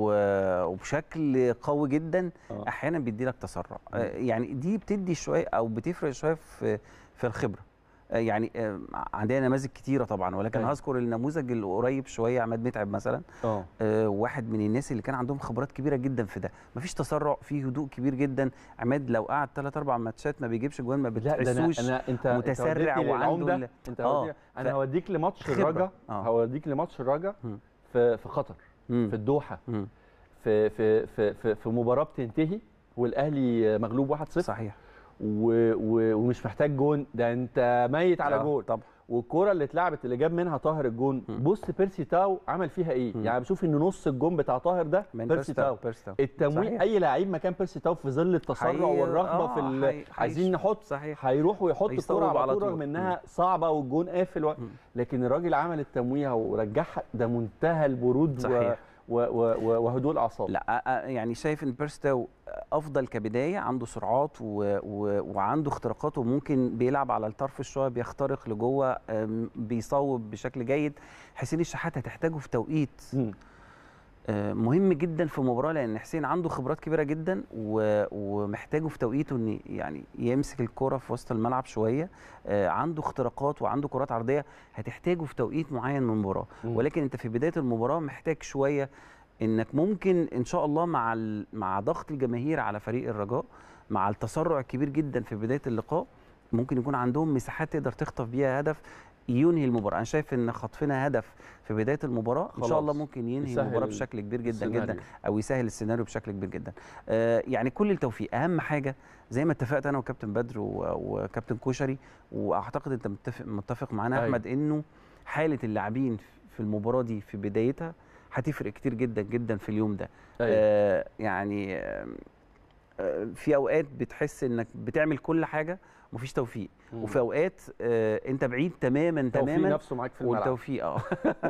و- وبشكل قوي جدا آه. احيانا بيدي لك تسرع مم. آه، يعني دي بتدي شويه او بتفرق شويه في في الخبره آه، يعني آه، عندنا نماذج كتيره طبعا ولكن أيوة. هذكر النموذج القريب شويه عماد متعب مثلا اه آه، واحد من الناس اللي كان عندهم خبرات كبيره جدا في ده مفيش تسرع في هدوء كبير جدا عماد لو قعد 3 4 ماتشات ما بيجيبش جوان ما لا ده انا بتحسوش انا انت متسرع انت وديتني وعنده للعمدة. ال- انت آه، هوديك انا ف- هوديك لماتش خبرة. الرجا آه. هوديك لماتش الرجا مم. في في قطر مم. في الدوحه مم. في في في في, في مباراه بتنتهي والاهلي مغلوب 1-0 صحيح و... و... ومش محتاج جون ده انت ميت على آه، جول طبعا والكوره اللي اتلعبت اللي جاب منها طاهر الجون مم. بص بيرسي تاو عمل فيها ايه مم. يعني بشوف ان نص الجون بتاع طاهر ده من بيرسي تاو بيرستاو التمويه صحيح. اي لعيب مكان بيرسي تاو في ظل التسرع حي- والرغبه آه، في ال... حي- عايزين حي- نحط صحيح هيروح ويحط هيصوب الكوره على على طول طول. رغم انها صعبه والجون قافل و... مم. لكن الراجل عمل التمويه ورجعها ده منتهى البرود و... صحيح. و... و... و... وهدوء الاعصاب لا آه، آه، يعني شايف ان بيرستاو افضل كبدايه عنده سرعات و... و... وعنده اختراقات وممكن بيلعب على الطرف شويه بيخترق لجوه آم، بيصوب بشكل جيد حسين الشحات هتحتاجه في توقيت مم. آه، مهم جدا في مباراه لان حسين عنده خبرات كبيره جدا و... ومحتاجه في توقيته ان يعني يمسك الكره في وسط الملعب شويه آه، عنده اختراقات وعنده كرات عرضيه هتحتاجه في توقيت معين من المباراه مم. ولكن انت في بدايه المباراه محتاج شويه انك ممكن ان شاء الله مع ال... مع ضغط الجماهير على فريق الرجاء مع التسرع الكبير جدا في بدايه اللقاء ممكن يكون عندهم مساحات تقدر تخطف بيها هدف ينهي المباراه انا شايف ان خطفنا هدف في بدايه المباراه ان خلاص. شاء الله ممكن ينهي يسهل المباراه ال- بشكل كبير جدا السيناريو. جدا او يسهل السيناريو بشكل كبير جدا آه يعني كل التوفيق اهم حاجه زي ما اتفقت انا وكابتن بدر و- وكابتن كوشري واعتقد انت متفق متفق معانا أيوة. احمد انه حاله اللاعبين في المباراه دي في بدايتها هتفرق كتير جدا جدا في اليوم ده أيوة. آه يعني آه آه، في اوقات بتحس انك بتعمل كل حاجه ومفيش توفيق مم. وفي اوقات آه انت بعيد تماما توفيق تماما نفسه معاك في الملعب والتوفيق اه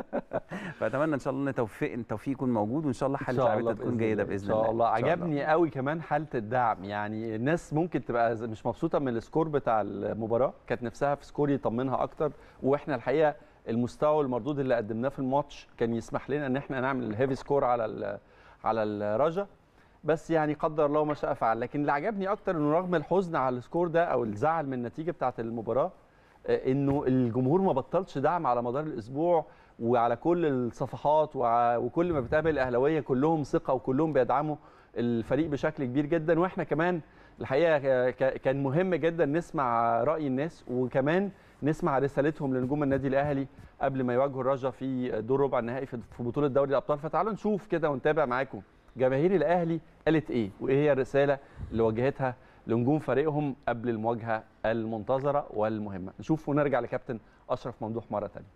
فاتمنى ان شاء الله ان توفيق التوفيق يكون موجود وان شاء الله إن حاله شاء الله لعبتها تكون بإذن جيده الله. باذن ان الله شاء الله إن شاء عجبني قوي كمان حاله الدعم يعني الناس ممكن تبقى ز- مش مبسوطه من السكور بتاع المباراه كانت نفسها في سكور يطمنها اكتر واحنا الحقيقه المستوى والمردود اللي قدمناه في الماتش كان يسمح لنا ان احنا نعمل الهيفي سكور على ال على الرجا بس يعني قدر الله ما شاء فعل لكن اللي عجبني اكتر انه رغم الحزن على السكور ده او الزعل من النتيجه بتاعه المباراه آه، انه الجمهور ما بطلش دعم على مدار الاسبوع وعلى كل الصفحات وع- وكل ما بتقابل الاهلاويه كلهم ثقه وكلهم بيدعموا الفريق بشكل كبير جدا واحنا كمان الحقيقه ك- ك- كان مهم جدا نسمع راي الناس وكمان نسمع رسالتهم لنجوم النادي الاهلي قبل ما يواجهوا الرجا في دور ربع النهائي في في بطوله دوري الابطال فتعالوا نشوف كده ونتابع معاكم جماهير الاهلي قالت ايه وايه هي الرساله اللي وجهتها لنجوم فريقهم قبل المواجهه المنتظره والمهمه نشوف ونرجع لكابتن اشرف ممدوح مره ثانيه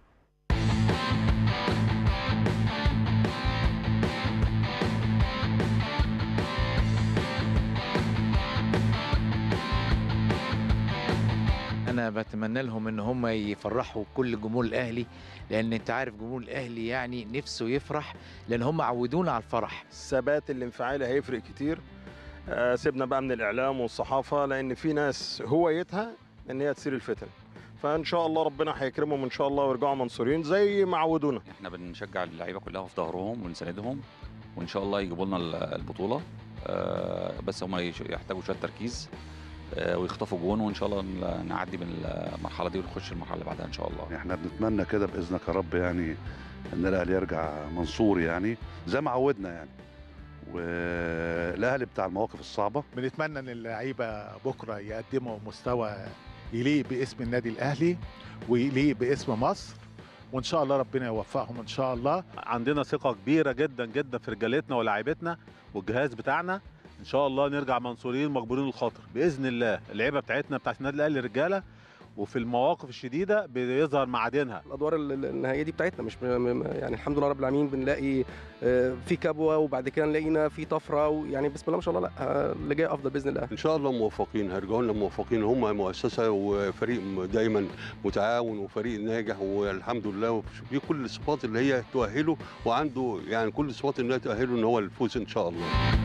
انا بتمنى لهم ان هم يفرحوا كل جمهور الاهلي لان انت عارف جمهور الاهلي يعني نفسه يفرح لان هم عودونا على الفرح الثبات الانفعالي هيفرق كتير آه، سيبنا بقى من الاعلام والصحافه لان في ناس هوايتها ان هي تثير الفتن فان شاء الله ربنا هيكرمهم ان شاء الله ويرجعوا منصورين زي ما عودونا احنا بنشجع اللعيبه كلها في ظهرهم ونساندهم وان شاء الله يجيبوا لنا ال- البطوله آه، بس هم يش- يحتاجوا شويه تركيز آه، ويخطفوا جون وان شاء الله ن- نعدي من المرحله دي ونخش المرحله اللي بعدها ان شاء الله احنا بنتمنى كده باذنك يا رب يعني ان الاهلي يرجع منصور يعني زي ما عودنا يعني والاهلي بتاع المواقف الصعبه بنتمنى ان اللعيبه بكره يقدموا مستوى يليق باسم النادي الاهلي ويليق باسم مصر وان شاء الله ربنا يوفقهم ان شاء الله عندنا ثقة كبيرة جدا جدا في رجالتنا ولاعيبتنا والجهاز بتاعنا ان شاء الله نرجع منصورين مجبورين الخاطر باذن الله اللعيبه بتاعتنا بتاعت النادي الاهلي رجاله وفي المواقف الشديده بيظهر معادنها الادوار ال- ال- النهائيه دي بتاعتنا مش م- م- يعني الحمد لله رب العالمين بنلاقي آه، في كبوه وبعد كده نلاقينا في طفره ويعني بسم الله ما شاء الله لا آه، اللي جاي افضل باذن الله ان شاء الله موفقين هيرجعوا لنا موفقين هم مؤسسه وفريق دايما متعاون وفريق ناجح والحمد لله في كل الصفات اللي هي تؤهله وعنده يعني كل الصفات اللي هي تؤهله ان هو الفوز ان شاء الله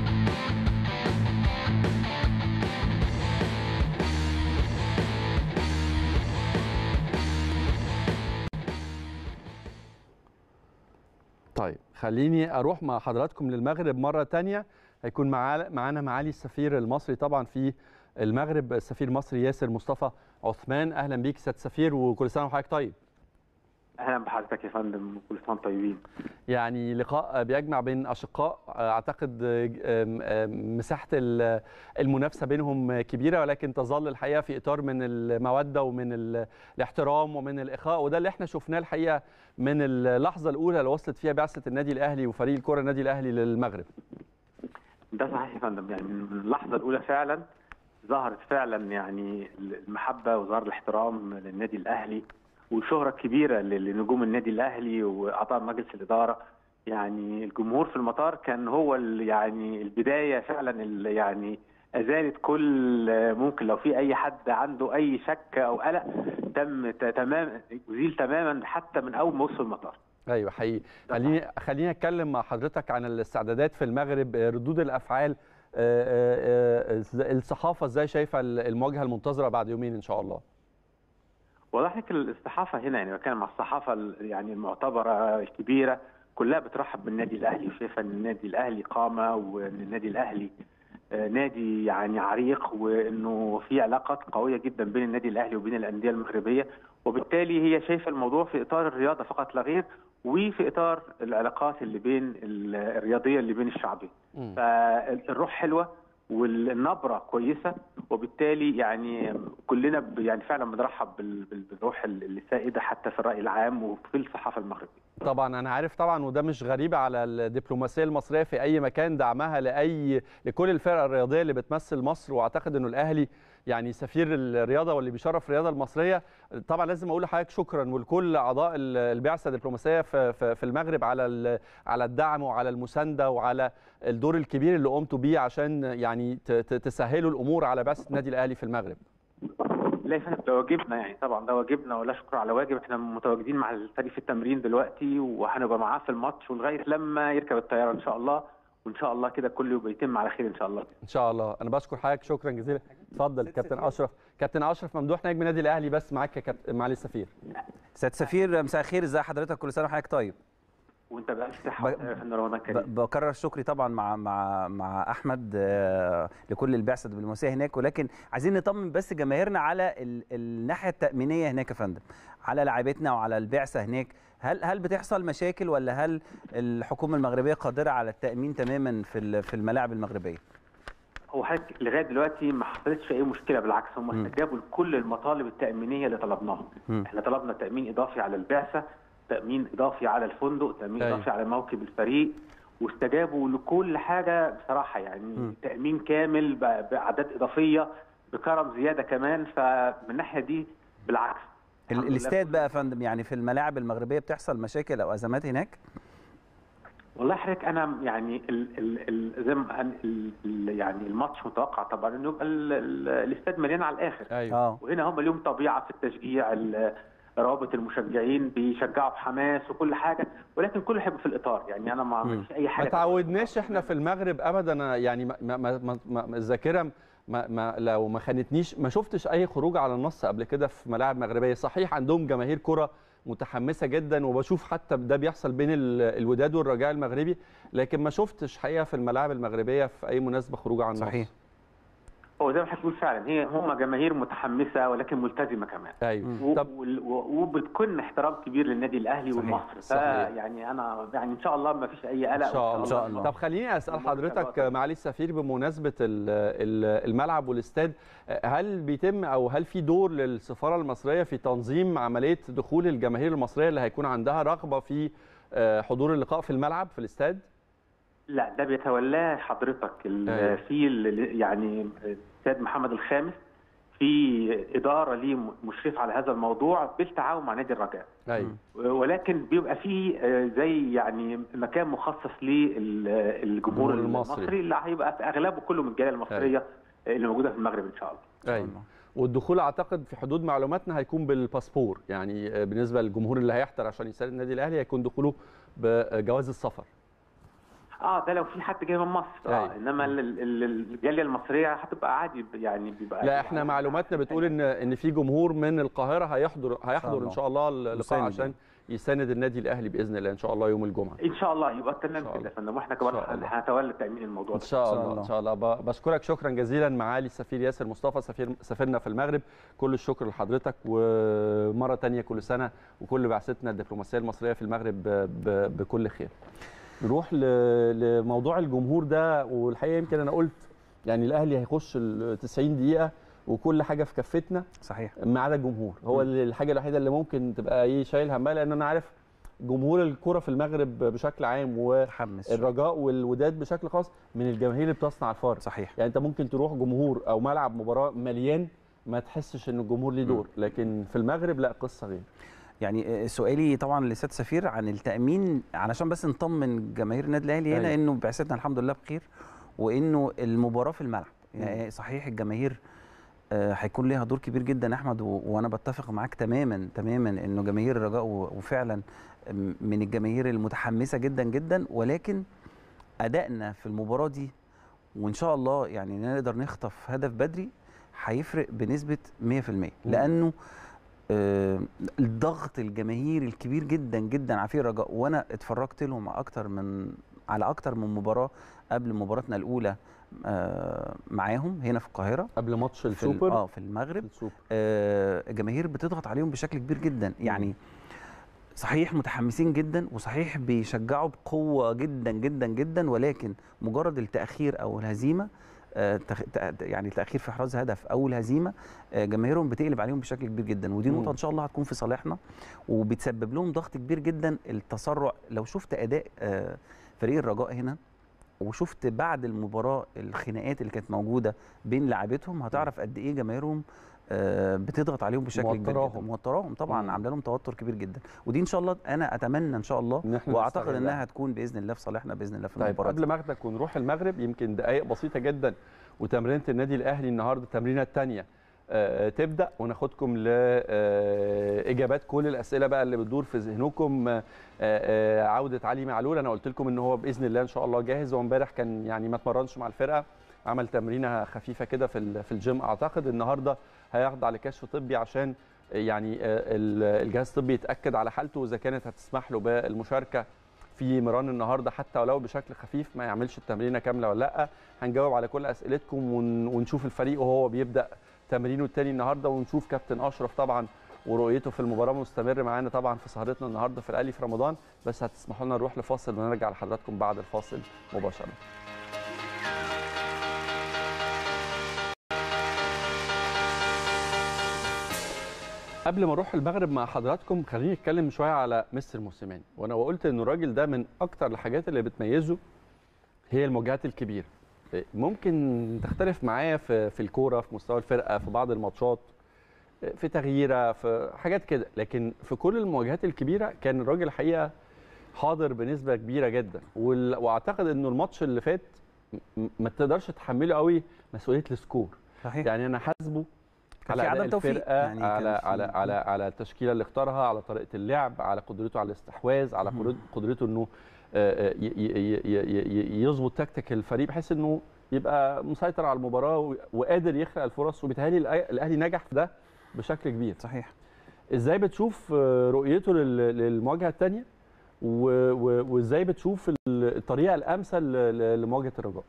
طيب خليني اروح مع حضراتكم للمغرب مره تانية هيكون معا- معانا معالي السفير المصري طبعا في المغرب السفير المصري ياسر مصطفى عثمان اهلا بيك سياده السفير وكل سنه وحضرتك طيب اهلا بحضرتك يا فندم كل سنه وانتم طيبين يعني لقاء بيجمع بين اشقاء اعتقد آم، آم، مساحه ال- المنافسه بينهم كبيره ولكن تظل الحقيقه في اطار من الموده ومن ال- الاحترام ومن الاخاء وده اللي احنا شفناه الحقيقه من اللحظه الاولى اللي وصلت فيها بعثه النادي الاهلي وفريق الكره النادي الاهلي للمغرب ده صحيح يا فندم يعني من اللحظه الاولى فعلا ظهرت فعلا يعني المحبه وظهر الاحترام للنادي الاهلي والشهره الكبيره ل- لنجوم النادي الاهلي واعضاء مجلس الاداره يعني الجمهور في المطار كان هو ال- يعني البدايه فعلا ال- يعني ازالت كل ممكن لو في اي حد عنده اي شك او قلق تم ت- تمام ازيل تماما حتى من اول ما وصل المطار ايوه حقيقي خليني خليني اتكلم مع حضرتك عن الاستعدادات في المغرب آه، ردود الافعال آه، آه، آه، إز- الصحافه ازاي شايفه المواجهه المنتظره بعد يومين ان شاء الله واضح لك الصحافه هنا يعني بتكلم مع الصحافه ال- يعني المعتبره الكبيره كلها بترحب بالنادي الاهلي وشايفه ان النادي الاهلي قامه وان النادي الاهلي آه، نادي يعني عريق وانه في علاقات قويه جدا بين النادي الاهلي وبين الانديه المغربيه وبالتالي هي شايفه الموضوع في اطار الرياضه فقط لا غير وفي اطار العلاقات اللي بين ال- الرياضيه اللي بين الشعبين فالروح حلوه والنبره كويسه وبالتالي يعني كلنا ب- يعني فعلا بنرحب بال- بال- بالروح السائده حتى في الراي العام وفي الصحافه المغربيه طبعا انا عارف طبعا وده مش غريب على الدبلوماسيه المصريه في اي مكان دعمها لاي لكل الفرق الرياضيه اللي بتمثل مصر واعتقد انه الاهلي يعني سفير الرياضه واللي بيشرف الرياضه المصريه طبعا لازم اقول لحضرتك شكرا ولكل اعضاء ال- البعثه الدبلوماسيه في في في المغرب على ال- على الدعم وعلى المسانده وعلى الدور الكبير اللي قمتوا بيه عشان يعني ت- ت- تسهلوا الامور على بعثه النادي الاهلي في المغرب لا يا فندم ده واجبنا يعني طبعا ده واجبنا ولا شكر على واجب احنا متواجدين مع الفريق في التمرين دلوقتي وهنبقى معاه في الماتش ولغايه لما يركب الطياره ان شاء الله وان شاء الله كده كله بيتم على خير ان شاء الله ان شاء الله انا بشكر حضرتك شكرا جزيلا اتفضل كابتن اشرف كابتن اشرف ممدوح نجم النادي الاهلي بس معاك يا كابتن معالي السفير سياده سفير مساء الخير ازي حضرتك كل سنه وحضرتك طيب وانت بألف صحه وسلامة يا رمضان كريم ب- بكرر شكري طبعا مع مع مع احمد آه، لكل البعثه الدبلوماسيه هناك ولكن عايزين نطمن بس جماهيرنا على ال- الناحيه التامينيه هناك يا فندم على لاعبتنا وعلى البعثه هناك هل هل بتحصل مشاكل ولا هل الحكومه المغربيه قادره على التامين تماما في ال- في الملاعب المغربيه هو حضرتك لغايه دلوقتي ما حصلتش اي مشكله بالعكس هم مم. استجابوا لكل المطالب التامينيه اللي طلبناها مم. احنا طلبنا تامين اضافي على البعثه تامين اضافي على الفندق تامين أيوة. اضافي على موكب الفريق واستجابوا لكل حاجه بصراحه يعني مم. تامين كامل ب- باعداد اضافيه بكرم زياده كمان فمن الناحيه دي بالعكس ال- الحمد لله الاستاد كل- بقى يا فندم يعني في الملاعب المغربيه بتحصل مشاكل او ازمات هناك والله حضرتك انا يعني ال ال ال زي ما أن- ال ال يعني الماتش متوقع طبعا انه يبقى ال- ال- الاستاد مليان على الاخر ايوه اه وهنا هم ليهم طبيعه في التشجيع ال- روابط المشجعين بيشجعوا بحماس وكل حاجه ولكن كله هيبقى في الاطار يعني انا ما مم. عملتش اي حاجه ما تعودناش احنا في المغرب ابدا أنا يعني ما ما ما ما ما- الذاكره ما ما لو ما خانتنيش ما شفتش اي خروج على النص قبل كده في ملاعب مغربيه صحيح عندهم جماهير كره متحمسه جدا وبشوف حتى ده بيحصل بين ال- الوداد والرجاء المغربي لكن ما شفتش حقيقه في الملاعب المغربيه في اي مناسبه خروج على النص صحيح هو زي ما حضرتك بتقول فعلا هي هم جماهير متحمسه ولكن ملتزمه كمان ايوه و- طب وال- و- وبتكون احترام كبير للنادي الاهلي صحيح، والمصري صحيح. يعني انا يعني ان شاء الله ما فيش اي قلق ان شاء إن شاء الله. طب خليني اسال الماتش حضرتك هيبقى معالي السفير بمناسبه ال- ال- الملعب والاستاد هل بيتم او هل في دور للسفاره المصريه في تنظيم عمليه دخول الجماهير المصريه اللي هيكون عندها رغبه في آه، حضور اللقاء في الملعب في الاستاد لا ده بيتولاه حضرتك ال- أيوة. في ال- يعني السيد محمد الخامس في اداره ليه مشرف على هذا الموضوع بالتعاون مع نادي الرجاء ايوه ولكن بيبقى فيه آه، زي يعني مكان مخصص للجمهور الجمهور المصري. المصري اللي هيبقى في اغلبه كله من الجاليه المصريه اللي موجوده في المغرب ان شاء الله ايوه والدخول اعتقد في حدود معلوماتنا هيكون بالباسبور يعني آه، بالنسبه للجمهور اللي هيحضر عشان يساند النادي الاهلي هيكون دخوله بجواز السفر اه ده لو في حد جاي من مصر اه أيوة. انما ال- ال- ال- الجاليه المصريه هتبقى عادي يعني بيبقى لا احنا معلوماتنا بتقول ان ان في جمهور من القاهره هيحضر هيحضر ان الله. شاء الله اللقاء مساند عشان يساند النادي الاهلي باذن الله ان شاء الله يوم الجمعه ان شاء الله يبقى تمام إن شاء كده الله. يا فندم واحنا إن كمان شاء الله. هنتولى تامين الموضوع ان ده شاء شاء الله الله. ان شاء الله ب- بشكرك شكرا جزيلا معالي السفير ياسر مصطفى سفير سفيرنا في المغرب كل الشكر لحضرتك ومره تانية كل سنه وكل بعثتنا الدبلوماسيه المصريه في المغرب ب- ب- بكل خير نروح ل- لموضوع الجمهور ده والحقيقه يمكن انا قلت يعني الاهلي هيخش ال 90 دقيقه وكل حاجه في كفتنا صحيح ما عدا الجمهور هو اللي- الحاجه الوحيده اللي ممكن تبقى ايه شايل همها لان انا عارف جمهور الكره في المغرب بشكل عام متحمس والرجاء والوداد بشكل خاص من الجماهير اللي بتصنع الفارق صحيح يعني انت ممكن تروح جمهور او ملعب مباراه مليان ما تحسش ان الجمهور ليه دور لكن في المغرب لا قصه غير يعني آه، سؤالي طبعا لسياده سفير عن التامين علشان بس نطمن جماهير النادي الاهلي هنا أيوة. انه بعثتنا الحمد لله بخير وانه المباراه في الملعب يعني صحيح الجماهير آه، هيكون ليها دور كبير جدا يا احمد و- وانا بتفق معاك تماما تماما انه جماهير الرجاء و- وفعلا م- من الجماهير المتحمسه جدا جدا ولكن ادائنا في المباراه دي وان شاء الله يعني نقدر نخطف هدف بدري هيفرق بنسبه 100% لانه آه، الضغط الجماهيري الكبير جدا جدا على فريق الرجاء وانا اتفرجت لهم اكتر من على اكتر من مباراه قبل مباراتنا الاولى آه، معاهم هنا في القاهره قبل ماتش في ال- السوبر اه في المغرب السوبر آه، الجماهير بتضغط عليهم بشكل كبير جدا يعني صحيح متحمسين جدا وصحيح بيشجعوا بقوه جدا جدا جدا ولكن مجرد التاخير او الهزيمه آه، تخ- تأ- يعني التاخير في احراز هدف او الهزيمه آه، جماهيرهم بتقلب عليهم بشكل كبير جدا ودي مم. نقطه ان شاء الله هتكون في صالحنا وبتسبب لهم ضغط كبير جدا التسرع لو شفت اداء آه، فريق الرجاء هنا وشفت بعد المباراه الخناقات اللي كانت موجوده بين لاعبتهم هتعرف قد ايه جماهيرهم آه، بتضغط عليهم بشكل كبير جدا موتراهم. موتراهم طبعا مم. عامله لهم توتر كبير جدا ودي ان شاء الله انا اتمنى ان شاء الله إن إحنا واعتقد نستغلها. انها هتكون باذن الله في صالحنا باذن الله في طيب المباراه قبل دي. ما اخدك ونروح المغرب يمكن دقائق بسيطه جدا وتمرينه النادي الاهلي النهارده التمرينه الثانيه تبدا وناخدكم لاجابات كل الاسئله بقى اللي بتدور في ذهنكم آه، آه، عوده علي معلول انا قلت لكم ان هو باذن الله ان شاء الله جاهز هو امبارح كان يعني ما اتمرنش مع الفرقه عمل تمرينه خفيفه كده في ال- في الجيم اعتقد النهارده هيخضع لكشف طبي عشان يعني آه، ال- الجهاز الطبي يتاكد على حالته واذا كانت هتسمح له بالمشاركه في ميران النهارده حتى ولو بشكل خفيف ما يعملش التمرينه كامله ولا لا هنجاوب على كل اسئلتكم ون- ونشوف الفريق وهو بيبدا تمرينه التاني النهارده ونشوف كابتن اشرف طبعا ورؤيته في المباراه مستمر معانا طبعا في سهرتنا النهارده في الاهلي في رمضان بس هتسمحوا لنا نروح لفاصل ونرجع لحضراتكم بعد الفاصل مباشره قبل ما اروح المغرب مع حضراتكم خليني اتكلم شويه على مستر موسيماني وانا وقلت ان الراجل ده من اكتر الحاجات اللي بتميزه هي المواجهات الكبيره ممكن تختلف معايا في في الكوره في مستوى الفرقه في بعض الماتشات في تغييره في حاجات كده لكن في كل المواجهات الكبيره كان الراجل الحقيقه حاضر بنسبه كبيره جدا وال- واعتقد انه الماتش اللي فات م- ما تقدرش تحمله قوي مسؤوليه السكور صحيح يعني انا حاسبه كان على في أداء عدم توفيق، الفرقه يعني كان على في- على على على التشكيله اللي اختارها على طريقه اللعب على قدرته على الاستحواذ على قدرت- قدرته انه آه، آه، ي- ي- ي- ي- يظبط تكتيك الفريق بحيث انه يبقى مسيطر على المباراه و- وقادر يخلق الفرص وبيتهيألي الأ- الاهلي نجح في ده بشكل كبير صحيح ازاي بتشوف آه، رؤيته لل- للمواجهه الثانيه وازاي بتشوف ال- الطريقه الامثل ل- لمواجهه الرجاء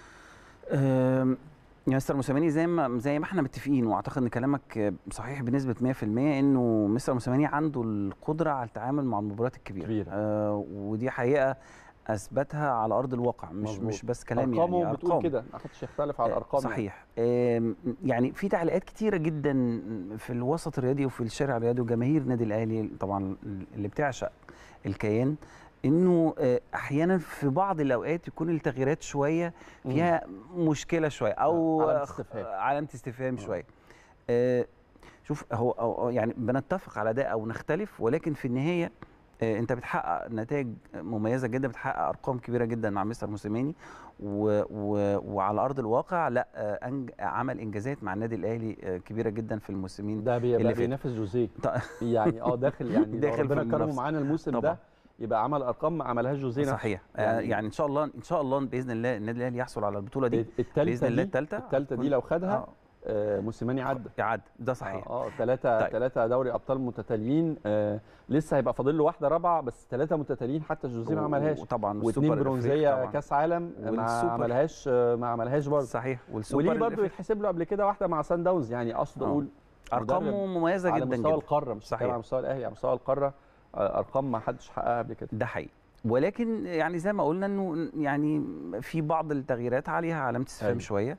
أم، يا مستر موسيماني زي ما زي ما احنا متفقين واعتقد ان كلامك صحيح بنسبه 100% انه مستر موسيماني عنده القدره على التعامل مع المباريات الكبيره كبيرة. آه ودي حقيقه اثبتها على ارض الواقع مش مظبوط. مش بس كلام ارقامه يعني بتقول أرقام. كده ما حدش يختلف على الارقام يعني. صحيح آم، يعني في تعليقات كتيره جدا في الوسط الرياضي وفي الشارع الرياضي وجماهير النادي الاهلي طبعا اللي بتعشق الكيان انه آه، احيانا في بعض الاوقات يكون التغييرات شويه فيها مشكله شويه او علامة خ- استفهام. علامه استفهام شويه آه، شوف هو أو أو يعني بنتفق على ده او نختلف ولكن في النهايه آه، انت بتحقق نتائج مميزه جدا بتحقق ارقام كبيره جدا مع مستر موسيماني و و وعلى ارض الواقع لا آه، أنج عمل انجازات مع النادي الاهلي آه، كبيره جدا في الموسمين ده بي- اللي بقى فاتوا. بينافس جوزيه يعني اه داخل يعني لو داخل في ربنا كرمه المنافسة. معانا الموسم طبعا. ده يبقى عمل ارقام ما عملهاش جوزيه نفسه. صحيح يعني, يعني ان شاء الله ان شاء الله باذن الله النادي الاهلي يحصل على البطوله دي الثالثه باذن الله دي الثالثه الثالثه دي لو خدها آه موسيماني عدى عدى ده صحيح اه ثلاثه طيب. ثلاثه دوري ابطال متتاليين آه لسه هيبقى فاضل له واحده رابعه بس ثلاثه متتاليين حتى جوزيه ما و- عملهاش وطبعا واثنين والسوبر الأفريقي برونزيه طبعاً. كاس عالم ما والسوبر. عملهاش آه، ما عملهاش برضه صحيح والسوبر وليه برضه الأفريقي. يتحسب له قبل كده واحده مع سان داونز يعني اقصد آه. اقول أرقامه مدرب مميزة على جداً مستوى جداً. القاره مش صحيح. صحيح. على مستوى الاهلي على مستوى القاره آه، ارقام ما حدش حققها قبل كده ده حقيقي ولكن يعني زي ما قلنا انه يعني في بعض التغييرات عليها علامه استفهام أيوة. شويه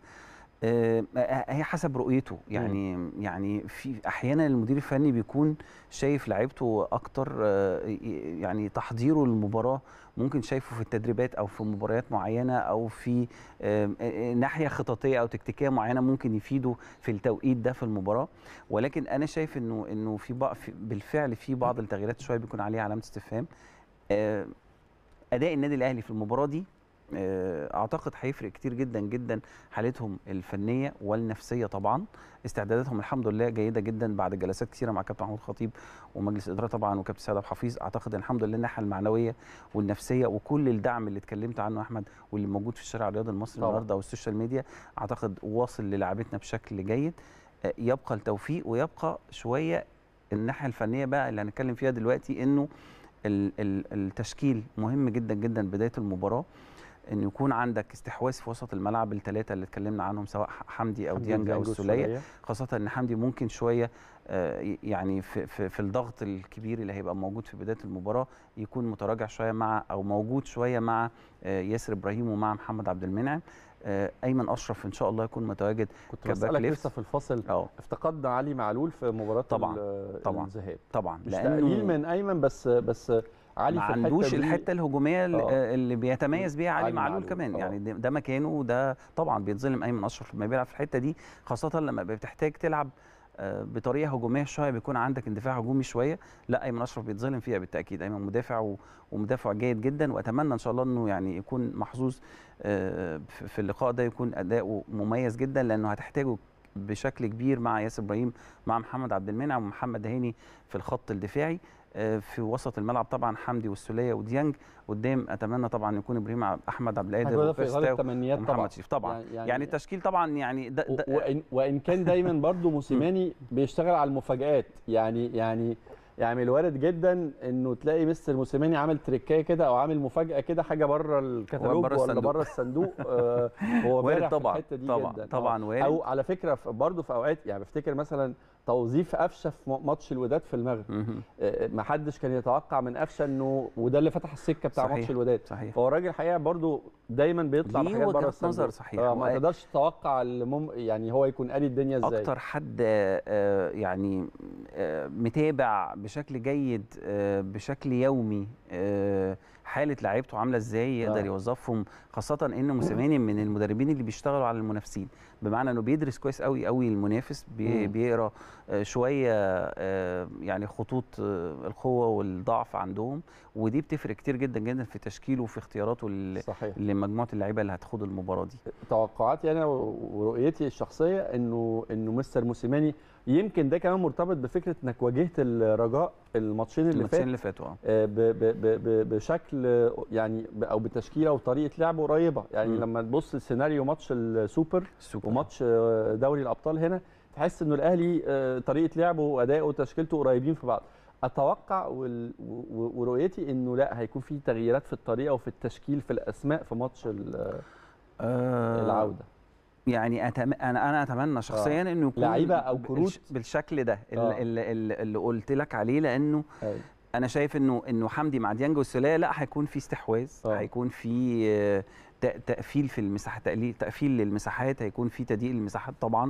آه، هي حسب رؤيته يعني يعني في احيانا المدير الفني بيكون شايف لعيبته اكتر آه، يعني تحضيره للمباراه ممكن شايفه في التدريبات او في مباريات معينه او في آه، آه، ناحيه خططيه او تكتيكيه معينه ممكن يفيده في التوقيت ده في المباراه ولكن انا شايف انه انه في بق- في- بالفعل في بعض التغييرات شويه بيكون عليها علامه استفهام آه، اداء النادي الاهلي في المباراه دي آه، اعتقد هيفرق كتير جدا جدا حالتهم الفنيه والنفسيه طبعا استعداداتهم الحمد لله جيده جدا بعد جلسات كثيره مع كابتن محمود خطيب ومجلس الاداره طبعا وكابتن سيد عبد الحفيظ اعتقد ان الحمد لله الناحيه المعنويه والنفسيه وكل الدعم اللي اتكلمت عنه احمد واللي موجود في الشارع الرياضي المصري طبعاً. النهارده والسوشيال ميديا اعتقد واصل للاعبتنا بشكل جيد آه، يبقى التوفيق ويبقى شويه الناحيه الفنيه بقى اللي هنتكلم فيها دلوقتي انه ال- ال- التشكيل مهم جدا جدا بدايه المباراه ان يكون عندك استحواذ في وسط الملعب الثلاثه اللي اتكلمنا عنهم سواء حمدي او حمدي ديانج او وديانج السوليه والسولية. خاصه ان حمدي ممكن شويه آه، يعني في, في, في الضغط الكبير اللي هيبقى موجود في بدايه المباراه يكون متراجع شويه مع او موجود شويه مع آه، ياسر ابراهيم ومع محمد عبد المنعم آه، ايمن اشرف ان شاء الله يكون متواجد كنت كباك بسالك ليفت. لسه في الفصل اه افتقدنا علي معلول في مباراه طبعاً، ال- طبعاً، الذهاب طبعا مش لأنه- تقليل من ايمن بس بس علي ما في الحته عندوش دي الحته الهجوميه اللي, آه. اللي بيتميز بيها علي علي معلول, معلول، كمان آه. يعني ده, ده مكانه وده طبعا بيتظلم ايمن اشرف لما بيلعب في الحته دي خاصه لما بتحتاج تلعب آه، بطريقه هجوميه شويه بيكون عندك اندفاع هجومي شويه لا ايمن اشرف بيتظلم فيها بالتاكيد ايمن مدافع و- ومدافع جيد جدا واتمنى ان شاء الله انه يعني يكون محظوظ آه، في في اللقاء ده يكون اداؤه مميز جدا لانه هتحتاجه بشكل كبير مع ياسر ابراهيم مع محمد عبد المنعم ومحمد هاني في الخط الدفاعي آه، في وسط الملعب طبعا حمدي والسوليه وديانج قدام اتمنى طبعا يكون ابراهيم عب- احمد عبد القادر هيبقى ده في إطار وبيرستاو التمنيات طبعا. ومحمد شريف طبعا يعني- يعني, يعني- يعني التشكيل طبعا يعني ده, ده وإن, وان كان دايما برضو موسيماني بيشتغل على المفاجآت يعني يعني يعني من الوارد جدا انه تلاقي مستر موسيماني عامل تريكايه كده او عامل مفاجاه كده حاجه بره الكتالوج بره ولا الصندوق. بره الصندوق آه، هو وارد بارع في طبعاً، الحته دي طبعاً، جدا طبعاً آه. وارد. او على فكره في- برضو في اوقات يعني بفتكر مثلا توظيف قفشه في م- ماتش الوداد في المغرب آه، ما حدش كان يتوقع من قفشه انه وده اللي فتح السكه بتاع صحيح، ماتش الوداد صحيح. فهو الراجل الحقيقه برضو دايما بيطلع ليه بحاجات بره وجهة الصندوق نظر صحيح. آه ما وقال- تقدرش تتوقع المم... يعني هو يكون قاري الدنيا ازاي اكتر حد آه، آه، يعني آه، متابع بشكل جيد آه، بشكل يومي آه، حاله لعيبته عامله ازاي يقدر آه. يوظفهم خاصه ان موسيماني من المدربين اللي بيشتغلوا على المنافسين بمعنى انه بيدرس كويس قوي قوي المنافس بي مم. بيقرا آه، شويه آه، يعني خطوط آه، القوه والضعف عندهم ودي بتفرق كتير جدا جدا في تشكيله وفي اختياراته ل- صحيح. لمجموعه اللعيبه اللي هتخوض المباراه دي توقعاتي انا و- ورؤيتي الشخصيه انه انه مستر موسيماني يمكن ده كمان مرتبط بفكره انك واجهت الرجاء الماتشين اللي الماتشين فات اللي فاتوا اه آه، ب- ب- ب- ب- بشكل آه، يعني ب- او بتشكيله وطريقه لعب قريبه يعني مم. لما تبص لسيناريو ماتش السوبر السوبر. وماتش آه، دوري الابطال هنا تحس انه الاهلي آه، طريقه لعبه وادائه وتشكيلته قريبين في بعض اتوقع وال- و- و- ورؤيتي انه لا هيكون في تغييرات في الطريقه وفي التشكيل في الاسماء في ماتش ال- آه، العوده يعني أتم... انا انا اتمنى شخصيا آه. انه يكون لعيبة أو بالش- كروت؟ بالشكل ده آه. اللي, اللي, اللي, اللي قلت لك عليه لانه أيوة. انا شايف انه انه حمدي مع ديانج والسوليه لا هيكون في استحواذ آه. هيكون في آه، ت- تقفيل في المساحات تقليل تقفيل للمساحات هيكون في تضييق للمساحات طبعا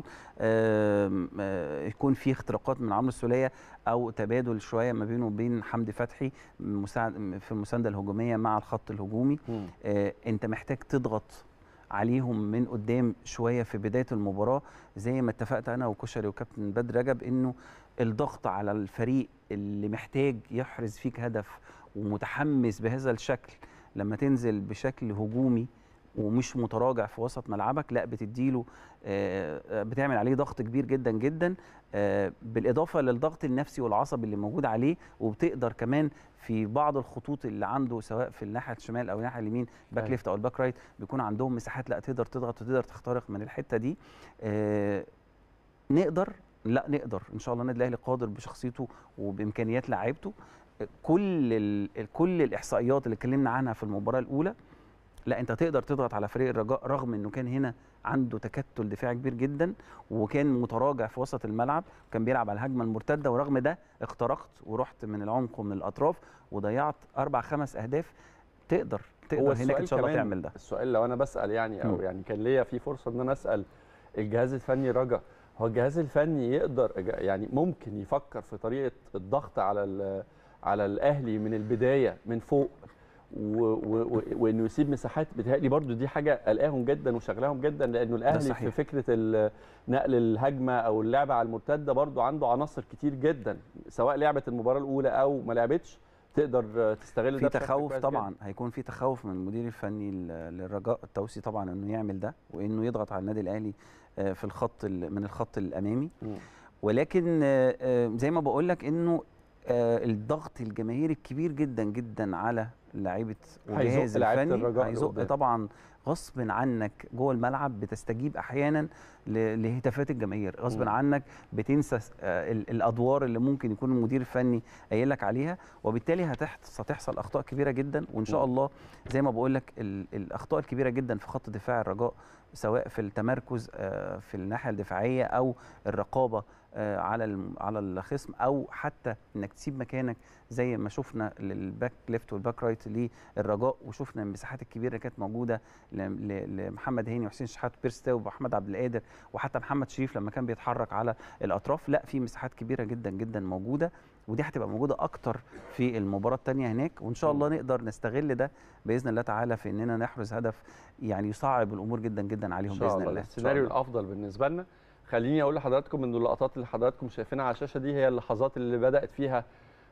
آم، آه، يكون في اختراقات من عمرو السوليه او تبادل شويه ما بينه وبين حمدي فتحي مساعد في المسانده الهجوميه مع الخط الهجومي مم. آه، انت محتاج تضغط عليهم من قدام شويه في بدايه المباراه زي ما اتفقت انا وكشري وكابتن بدر رجب انه الضغط على الفريق اللي محتاج يحرز فيك هدف ومتحمس بهذا الشكل لما تنزل بشكل هجومي ومش متراجع في وسط ملعبك لا بتديله آه، آه، بتعمل عليه ضغط كبير جدا جدا آه، بالاضافه للضغط النفسي والعصبي اللي موجود عليه وبتقدر كمان في بعض الخطوط اللي عنده سواء في الناحيه الشمال او الناحيه اليمين باك أيوة. ليفت او الباك رايت بيكون عندهم مساحات لا تقدر تضغط وتقدر تخترق من الحته دي آه، نقدر لا نقدر ان شاء الله النادي الاهلي قادر بشخصيته وبامكانيات لاعيبته كل ال... كل الاحصائيات اللي اتكلمنا عنها في المباراه الاولى لا انت تقدر تضغط على فريق الرجاء رغم انه كان هنا عنده تكتل دفاعي كبير جدا وكان متراجع في وسط الملعب وكان بيلعب على الهجمه المرتده ورغم ده اخترقت ورحت من العمق ومن الاطراف وضيعت اربع خمس اهداف تقدر تقدر هناك السؤال ان شاء الله كمان- تعمل ده السؤال لو انا بسال يعني او مم. يعني كان ليا في فرصه ان انا اسال الجهاز الفني رجا هو الجهاز الفني يقدر يعني ممكن يفكر في طريقه الضغط على ال- على الاهلي من البدايه من فوق و- و- و- وانه يسيب مساحات بتهيألي برضو دي حاجه قلقاهم جدا وشغلاهم جدا لانه الاهلي في صحيح. فكره ال- نقل الهجمه او اللعبه على المرتده برضو عنده عناصر كتير جدا سواء لعبت المباراه الاولى او ما لعبتش تقدر تستغل في ده بشكل تخوف كويس طبعا جداً. هيكون في تخوف من المدير الفني ل- للرجاء التوسي طبعا انه يعمل ده وانه يضغط على النادي الاهلي آه، في الخط ال- من الخط الامامي مم. ولكن آه، آه، زي ما بقول لك انه آه، الضغط الجماهيري الكبير جدا جدا على لعيبه هيزق وجهاز لعيبة الفني الرجاء هيزق لقدام. طبعا غصب عنك جوه الملعب بتستجيب احيانا ل- لهتافات الجماهير غصب مم. عنك بتنسى س- آه، ال- الادوار اللي ممكن يكون المدير الفني قايل لك عليها وبالتالي هتحت- هتحصل اخطاء كبيره جدا وان شاء مم. الله زي ما بقول لك ال- الاخطاء الكبيره جدا في خط دفاع الرجاء سواء في التمركز آه، في الناحيه الدفاعيه او الرقابه آه، على الم- على الخصم او حتى انك تسيب مكانك زي ما شفنا للباك ليفت والباك رايت للرجاء وشفنا المساحات الكبيره اللي كانت موجوده ل- ل- لمحمد هاني وحسين شحات وبيرستاو ومحمد عبد القادر وحتى محمد شريف لما كان بيتحرك على الاطراف لا في مساحات كبيره جدا جدا موجوده ودي هتبقى موجوده اكتر في المباراه الثانيه هناك وان شاء الله نقدر نستغل ده باذن الله تعالى في اننا نحرز هدف يعني يصعب الامور جدا جدا عليهم ان شاء باذن الله الله إن شاء السيناريو الله. الافضل بالنسبه لنا خليني اقول لحضراتكم ان اللقطات اللي حضراتكم شايفينها على الشاشه دي هي اللحظات اللي بدات فيها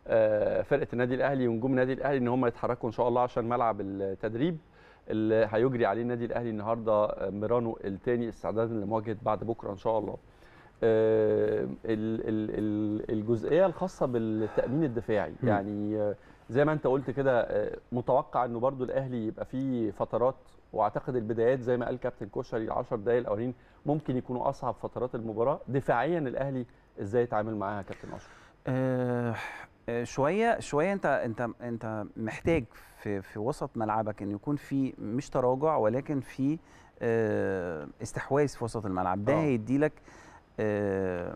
آه، فرقه النادي الاهلي ونجوم النادي الاهلي ان هم يتحركوا ان شاء الله عشان ملعب التدريب اللي هيجري عليه النادي الاهلي النهارده آه، ميرانو الثاني استعدادا لمواجهه بعد بكره ان شاء الله آه، ال- ال- ال- الجزئيه الخاصه بالتامين الدفاعي مم. يعني آه، زي ما انت قلت كده آه، متوقع انه برضو الاهلي يبقى فيه فترات واعتقد البدايات زي ما قال كابتن كوشري 10 دقائق الاولين ممكن يكونوا اصعب فترات المباراه دفاعيا الاهلي ازاي يتعامل معاها يا كابتن اشرف آه، آه، شويه شويه انت انت انت محتاج في في وسط ملعبك ان يكون في مش تراجع ولكن في آه، استحواذ في وسط الملعب ده آه. هيدي لك آه،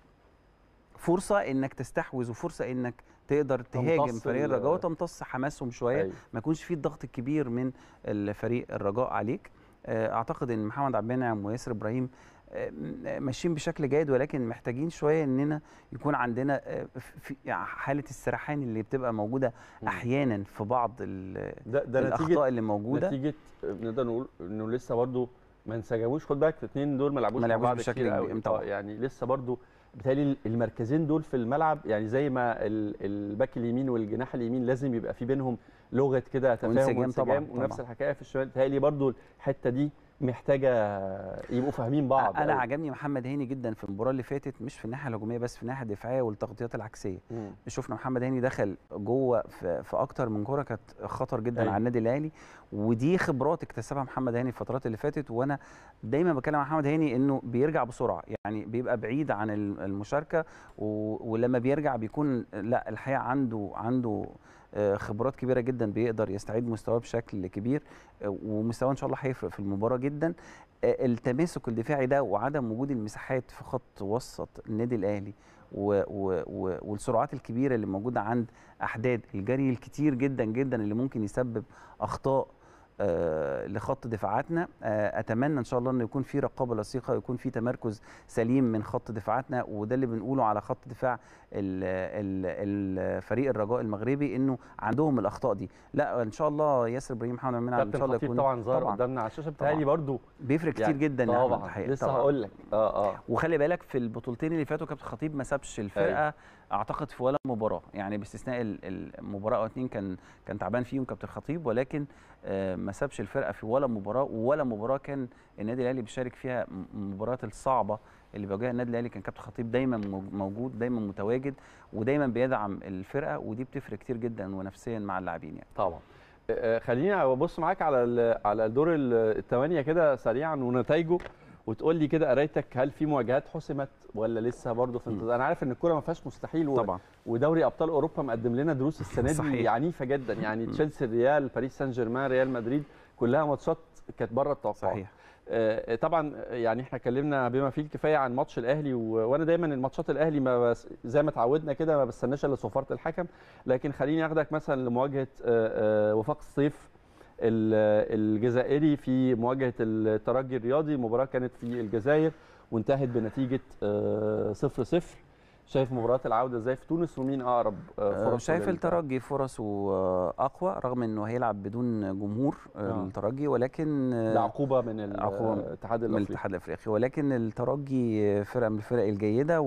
فرصه انك تستحوذ وفرصه انك تقدر تهاجم تمتص فريق ال- الرجاء وتمتص حماسهم شويه أيوة. ما يكونش في الضغط الكبير من الفريق الرجاء عليك آه، اعتقد ان محمد عبد المنعم وياسر ابراهيم آه، م- ماشيين بشكل جيد ولكن محتاجين شويه اننا يكون عندنا آه، في يعني حاله السرحان اللي بتبقى موجوده احيانا في بعض ال- ده ده الاخطاء نتيجه اللي موجوده نتيجه نقدر نقول انه لسه برضو ما انسجموش خد بالك الاثنين دول ما لعبوش ما مع لعبوش بعض بشكل كتير كبير، قوي طبعاً. آه، يعني لسه برضو بالتالي المركزين دول في الملعب يعني زي ما ال- الباك اليمين والجناح اليمين لازم يبقى في بينهم لغه كده تفاهم وانسجام وانسجام طبعاً، ونفس طبعاً. الحكايه في الشمال بالتالي برضو الحته دي محتاجه يبقوا فاهمين بعض انا أوي. عجبني محمد هاني جدا في المباراه اللي فاتت مش في الناحيه الهجوميه بس في الناحيه الدفاعيه والتغطيات العكسيه مم. شفنا محمد هاني دخل جوه في, في اكتر من كره كانت خطر جدا أيوة. على النادي الاهلي ودي خبرات اكتسبها محمد هاني الفترات اللي فاتت وانا دايما بتكلم عن محمد هاني انه بيرجع بسرعه يعني بيبقى بعيد عن ال- المشاركه و- ولما بيرجع بيكون لا الحقيقه عنده عنده آه، خبرات كبيره جدا بيقدر يستعيد مستواه بشكل كبير آه، ومستواه ان شاء الله هيفرق في المباراه جدا آه، التماسك الدفاعي ده وعدم وجود المساحات في خط وسط النادي الاهلي و و و والسرعات الكبيره اللي موجوده عند احداد الجري الكتير جدا جدا اللي ممكن يسبب اخطاء آه لخط دفاعاتنا آه اتمنى ان شاء الله انه يكون في رقابه لصيقه ويكون في تمركز سليم من خط دفاعاتنا وده اللي بنقوله على خط دفاع ال- ال- الفريق الرجاء المغربي انه عندهم الاخطاء دي لا ان شاء الله ياسر ابراهيم محمد عبد المنعم ان شاء كابتن الله خطيب يكون طبعا ظهر قدامنا على الشاشه بتهيألي برضو بيفرق كتير يعني جدا يا أحمد طبعا الحقيقة، لسه طبعاً. هقول لك اه اه وخلي بالك في البطولتين اللي فاتوا كابتن خطيب ما سابش الفرقه أيوة. اعتقد في ولا مباراه يعني باستثناء ال- المباراه او اتنين كان كان تعبان فيهم كابتن خطيب ولكن آه، ما سابش الفرقه في ولا مباراه ولا مباراه كان النادي الاهلي بيشارك فيها م- المباريات الصعبه اللي بيواجهها النادي الاهلي كان كابتن خطيب دايما موج- موجود دايما متواجد ودايما بيدعم الفرقه ودي بتفرق كتير جدا ونفسيا مع اللاعبين يعني طبعا آه، خليني ابص معاك على ال- على دور ال- الثمانيه كده سريعا ونتائجه وتقول لي كده قرايتك هل في مواجهات حسمت ولا لسه برضه في انتظار انا عارف ان الكوره ما فيهاش مستحيل و... طبعا ودوري ابطال اوروبا مقدم لنا دروس السنه دي صحيح. عنيفه جدا يعني تشيلسي الريال باريس سان جيرمان ريال مدريد كلها ماتشات كانت بره التوقعات صحيح آه، طبعا يعني احنا اتكلمنا بما فيه الكفايه عن ماتش الاهلي و... وانا دايما الماتشات الاهلي ما بس... زي ما اتعودنا كده ما بستناش الا صفاره الحكم لكن خليني اخدك مثلا لمواجهه آه، آه، وفاق الصيف ال- الجزائري في مواجهه الترجي الرياضي مباراه كانت في الجزائر وانتهت بنتيجه 0 0 شايف مباراه العوده ازاي في تونس ومين اقرب آه، آه، فرص شايف الترجي فرصه آه، اقوى رغم انه هيلعب بدون جمهور آه، آه. الترجي ولكن آه، ده عقوبه من ال- عقوبة الاتحاد من الافريقي الاتحاد الافريقي ولكن الترجي فرقه من الفرق الجيده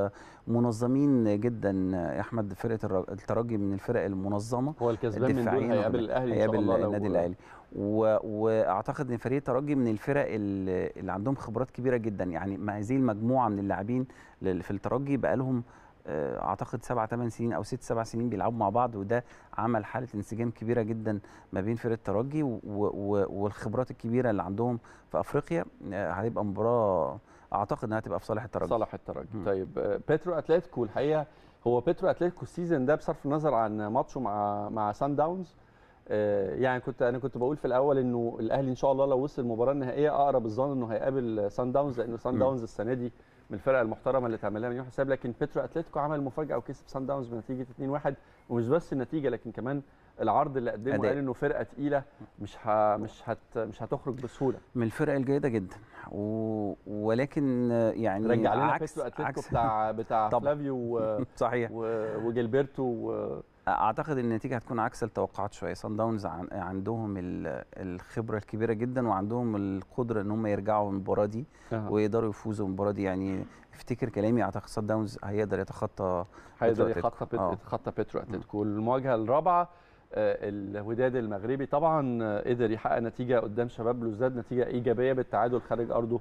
ومنظمين جدا يا احمد فرقه الر- الترجي من الفرق المنظمه هو الكسبان من دول الدفاعيا هيقابل وكمان. الاهلي ان شاء هيقابل الله لو النادي الاهلي و... واعتقد ان فريق الترجي من الفرق اللي, اللي عندهم خبرات كبيره جدا يعني مع هذه المجموعه من اللاعبين لل- في الترجي بقى لهم آه، اعتقد سبع ثمان سنين او ست سبع سنين بيلعبوا مع بعض وده عمل حاله انسجام كبيره جدا ما بين فرقه الترجي و... و... والخبرات الكبيره اللي عندهم في افريقيا آه، هتبقى مباراه اعتقد انها هتبقى في صالح الترجي صالح الترجي مم. طيب آه، بيترو اتلتيكو الحقيقه هو بيترو اتلتيكو السيزون ده بصرف النظر عن ماتشه مع مع سان داونز آه، يعني كنت انا كنت بقول في الاول انه الاهلي ان شاء الله لو وصل المباراه النهائيه اقرب الظن انه هيقابل سان داونز لانه سان مم. داونز السنه دي من الفرق المحترمه اللي تعمل لها مليون حساب لكن بيترو اتلتيكو عمل مفاجاه وكسب سان داونز بنتيجه 2-1 ومش بس النتيجه لكن كمان العرض اللي قدمه أداء. قال انه فرقه تقيله مش ه... مش هت... مش هتخرج بسهوله من الفرق الجيده جدا و... ولكن آه، يعني رجع لنا عكس بيترو اتلتيكو عكس بتاع بتاع طبعاً. فلافيو و... صحيح و... وجilberto و... اعتقد ان النتيجه هتكون عكس التوقعات شويه سان داونز عن عندهم ال- الخبره الكبيره جدا وعندهم القدره ان هم يرجعوا من المباراه دي أها. ويقدروا يفوزوا بالمباراه دي يعني افتكر كلامي اعتقد سان داونز هيقدر يتخطى هيقدر بيترو يتخطى أتلتيكو. بيت... آه. يتخطى بيترو اتلتيكو المواجهه الرابعه آه، الوداد المغربي طبعا آه، قدر يحقق نتيجه قدام شباب بلوزداد نتيجه ايجابيه بالتعادل خارج ارضه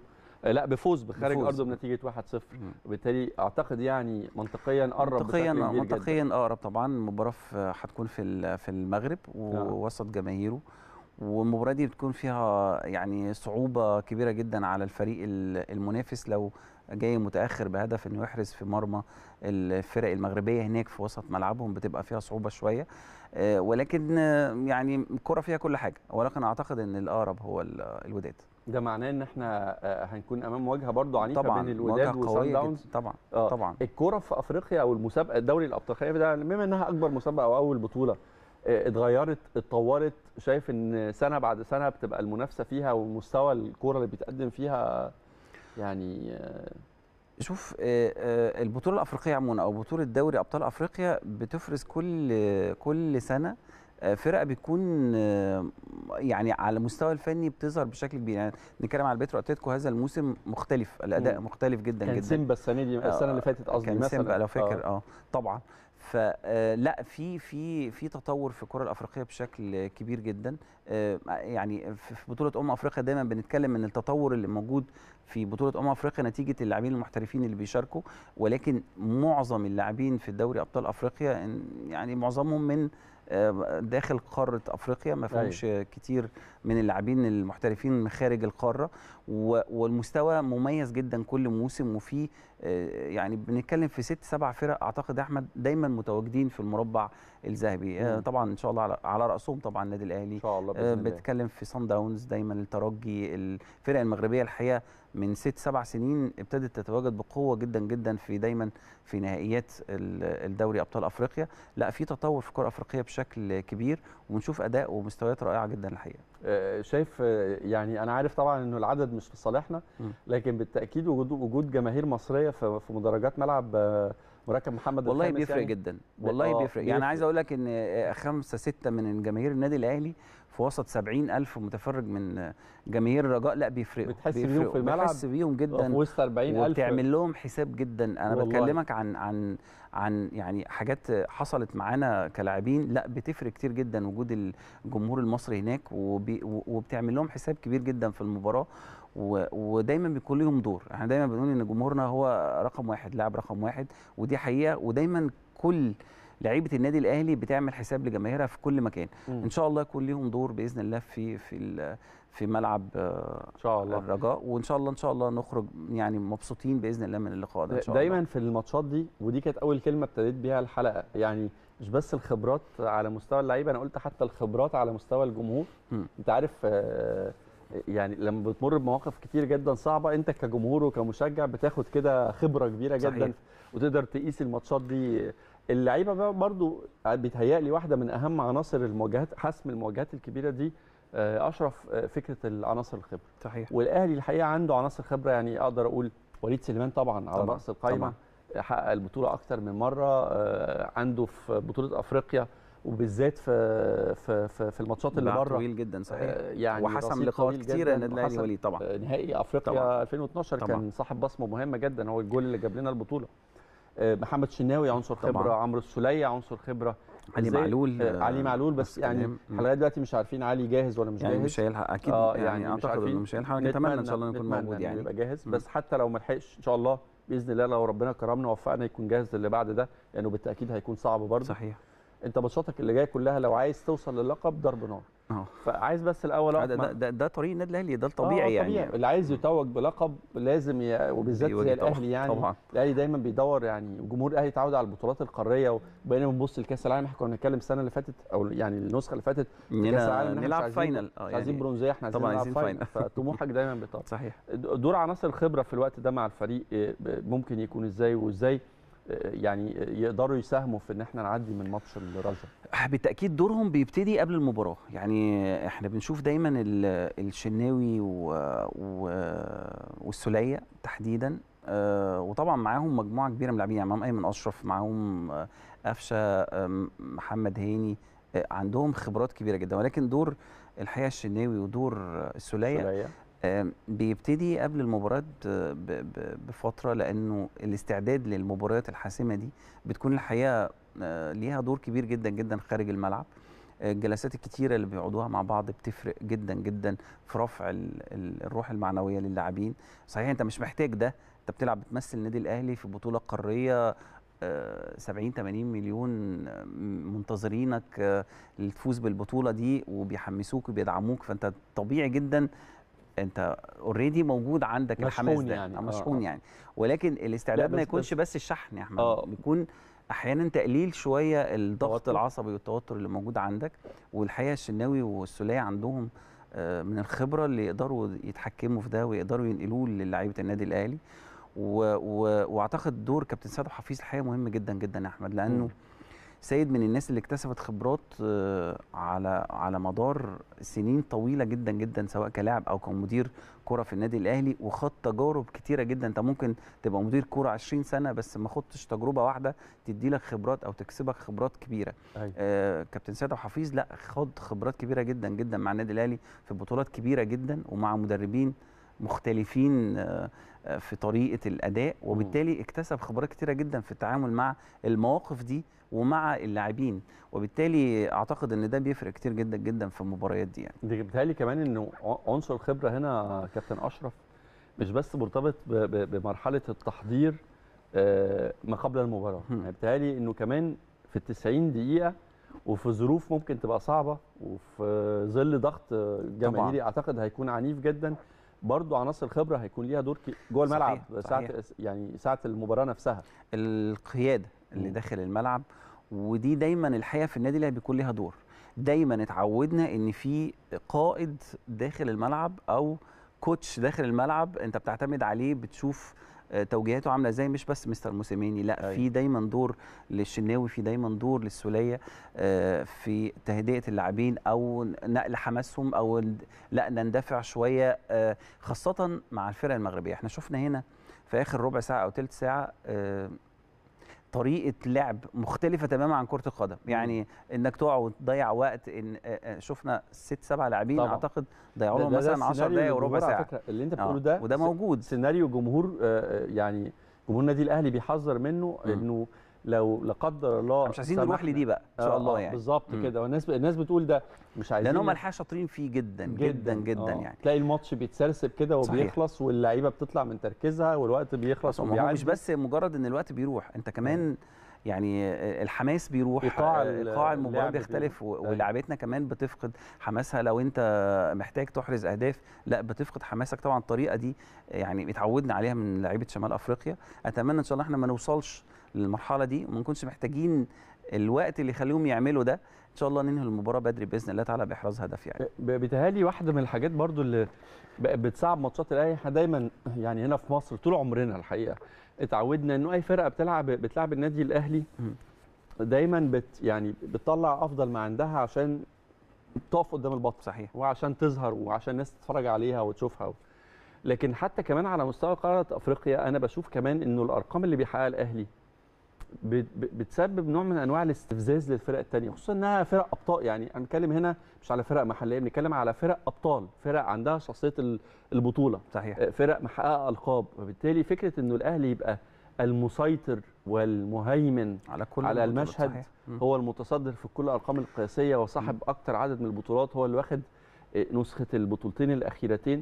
آه، لا بفوز بخارج بفوز. ارضه بنتيجه 1-0 وبالتالي اعتقد يعني منطقيا قرب منطقيا بشكل كبير جدا منطقيا اقرب طبعا المباراه في- هتكون في ال- في المغرب ووسط جماهيره والمباراه دي بتكون فيها يعني صعوبه كبيره جدا على الفريق ال- المنافس لو جاي متاخر بهدف انه يحرز في مرمى الفرق المغربيه هناك في وسط ملعبهم بتبقى فيها صعوبه شويه آه، ولكن آه، يعني الكره فيها كل حاجه ولكن اعتقد ان الاقرب هو ال- الوداد ده معناه ان احنا آه، هنكون امام مواجهه برضو عنيفه طبعاً، بين الوداد مواجهة وسان قوية داونز جداً، طبعاً، آه. طبعاً. الكوره في افريقيا او المسابقه الدوري الابطاليه ده بما انها اكبر مسابقه او اول بطوله آه، اتغيرت اتطورت شايف ان سنه بعد سنه بتبقى المنافسه فيها ومستوى الكوره اللي بيتقدم فيها يعني آه، شوف آه، آه، البطوله الافريقيه عموما او بطوله دوري ابطال افريقيا بتفرز كل كل سنه آه، فرق بتكون آه، يعني على المستوى الفني بتظهر بشكل كبير يعني نتكلم على بيترو اتلتيكو هذا الموسم مختلف الاداء مم. مختلف جدا كان جدا سيمبا السنه دي السنه اللي فاتت قصدي كان مثلا سيمبا لو فاكر اه, طبعا فلا في في في تطور في الكره الافريقيه بشكل كبير جدا آه، يعني في في بطوله امم افريقيا دايما بنتكلم ان التطور اللي موجود في بطوله امم افريقيا نتيجه اللاعبين المحترفين اللي بيشاركوا ولكن معظم اللاعبين في الدوري ابطال افريقيا إن- يعني معظمهم من آه، داخل قاره افريقيا ما فيهمش كتير من اللاعبين المحترفين من خارج القاره و- والمستوى مميز جدا كل موسم وفي آه، يعني بنتكلم في ست سبع فرق اعتقد يا احمد دايما متواجدين في المربع الذهبي آه، مم. طبعا ان شاء الله على, على راسهم طبعا النادي الاهلي ان شاء الله بإذن الله. بتكلم في صن داونز دايما الترجي الفرق المغربيه الحقيقه من ست سبع سنين ابتدت تتواجد بقوه جدا جدا في دايما في نهائيات ال- الدوري ابطال افريقيا لا في تطور في الكره الافريقيه بشكل كبير ونشوف اداء ومستويات رائعه جدا الحقيقه آه، شايف آه، يعني انا عارف طبعا انه العدد مش في صالحنا مم. لكن بالتاكيد وجود وجود جماهير مصريه في في مدرجات ملعب آه، مركب محمد والله الخامس بيفرق يعني جدا ب- والله آه، بيفرق يعني عايز اقول لك ان آه، خمسة ستة من جماهير النادي الاهلي في وسط سبعين ألف متفرج من آه، جماهير الرجاء لا بيفرقوا بتحس بيهم بيفرقوا. في الملعب بحس بيهم جدا في وسط 40,000 وبتعمل لهم حساب جدا انا والله. بكلمك عن عن عن يعني حاجات حصلت معانا كلاعبين لا بتفرق كتير جدا وجود الجمهور المصري هناك وبي وبتعمل لهم حساب كبير جدا في المباراه و- ودايما بيكون ليهم دور احنا دايما بنقول ان جمهورنا هو رقم واحد لاعب رقم واحد ودي حقيقه ودايما كل لعيبه النادي الاهلي بتعمل حساب لجماهيرها في كل مكان مم. ان شاء الله يكون ليهم دور باذن الله في في ال- في ملعب ان شاء الله الرجاء وان شاء الله ان شاء الله نخرج يعني مبسوطين باذن الله من اللقاء ده ان شاء الله دايما في الماتشات دي ودي كانت اول كلمه ابتديت بيها الحلقه يعني مش بس الخبرات على مستوى اللعيبه انا قلت حتى الخبرات على مستوى الجمهور مم. انت عارف آه، يعني لما بتمر بمواقف كتير جدا صعبه انت كجمهور وكمشجع بتاخد كده خبره كبيره صحيح. جدا وتقدر تقيس الماتشات دي اللعيبه بقى برضو بيتهيألي واحده من اهم عناصر المواجهات حسم المواجهات الكبيره دي آه، اشرف آه، فكره العناصر الخبره صحيح والاهلي الحقيقه عنده عناصر خبره يعني اقدر اقول وليد سليمان طبعا على طبعاً، راس القائمه حقق البطوله اكتر من مره آه، عنده في بطوله افريقيا وبالذات في في في, في الماتشات اللي باع بره طويل جدا صحيح آه، يعني وحسم رصيد لقاءات طويل كتيره جداً النادي الاهلي وحسم، وليد طبعا آه، نهائي افريقيا طبعاً. 2012 طبعاً. كان صاحب بصمه مهمه جدا هو الجول اللي جاب لنا البطوله آه، محمد شناوي عنصر طبعاً. خبره عمرو السوليه عنصر خبره علي إزاي- معلول، آه، علي آه، معلول بس نفس يعني الكلام. احنا لغايه دلوقتي مش عارفين علي جاهز ولا مش يعني جاهز مش هيلحق اكيد آه، يعني, مش اعتقد عارفين. انه مش هيلحق نتمنى ان شاء الله انه يكون نتمنى موجود إنه يعني يبقى جاهز مم. بس حتى لو ما لحقش ان شاء الله باذن الله لو ربنا كرمنا ووفقنا يكون جاهز للي بعد ده لانه بالتاكيد هيكون صعب برضه صحيح انت ماتشاتك اللي جايه كلها لو عايز توصل للقب ضرب نار اه فعايز بس الاول آه، أقف ده, مع- ده, ده, ده طريق النادي الاهلي ده آه، الطبيعي طبيعي. يعني اللي عايز يتوج بلقب لازم ي... وبالذات بيواجه زي طبعاً. الاهلي يعني طبعاً. الاهلي دايما بيدور يعني جمهور الاهلي اتعود على البطولات القاريه وبقينا بنبص لكاس العالم احنا كنا بنتكلم السنه اللي فاتت او يعني النسخه اللي فاتت في إننا كاس العالم إن إحنا مش نلعب عايزين- فاينل. آه، مش عايزين يعني برونزيه احنا عايزين طبعاً نلعب عايزين فاينل فاينل. فطموحك دايما بيطلع صحيح دور عناصر الخبره في الوقت ده مع الفريق إيه، ممكن يكون ازاي وازاي آه، يعني يقدروا يساهموا في ان احنا نعدي من ماتش الرجاء بالتاكيد دورهم بيبتدي قبل المباراه يعني احنا بنشوف دايما ال- الشناوي و... و... والسوليه تحديدا آه، وطبعا معاهم مجموعه كبيره من اللاعبين يعني معاهم ايمن اشرف معاهم آه، قفشه آه، محمد هاني آه، عندهم خبرات كبيره جدا ولكن دور الحقيقه الشناوي ودور آه، السوليه سولية. آم، بيبتدي قبل المباراة آه، ب- ب- بفترة لأنه الاستعداد للمباريات الحاسمة دي بتكون الحقيقة آه، ليها دور كبير جدا جدا خارج الملعب الجلسات الكتيره اللي بيقعدوها مع بعض بتفرق جدا جدا في رفع ال- ال- الروح المعنويه للاعبين صحيح انت مش محتاج ده انت بتلعب بتمثل النادي الاهلي في بطوله قاريه آه، 70 80 مليون آه، منتظرينك آه، لتفوز بالبطوله دي وبيحمسوك وبيدعموك فانت طبيعي جدا انت اوريدي موجود عندك مشحون الحماس ده يعني، آه، آه، مشحون آه. يعني ولكن الاستعداد لا، ما بس- يكونش بس- بس الشحن يا احمد آه. بيكون احيانا تقليل شويه الضغط توتر. العصبي والتوتر اللي موجود عندك والحقيقه الشناوي والسوليه عندهم آه، من الخبره اللي يقدروا يتحكموا في ده ويقدروا ينقلوه للاعيبه النادي الاهلي و... و... واعتقد دور كابتن سيد حفيظ الحقيقه مهم جدا جدا يا احمد لانه مم. سيد من الناس اللي اكتسبت خبرات آه، على على مدار سنين طويله جدا جدا سواء كلاعب او كمدير كره في النادي الاهلي وخد تجارب كتيره جدا انت ممكن تبقى مدير كره 20 سنه بس ما خدتش تجربه واحده تدي لك خبرات او تكسبك خبرات كبيره أيوة. آه كابتن سيد أبو حفيظ لا خد خبرات كبيره جدا جدا مع النادي الاهلي في بطولات كبيره جدا ومع مدربين مختلفين آه، آه، في طريقه الاداء وبالتالي اكتسب خبرات كتيره جدا في التعامل مع المواقف دي ومع اللاعبين وبالتالي اعتقد ان ده بيفرق كتير جدا جدا في المباريات دي يعني دي بيتهيألي كمان انه ع- عنصر الخبره هنا كابتن اشرف مش بس مرتبط ب- ب- بمرحله التحضير آه، ما قبل المباراه يعني بيتهيألي انه كمان في ال 90 دقيقه وفي ظروف ممكن تبقى صعبه وفي ظل ضغط جماهيري اعتقد هيكون عنيف جدا برضو عناصر الخبره هيكون ليها دور ك- جوه صحيح، الملعب ساعه صحيح. يعني ساعه المباراه نفسها القياده اللي مم. داخل الملعب ودي دايما الحقيقه في النادي الاهلي بيكون ليها دور دايما اتعودنا ان في قائد داخل الملعب او كوتش داخل الملعب انت بتعتمد عليه بتشوف آه، توجيهاته عامله ازاي مش بس مستر موسيماني لا في دايما دور للشناوي في دايما دور للسوليه آه، في تهدئه اللاعبين او نقل حماسهم او ن- لا نندفع شويه آه، خاصه مع الفرق المغربيه احنا شفنا هنا في اخر ربع ساعه او ثلث ساعه آه، طريقه لعب مختلفه تماما عن كره القدم يعني انك تقع وتضيع وقت ان آه، آه، شفنا ست سبع لاعبين طبعاً. اعتقد ضيعوا ده- لهم ده- ده مثلا 10 السيناريو دقائق وربع للجمهور على ساعه فكرة اللي انت آه، بتقوله ده وده س- موجود سيناريو جمهور آه، يعني جمهور النادي الاهلي بيحذر منه مم. انه لو لا قدر الله مش عايزين نروح سمحنا- لدي بقى ان شاء آه، الله آه، يعني بالظبط مم. كده والناس الناس بتقول ده مش عايزين لان هم الحقيقه شاطرين فيه جدا جدا جدا آه. يعني تلاقي الماتش بيتسرسب كده صحيح. وبيخلص واللعيبه بتطلع من تركيزها والوقت بيخلص ما هو مش وبيعدي بس مجرد ان الوقت بيروح انت كمان يعني الحماس بيروح إيقاع آه، ال- ايقاع المباراه اللعب بيختلف بيروح. و- ولاعبتنا كمان بتفقد حماسها لو انت محتاج تحرز اهداف لا بتفقد حماسك طبعا الطريقه دي يعني اتعودنا عليها من لعيبه شمال افريقيا اتمنى ان شاء الله احنا ما نوصلش للمرحله دي وما نكونش محتاجين الوقت اللي يخليهم يعملوا ده ان شاء الله ننهي المباراه بدري باذن الله تعالى باحراز هدف يعني ب- بيتهيألي واحده من الحاجات برضو اللي بقت بتصعب ماتشات الاهلي احنا دايما يعني هنا في مصر طول عمرنا الحقيقه اتعودنا انه اي فرقه بتلعب بتلعب النادي الاهلي دايما بت يعني بتطلع افضل ما عندها عشان تقف قدام البطل صحيح وعشان تظهر وعشان الناس تتفرج عليها وتشوفها لكن حتى كمان على مستوى قاره افريقيا انا بشوف كمان انه الارقام اللي بيحققها الاهلي بت- بت- بتسبب نوع من انواع الاستفزاز للفرق الثانيه خصوصا انها فرق ابطال يعني انا بنتكلم هنا مش على فرق محليه بنتكلم على فرق ابطال فرق عندها شخصيه ال- البطوله صحيح آه، فرق محققه القاب وبالتالي فكره انه الاهلي يبقى المسيطر والمهيمن على كل على البطولات، المشهد صحيح. مم. هو المتصدر في كل الارقام القياسيه وصاحب اكتر عدد من البطولات هو اللي واخد آه، نسخه البطولتين الاخيرتين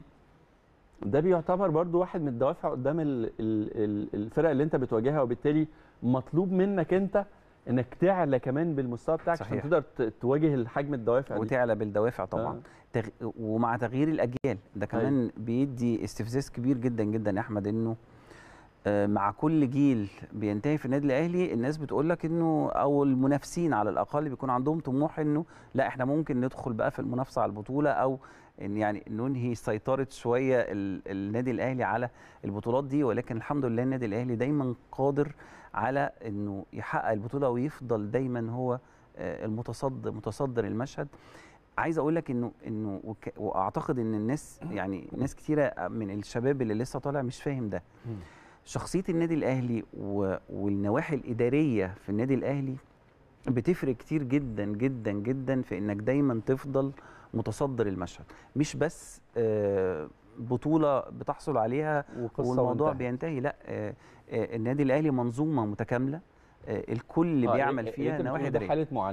ده بيعتبر برضو واحد من الدوافع قدام ال- ال- ال- الفرق اللي انت بتواجهها وبالتالي مطلوب منك انت انك تعلى كمان بالمستوى بتاعك عشان صحيح. تقدر ت- تواجه الحجم الدوافع دي وتعلى بالدوافع طبعا آه. تغ... ومع تغيير الاجيال ده كمان بيدي استفزاز كبير جدا جدا يا احمد انه آه، مع كل جيل بينتهي في النادي الاهلي الناس بتقول لك انه او المنافسين على الاقل بيكون عندهم طموح انه لا احنا ممكن ندخل بقى في المنافسه على البطوله او ان يعني ننهي سيطره شويه ال... النادي الاهلي على البطولات دي ولكن الحمد لله النادي الاهلي دايما قادر على انه يحقق البطوله ويفضل دايما هو آه، المتصدر متصدر المشهد عايز اقول لك انه انه وك... واعتقد ان الناس يعني ناس كتيره من الشباب اللي لسه طالع مش فاهم ده شخصيه النادي الاهلي و... والنواحي الاداريه في النادي الاهلي بتفرق كتير جدا جدا جدا في انك دايما تفضل متصدر المشهد مش بس آه، بطوله بتحصل عليها وقصة والموضوع وانتهت. بينتهي لا آه، آه، النادي الاهلي منظومه متكامله آه، الكل آه، بيعمل إيه- فيها إيه نواحي ده اداريه حاله معاناه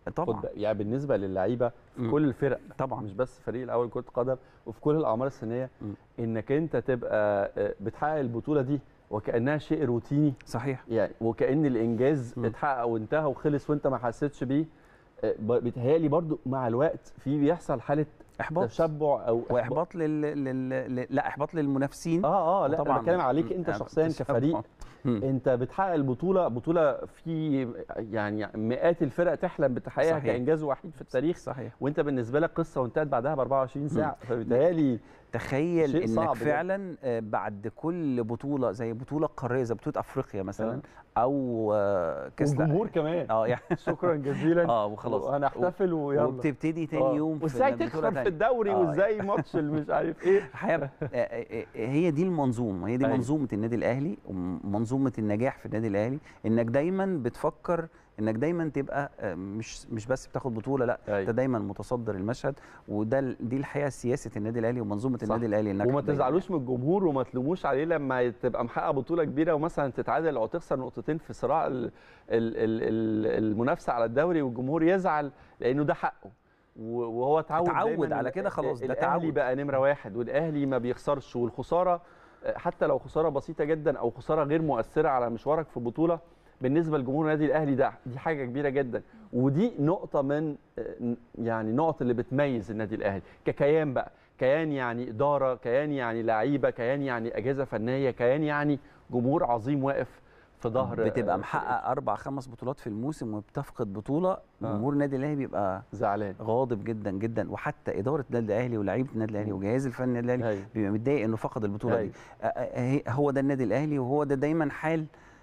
طبعا. خد بالك، يعني بالنسبه للعيبه في مم. كل الفرق طبعا مش بس فريق الاول كره قدم وفي كل الاعمار السنيه انك انت تبقى آه، بتحقق البطوله دي وكانها شيء روتيني صحيح يعني وكان الانجاز مم. اتحقق وانتهى وخلص وانت ما حسيتش بيه آه، ب- بيتهيألي برضو مع الوقت في بيحصل حاله احباط تشبع او واحباط لل... لل... لل... لا احباط للمنافسين اه اه لا وطبعاً انا بتكلم عليك انت م- شخصيا تشبع. كفريق مم. انت بتحقق البطوله بطوله في يعني مئات الفرق تحلم بتحقيقها صحيح. كانجاز وحيد في التاريخ صحيح وانت بالنسبه لك قصه وانتهت بعدها ب 24 ساعه فبيتهيألي تخيل شيء انك صعب جداً. فعلا آه، بعد كل بطوله زي بطوله قاريه زي بطوله افريقيا مثلا او آه، كاس الع- والجمهور كمان اه يعني شكرا جزيلا اه وخلاص وهنحتفل ويلا وبتبتدي تاني آه. يوم في وازاي بطولة تخسر تانية. في الدوري آه، وازاي ماتش اللي مش عارف ايه الحقيقه آه، آه، آه، هي دي المنظومه هي دي أيوة. منظومه النادي الاهلي ومنظومه النجاح في النادي الاهلي انك دايما بتفكر انك دايما تبقى آه، مش مش بس بتاخد بطوله لا أيوة. انت دايما متصدر المشهد وده ال- دي الحقيقه سياسه النادي الاهلي ومنظومه صح. النادي الاهلي انك وما دايماً- تزعلوش من الجمهور وما تلوموش عليه لما تبقى محقق بطوله كبيره ومثلا تتعادل او تخسر نقطتين في صراع ال- ال- ال- ال- المنافسه على الدوري والجمهور يزعل لانه ده حقه و- وهو اتعود اتعود دايماً على ال- كده خلاص، ده الاهلي تعود. بقى نمره واحد والاهلي ما بيخسرش والخساره حتى لو خساره بسيطه جدا او خساره غير مؤثره على مشوارك في بطوله بالنسبه لجمهور النادي الاهلي ده دي حاجه كبيره جدا ودي نقطه من آه، يعني نقط اللي بتميز النادي الاهلي ككيان بقى كيان يعني اداره كيان يعني لعيبه كيان يعني اجهزه فنيه كيان يعني جمهور عظيم واقف في ظهر بتبقى آه، محقق اربع خمس بطولات في الموسم وبتفقد بطوله جمهور النادي الاهلي بيبقى زعلان غاضب جدا جدا وحتى اداره النادي الاهلي ولاعيبه النادي الاهلي وجهاز الفني النادي الاهلي أيوة. بيبقى متضايق انه فقد البطوله دي أيوة. آه، آه، هي- هو ده النادي الاهلي وهو ده دايما حال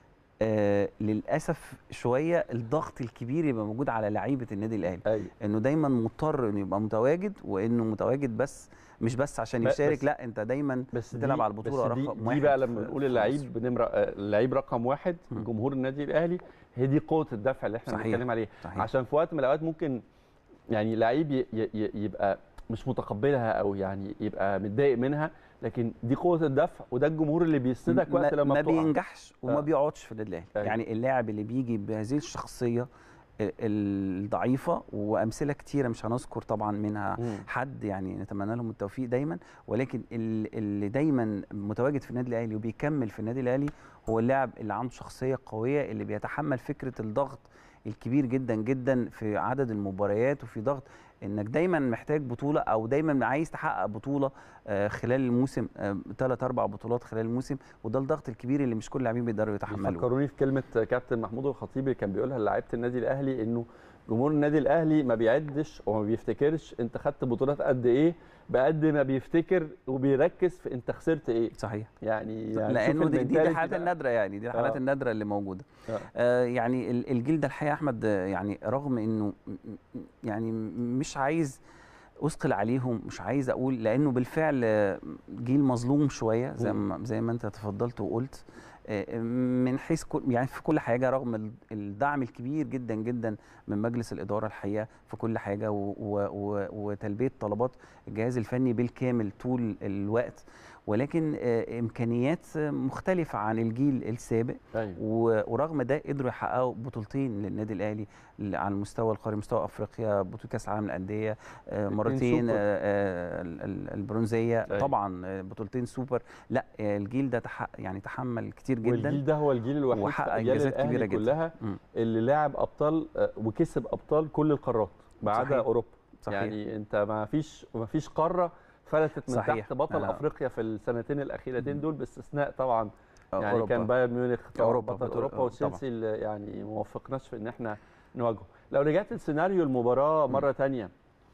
آه للاسف شويه الضغط الكبير يبقى موجود على لعيبه النادي الاهلي أيوة. انه دايما مضطر انه يبقى متواجد وانه متواجد بس مش بس عشان ب- يشارك بس- لا انت دايما بس بتلعب دي- على البطوله بس دي, رقم دي واحد بقى في- لما بنقول في اللعيب بنمره آه، اللعيب رقم واحد جمهور النادي الاهلي هي دي قوه الدفع اللي احنا صحيح. بنتكلم عليه صحيح. عشان في وقت من الاوقات ممكن يعني لعيب ي- ي- ي- يبقى مش متقبلها او يعني يبقى متضايق منها لكن دي قوه الدفع وده الجمهور اللي بيسندك وقت ما, لما ما بتقع. بينجحش وما آه. بيقعدش في النادي الاهلي أيوة. يعني اللاعب اللي بيجي بهذه الشخصيه ال- الضعيفه وامثله كتيره مش هنذكر طبعا منها مم. حد يعني نتمنى لهم التوفيق دايما ولكن ال- اللي دايما متواجد في النادي الاهلي وبيكمل في النادي الاهلي هو اللاعب اللي عنده شخصيه قويه اللي بيتحمل فكره الضغط الكبير جدا جدا في عدد المباريات وفي ضغط انك دايما محتاج بطوله او دايما عايز تحقق بطوله آه، خلال الموسم ثلاث اربع بطولات خلال الموسم وده الضغط الكبير اللي مش كل اللاعبين بيقدروا يتحملوه فكروني في كلمه كابتن محمود الخطيب اللي كان بيقولها لعيبه النادي الاهلي انه جمهور النادي الاهلي ما بيعدش وما بيفتكرش انت خدت بطولات قد ايه بقد ما بيفتكر وبيركز في انت خسرت ايه صحيح يعني, يعني لانه شوف دي, دي المنتاليتي الحالات بقى. النادره يعني دي الحالات آه. النادره اللي موجوده آه. آه يعني ال- الجيل ده الحقيقه يا احمد آه، يعني رغم انه م- م- يعني مش عايز اثقل عليهم مش عايز اقول لانه بالفعل آه، جيل مظلوم شويه زي ما زي ما انت تفضلت وقلت آه، من حيث كل يعني في كل حاجه رغم ال- الدعم الكبير جدا جدا من مجلس الاداره الحقيقه في كل حاجه و و و وتلبيه طلبات الجهاز الفني بالكامل طول الوقت ولكن آه، امكانيات آه، مختلفه عن الجيل السابق أيوة. و- ورغم ده قدروا يحققوا بطولتين للنادي الاهلي ل- على المستوى القاري مستوى افريقيا بطوله كاس العالم للانديه آه، مرتين سوبر. آه، آه، ال- ال- البرونزيه أيوة. طبعا آه، بطولتين سوبر لا آه، الجيل ده تحقق يعني تحمل كتير جدا والجيل ده هو الجيل الوحيد في وحقق اجيال انجازات الاهلي كبيره جدا كلها مم. اللي لاعب ابطال آه، وكسب ابطال كل القارات ما عدا صحيح. اوروبا صحيح. يعني انت ما فيش ما فيش قاره فلتت من صحيح. تحت بطل آه. افريقيا في السنتين الاخيرتين دول باستثناء طبعا آه، يعني أوروبا. كان بايرن ميونخ طبعاً أوروبا بطل بطل- اوروبا آه، وتشيلسي اللي يعني ما وفقناش في ان احنا نواجهه لو رجعت لسيناريو المباراه مره ثانيه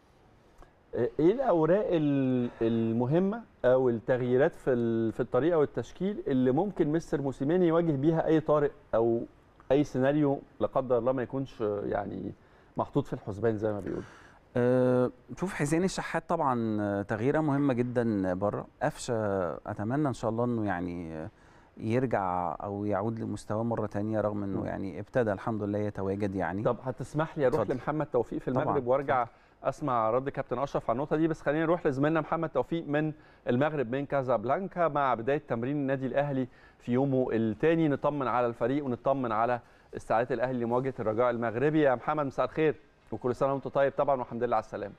ايه الاوراق ال- المهمه او التغييرات في ال- في الطريقه والتشكيل اللي ممكن مستر موسيماني يواجه بيها اي طارئ او اي سيناريو لا قدر الله ما يكونش يعني محطوط في الحسبان زي ما بيقولوا أه شوف حسين الشحات طبعا آه، تغييره مهمه جدا بره قفشه اتمنى ان شاء الله انه يعني آه، يرجع او يعود لمستواه مره تانية رغم انه م. يعني ابتدى الحمد لله يتواجد يعني طب هتسمح لي اروح اتفضل. لمحمد توفيق في طبعاً، المغرب وارجع اسمع رد كابتن اشرف على النقطه دي بس خلينا نروح لزميلنا محمد توفيق من المغرب من كازابلانكا مع بدايه تمرين النادي الاهلي في يومه الثاني نطمن على الفريق ونطمن على استعدادات الاهلي لمواجهه الرجاء المغربي يا محمد مساء الخير وكل سنه وانت طيب طبعا والحمد لله على السلامه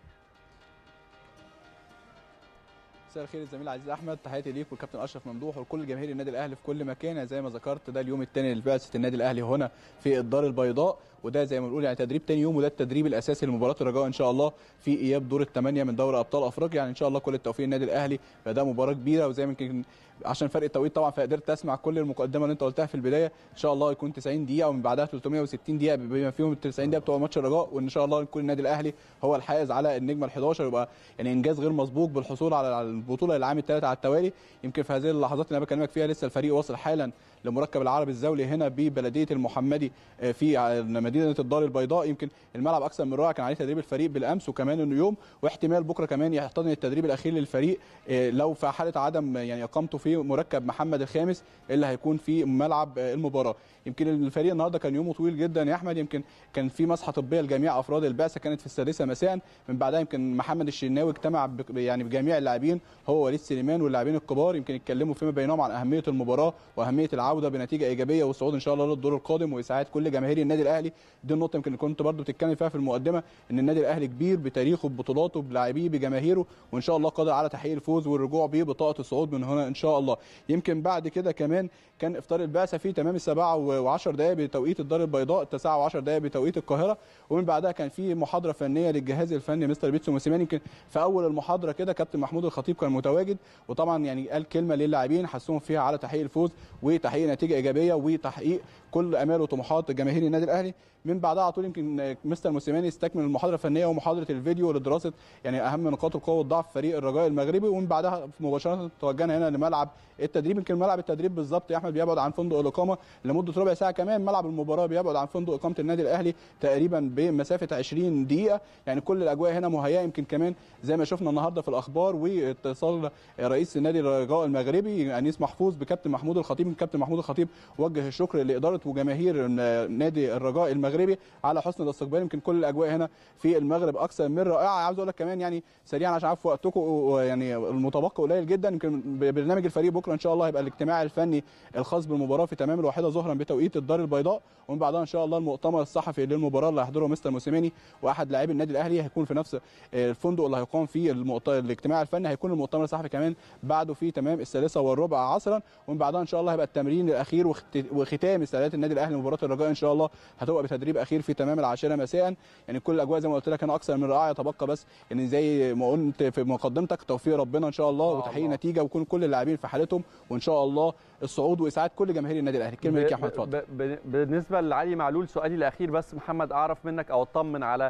مساء الخير الزميل العزيز احمد تحياتي ليك والكابتن اشرف ممدوح ولكل جماهير النادي الاهلي في كل مكان زي ما ذكرت ده اليوم الثاني لبعثه النادي الاهلي هنا في الدار البيضاء وده زي ما بنقول يعني تدريب تاني يوم وده التدريب الاساسي لمباراه الرجاء ان شاء الله في اياب دور الثمانيه من دوري ابطال افريقيا يعني ان شاء الله كل التوفيق للنادي الاهلي فده مباراه كبيره وزي ما يمكن عشان فرق التوقيت طبعا فقدرت اسمع كل المقدمه اللي انت قلتها في البدايه ان شاء الله يكون 90 دقيقه ومن بعدها 360 دقيقه بما فيهم ال 90 دقيقه بتوع ماتش الرجاء وان شاء الله يكون النادي الاهلي هو الحائز على النجمه ال11 يبقى يعني انجاز غير مسبوق بالحصول على البطوله للعام الثالث على التوالي يمكن في هذه اللحظات اللي انا بكلمك فيها لسه الفريق واصل حالا لمركب العربي الزولي هنا ببلديه المحمدي في مدينه الدار البيضاء يمكن الملعب اكثر من رائع كان عليه تدريب الفريق بالامس وكمان انه يوم واحتمال بكره كمان يحتضن التدريب الاخير للفريق لو في حاله عدم يعني اقامته في مركب محمد الخامس اللي هيكون في ملعب المباراه يمكن الفريق النهارده كان يومه طويل جدا يا احمد يمكن كان في مسحه طبيه لجميع افراد البعثه كانت في السادسه مساء من بعدها يمكن محمد الشناوي اجتمع يعني بجميع اللاعبين هو وليد سليمان واللاعبين الكبار يمكن اتكلموا فيما بينهم عن اهميه المباراه واهميه العوده بنتيجه ايجابيه والصعود ان شاء الله للدور القادم واسعاد كل جماهير النادي الاهلي دي النقطه يمكن كنت برضو بتتكلم فيها في المقدمه ان النادي الاهلي كبير بتاريخه ببطولاته بلاعبيه بجماهيره وان شاء الله قادر على تحقيق الفوز والرجوع ببطاقه الصعود من هنا ان شاء الله يمكن بعد كده كمان كان افطار البعثه في تمام السبعة و10 دقائق بتوقيت الدار البيضاء التاسعة و10 دقائق بتوقيت القاهره ومن بعدها كان في محاضره فنيه للجهاز الفني مستر بيتسو موسيماني يمكن في اول المحاضره كده كابتن محمود الخطيب كان متواجد وطبعا يعني قال كلمه للاعبين حسهم فيها على تحقيق الفوز وتحقيق نتيجه ايجابيه وتحقيق كل امال وطموحات جماهير النادي الاهلي من بعدها على طول يمكن مستر موسيماني استكمل المحاضره الفنيه ومحاضره الفيديو لدراسه يعني اهم نقاط القوه والضعف فريق الرجاء المغربي ومن بعدها مباشره توجهنا هنا لملعب التدريب يمكن ملعب التدريب بالظبط يا احمد بيبعد عن فندق الاقامه لمده ربع ساعه كمان ملعب المباراه بيبعد عن فندق اقامه النادي الاهلي تقريبا بمسافه 20 دقيقه يعني كل الاجواء هنا مهيئه يمكن كمان زي ما شفنا النهارده في الاخبار واتصال رئيس النادي الرجاء المغربي انيس محفوظ بكابتن محمود الخطيب كابتن محمود الخطيب وجه الشكر لاداره وجماهير نادي الرجاء المغربي على حسن الاستقبال يمكن كل الاجواء هنا في المغرب اكثر من رائعه عاوز اقول لك كمان يعني سريعا عشان عارف وقتكم يعني المتبقي قليل جدا يمكن برنامج الفريق بكره ان شاء الله هيبقى الاجتماع الفني الخاص بالمباراه في تمام الواحده ظهرا بتوقيت الدار البيضاء ومن بعدها ان شاء الله المؤتمر الصحفي للمباراه اللي هيحضره مستر موسيماني واحد لاعبي النادي الاهلي هيكون في نفس الفندق اللي هيقام فيه الاجتماع الفني هيكون المؤتمر الصحفي كمان بعده في تمام الثالثه والربع عصرا ومن بعدها ان شاء الله هيبقى التمرين الاخير وختام استعدادات النادي الاهلي لمباراه الرجاء ان شاء الله هتبقى بتدريب اخير في تمام العاشره مساء يعني كل الاجواء زي ما قلت لك هنا اكثر من رائعه يتبقى بس يعني زي ما قلت في مقدمتك توفيق ربنا ان شاء الله وتحقيق نتيجه ويكون كل اللاعبين في حالتهم وان شاء الله الصعود واسعاد كل جماهير النادي الاهلي كلمه ليك يا احمد اتفضل بالنسبه لعلي معلول سؤالي الاخير بس محمد اعرف منك او اطمن على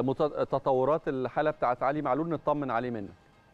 تطورات الحاله بتاعت علي معلول نطمن عليه منك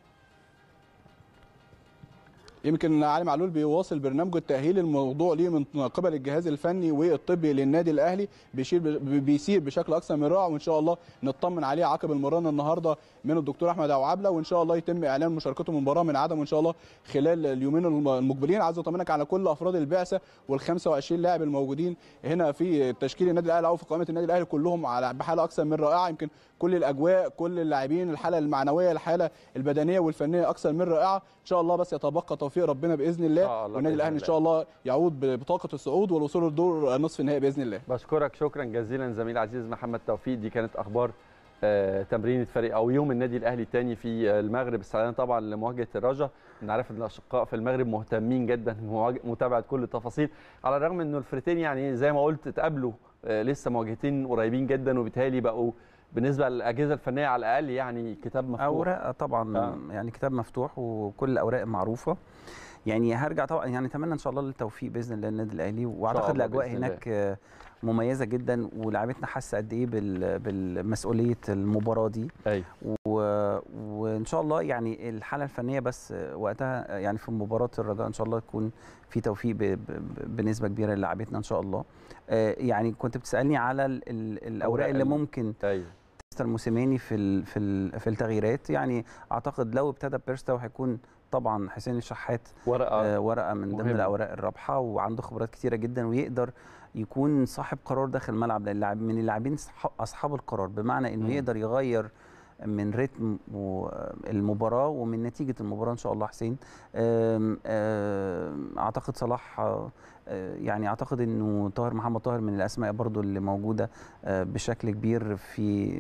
يمكن علي معلول بيواصل برنامجه التاهيلي الموضوع ليه من قبل الجهاز الفني والطبي للنادي الاهلي بيشير بيسير بشكل اكثر من رائع وان شاء الله نطمن عليه عقب المران النهارده من الدكتور احمد ابو عبله وان شاء الله يتم اعلان مشاركته من المباراه من عدم وان شاء الله خلال اليومين المقبلين عايز اطمنك على كل افراد البعثه وال 25 لاعب الموجودين هنا في تشكيل النادي الاهلي او في قائمه النادي الاهلي كلهم على بحاله اكثر من رائعه يمكن كل الاجواء كل اللاعبين الحاله المعنويه الحاله البدنيه والفنيه اكثر من رائعه ان شاء الله بس يتبقى توفيق ربنا باذن الله والنادي الاهلي ان شاء الله يعود ببطاقه الصعود والوصول للدور نصف النهائي باذن الله بشكرك شكرا جزيلا زميل عزيز محمد توفيق دي كانت اخبار آه تمرين فريق او يوم النادي الاهلي الثاني في المغرب استعدادا طبعا لمواجهه الرجاء نعرف ان الاشقاء في المغرب مهتمين جدا بمتابعه كل التفاصيل على الرغم انه الفريقين يعني زي ما قلت اتقابلوا آه لسه مواجهتين قريبين جدا وبالتالي بقوا بالنسبه للاجهزه الفنيه على الاقل يعني كتاب مفتوح اوراق طبعا آه. يعني كتاب مفتوح وكل الاوراق معروفه يعني هرجع طبعا يعني اتمنى ان شاء الله للتوفيق باذن الله للنادي الاهلي واعتقد الاجواء هناك الله. مميزه جدا ولاعبتنا حاسه قد ايه بالمسؤوليه المباراه دي ايوه و... وان شاء الله يعني الحاله الفنيه بس وقتها يعني في مباراه الرجاء ان شاء الله يكون في توفيق ب... ب... بنسبه كبيره للاعبتنا ان شاء الله يعني كنت بتسالني على ال... الاوراق اللي ممكن ايوه مستر موسيماني في ال... في ال... في التغييرات يعني اعتقد لو ابتدى بيرستا وهيكون طبعا حسين الشحات ورقه آه ورقه من ضمن الاوراق الرابحه وعنده خبرات كتيره جدا ويقدر يكون صاحب قرار داخل الملعب اللاعب من اللاعبين اصحاب القرار بمعنى انه م. يقدر يغير من رتم المباراه ومن نتيجه المباراه ان شاء الله حسين آم آم اعتقد صلاح يعني اعتقد انه طاهر محمد طاهر من الاسماء برضو اللي موجوده بشكل كبير في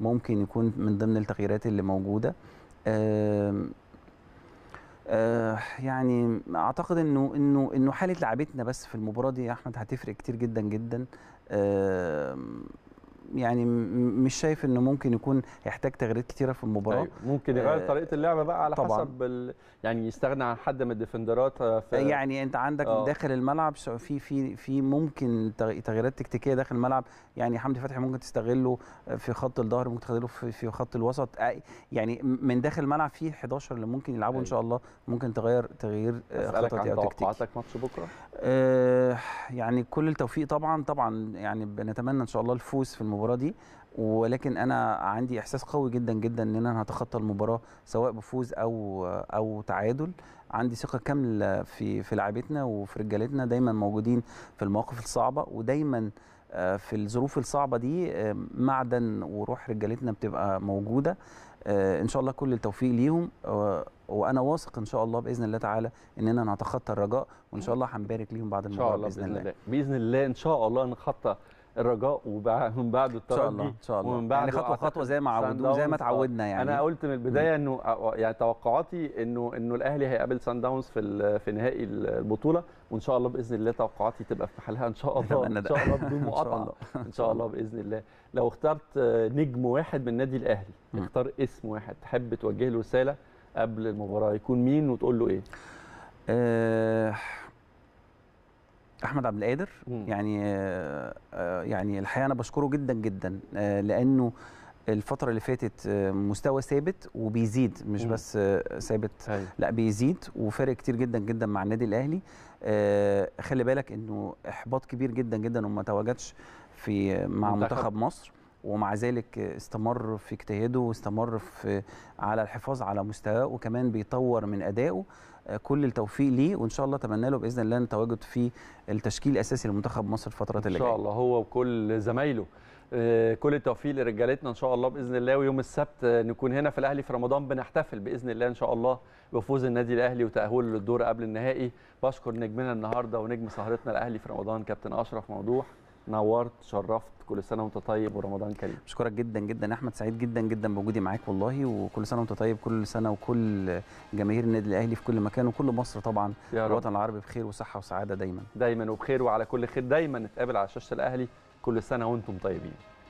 ممكن يكون من ضمن التغييرات اللي موجوده آم، آه، يعني اعتقد انه انه انه حاله لعبتنا بس في المباراه دي يا احمد هتفرق كتير جدا جدا آم، يعني م- مش شايف انه ممكن يكون يحتاج تغييرات كتيره في المباراه أيوة. ممكن يغير آه، طريقه اللعبه بقى على طبعاً. حسب ال... يعني يستغنى عن حد من الديفندرات آه، في يعني انت عندك آه. داخل الملعب ش- في في في ممكن تغ- تغييرات تكتيكيه داخل الملعب يعني حمدي فتحي ممكن تستغله في خط الظهر ممكن تستغله في في خط الوسط آه، يعني من داخل الملعب في 11 اللي ممكن يلعبوا ان شاء الله ممكن تغير تغيير آه، اسالك خططي عن او تكتيكي توقعاتك ماتش بكره آه، يعني كل التوفيق طبعا طبعا يعني بنتمنى ان شاء الله الفوز في المباراه دي ولكن انا عندي احساس قوي جدا جدا ان انا هتخطى المباراه سواء بفوز او او تعادل عندي ثقه كامله في في لعيبتنا وفي رجالتنا دايما موجودين في المواقف الصعبه ودايما آه، في الظروف الصعبه دي آه، معدن وروح رجالتنا بتبقى موجوده آه، ان شاء الله كل التوفيق ليهم آه، وانا واثق ان شاء الله باذن الله تعالى اننا هنتخطى الرجاء وان شاء الله هنبارك ليهم بعد ان المباراه شاء الله باذن الله باذن الله ان شاء الله نتخطى الرجاء ومن بعده ان شاء الترجي الله ان شاء الله ومن يعني بعده خطوه أعتقد خطوه زي ما سان عودوه زي ما داونز. آه. اتعودنا يعني انا قلت من البدايه انه آه، يعني توقعاتي انه انه الاهلي هيقابل سان داونز في ال- في نهائي البطوله وان شاء الله باذن الله توقعاتي تبقى في محلها ان شاء الله نتمنى ان ده. شاء الله بدون إن شاء مقاطعه الله. ان شاء الله باذن الله لو اخترت آه، نجم واحد من النادي الاهلي اختار اسم واحد تحب توجه له رساله قبل المباراه يكون مين وتقول له ايه آه، احمد عبد القادر يعني آه، آه، يعني الحقيقه انا بشكره جدا جدا آه، لانه الفترة اللي فاتت آه، مستوى ثابت وبيزيد مش مم. بس آه، ثابت أيوة. لا بيزيد وفارق كتير جدا جدا مع النادي الاهلي آه، خلي بالك انه احباط كبير جدا جدا وما تواجدش في مع منتخب. منتخب مصر ومع ذلك استمر في اجتهاده واستمر في على الحفاظ على مستواه وكمان بيطور من ادائه آه، كل التوفيق ليه وان شاء الله اتمنى له باذن الله التواجد في التشكيل الاساسي لمنتخب مصر الفترات ان اللي شاء جايه الله هو وكل زمايله آه، كل التوفيق لرجالتنا ان شاء الله باذن الله ويوم السبت آه، نكون هنا في الاهلي في رمضان بنحتفل باذن الله ان شاء الله بفوز النادي الاهلي وتاهله للدور قبل النهائي بشكر نجمنا النهارده ونجم سهرتنا الاهلي في رمضان كابتن اشرف موضوع نورت شرفت كل سنه وانت طيب ورمضان كريم بشكرك جدا جدا يا احمد سعيد جدا جدا بوجودي معاك والله وكل سنه وانت طيب كل سنه وكل جماهير النادي الاهلي في كل مكان وكل مصر طبعا يا رب. الوطن العربي بخير وصحه وسعاده دايما دايما وبخير وعلى كل خير دايما نتقابل على شاشه الاهلي كل سنه وانتم طيبين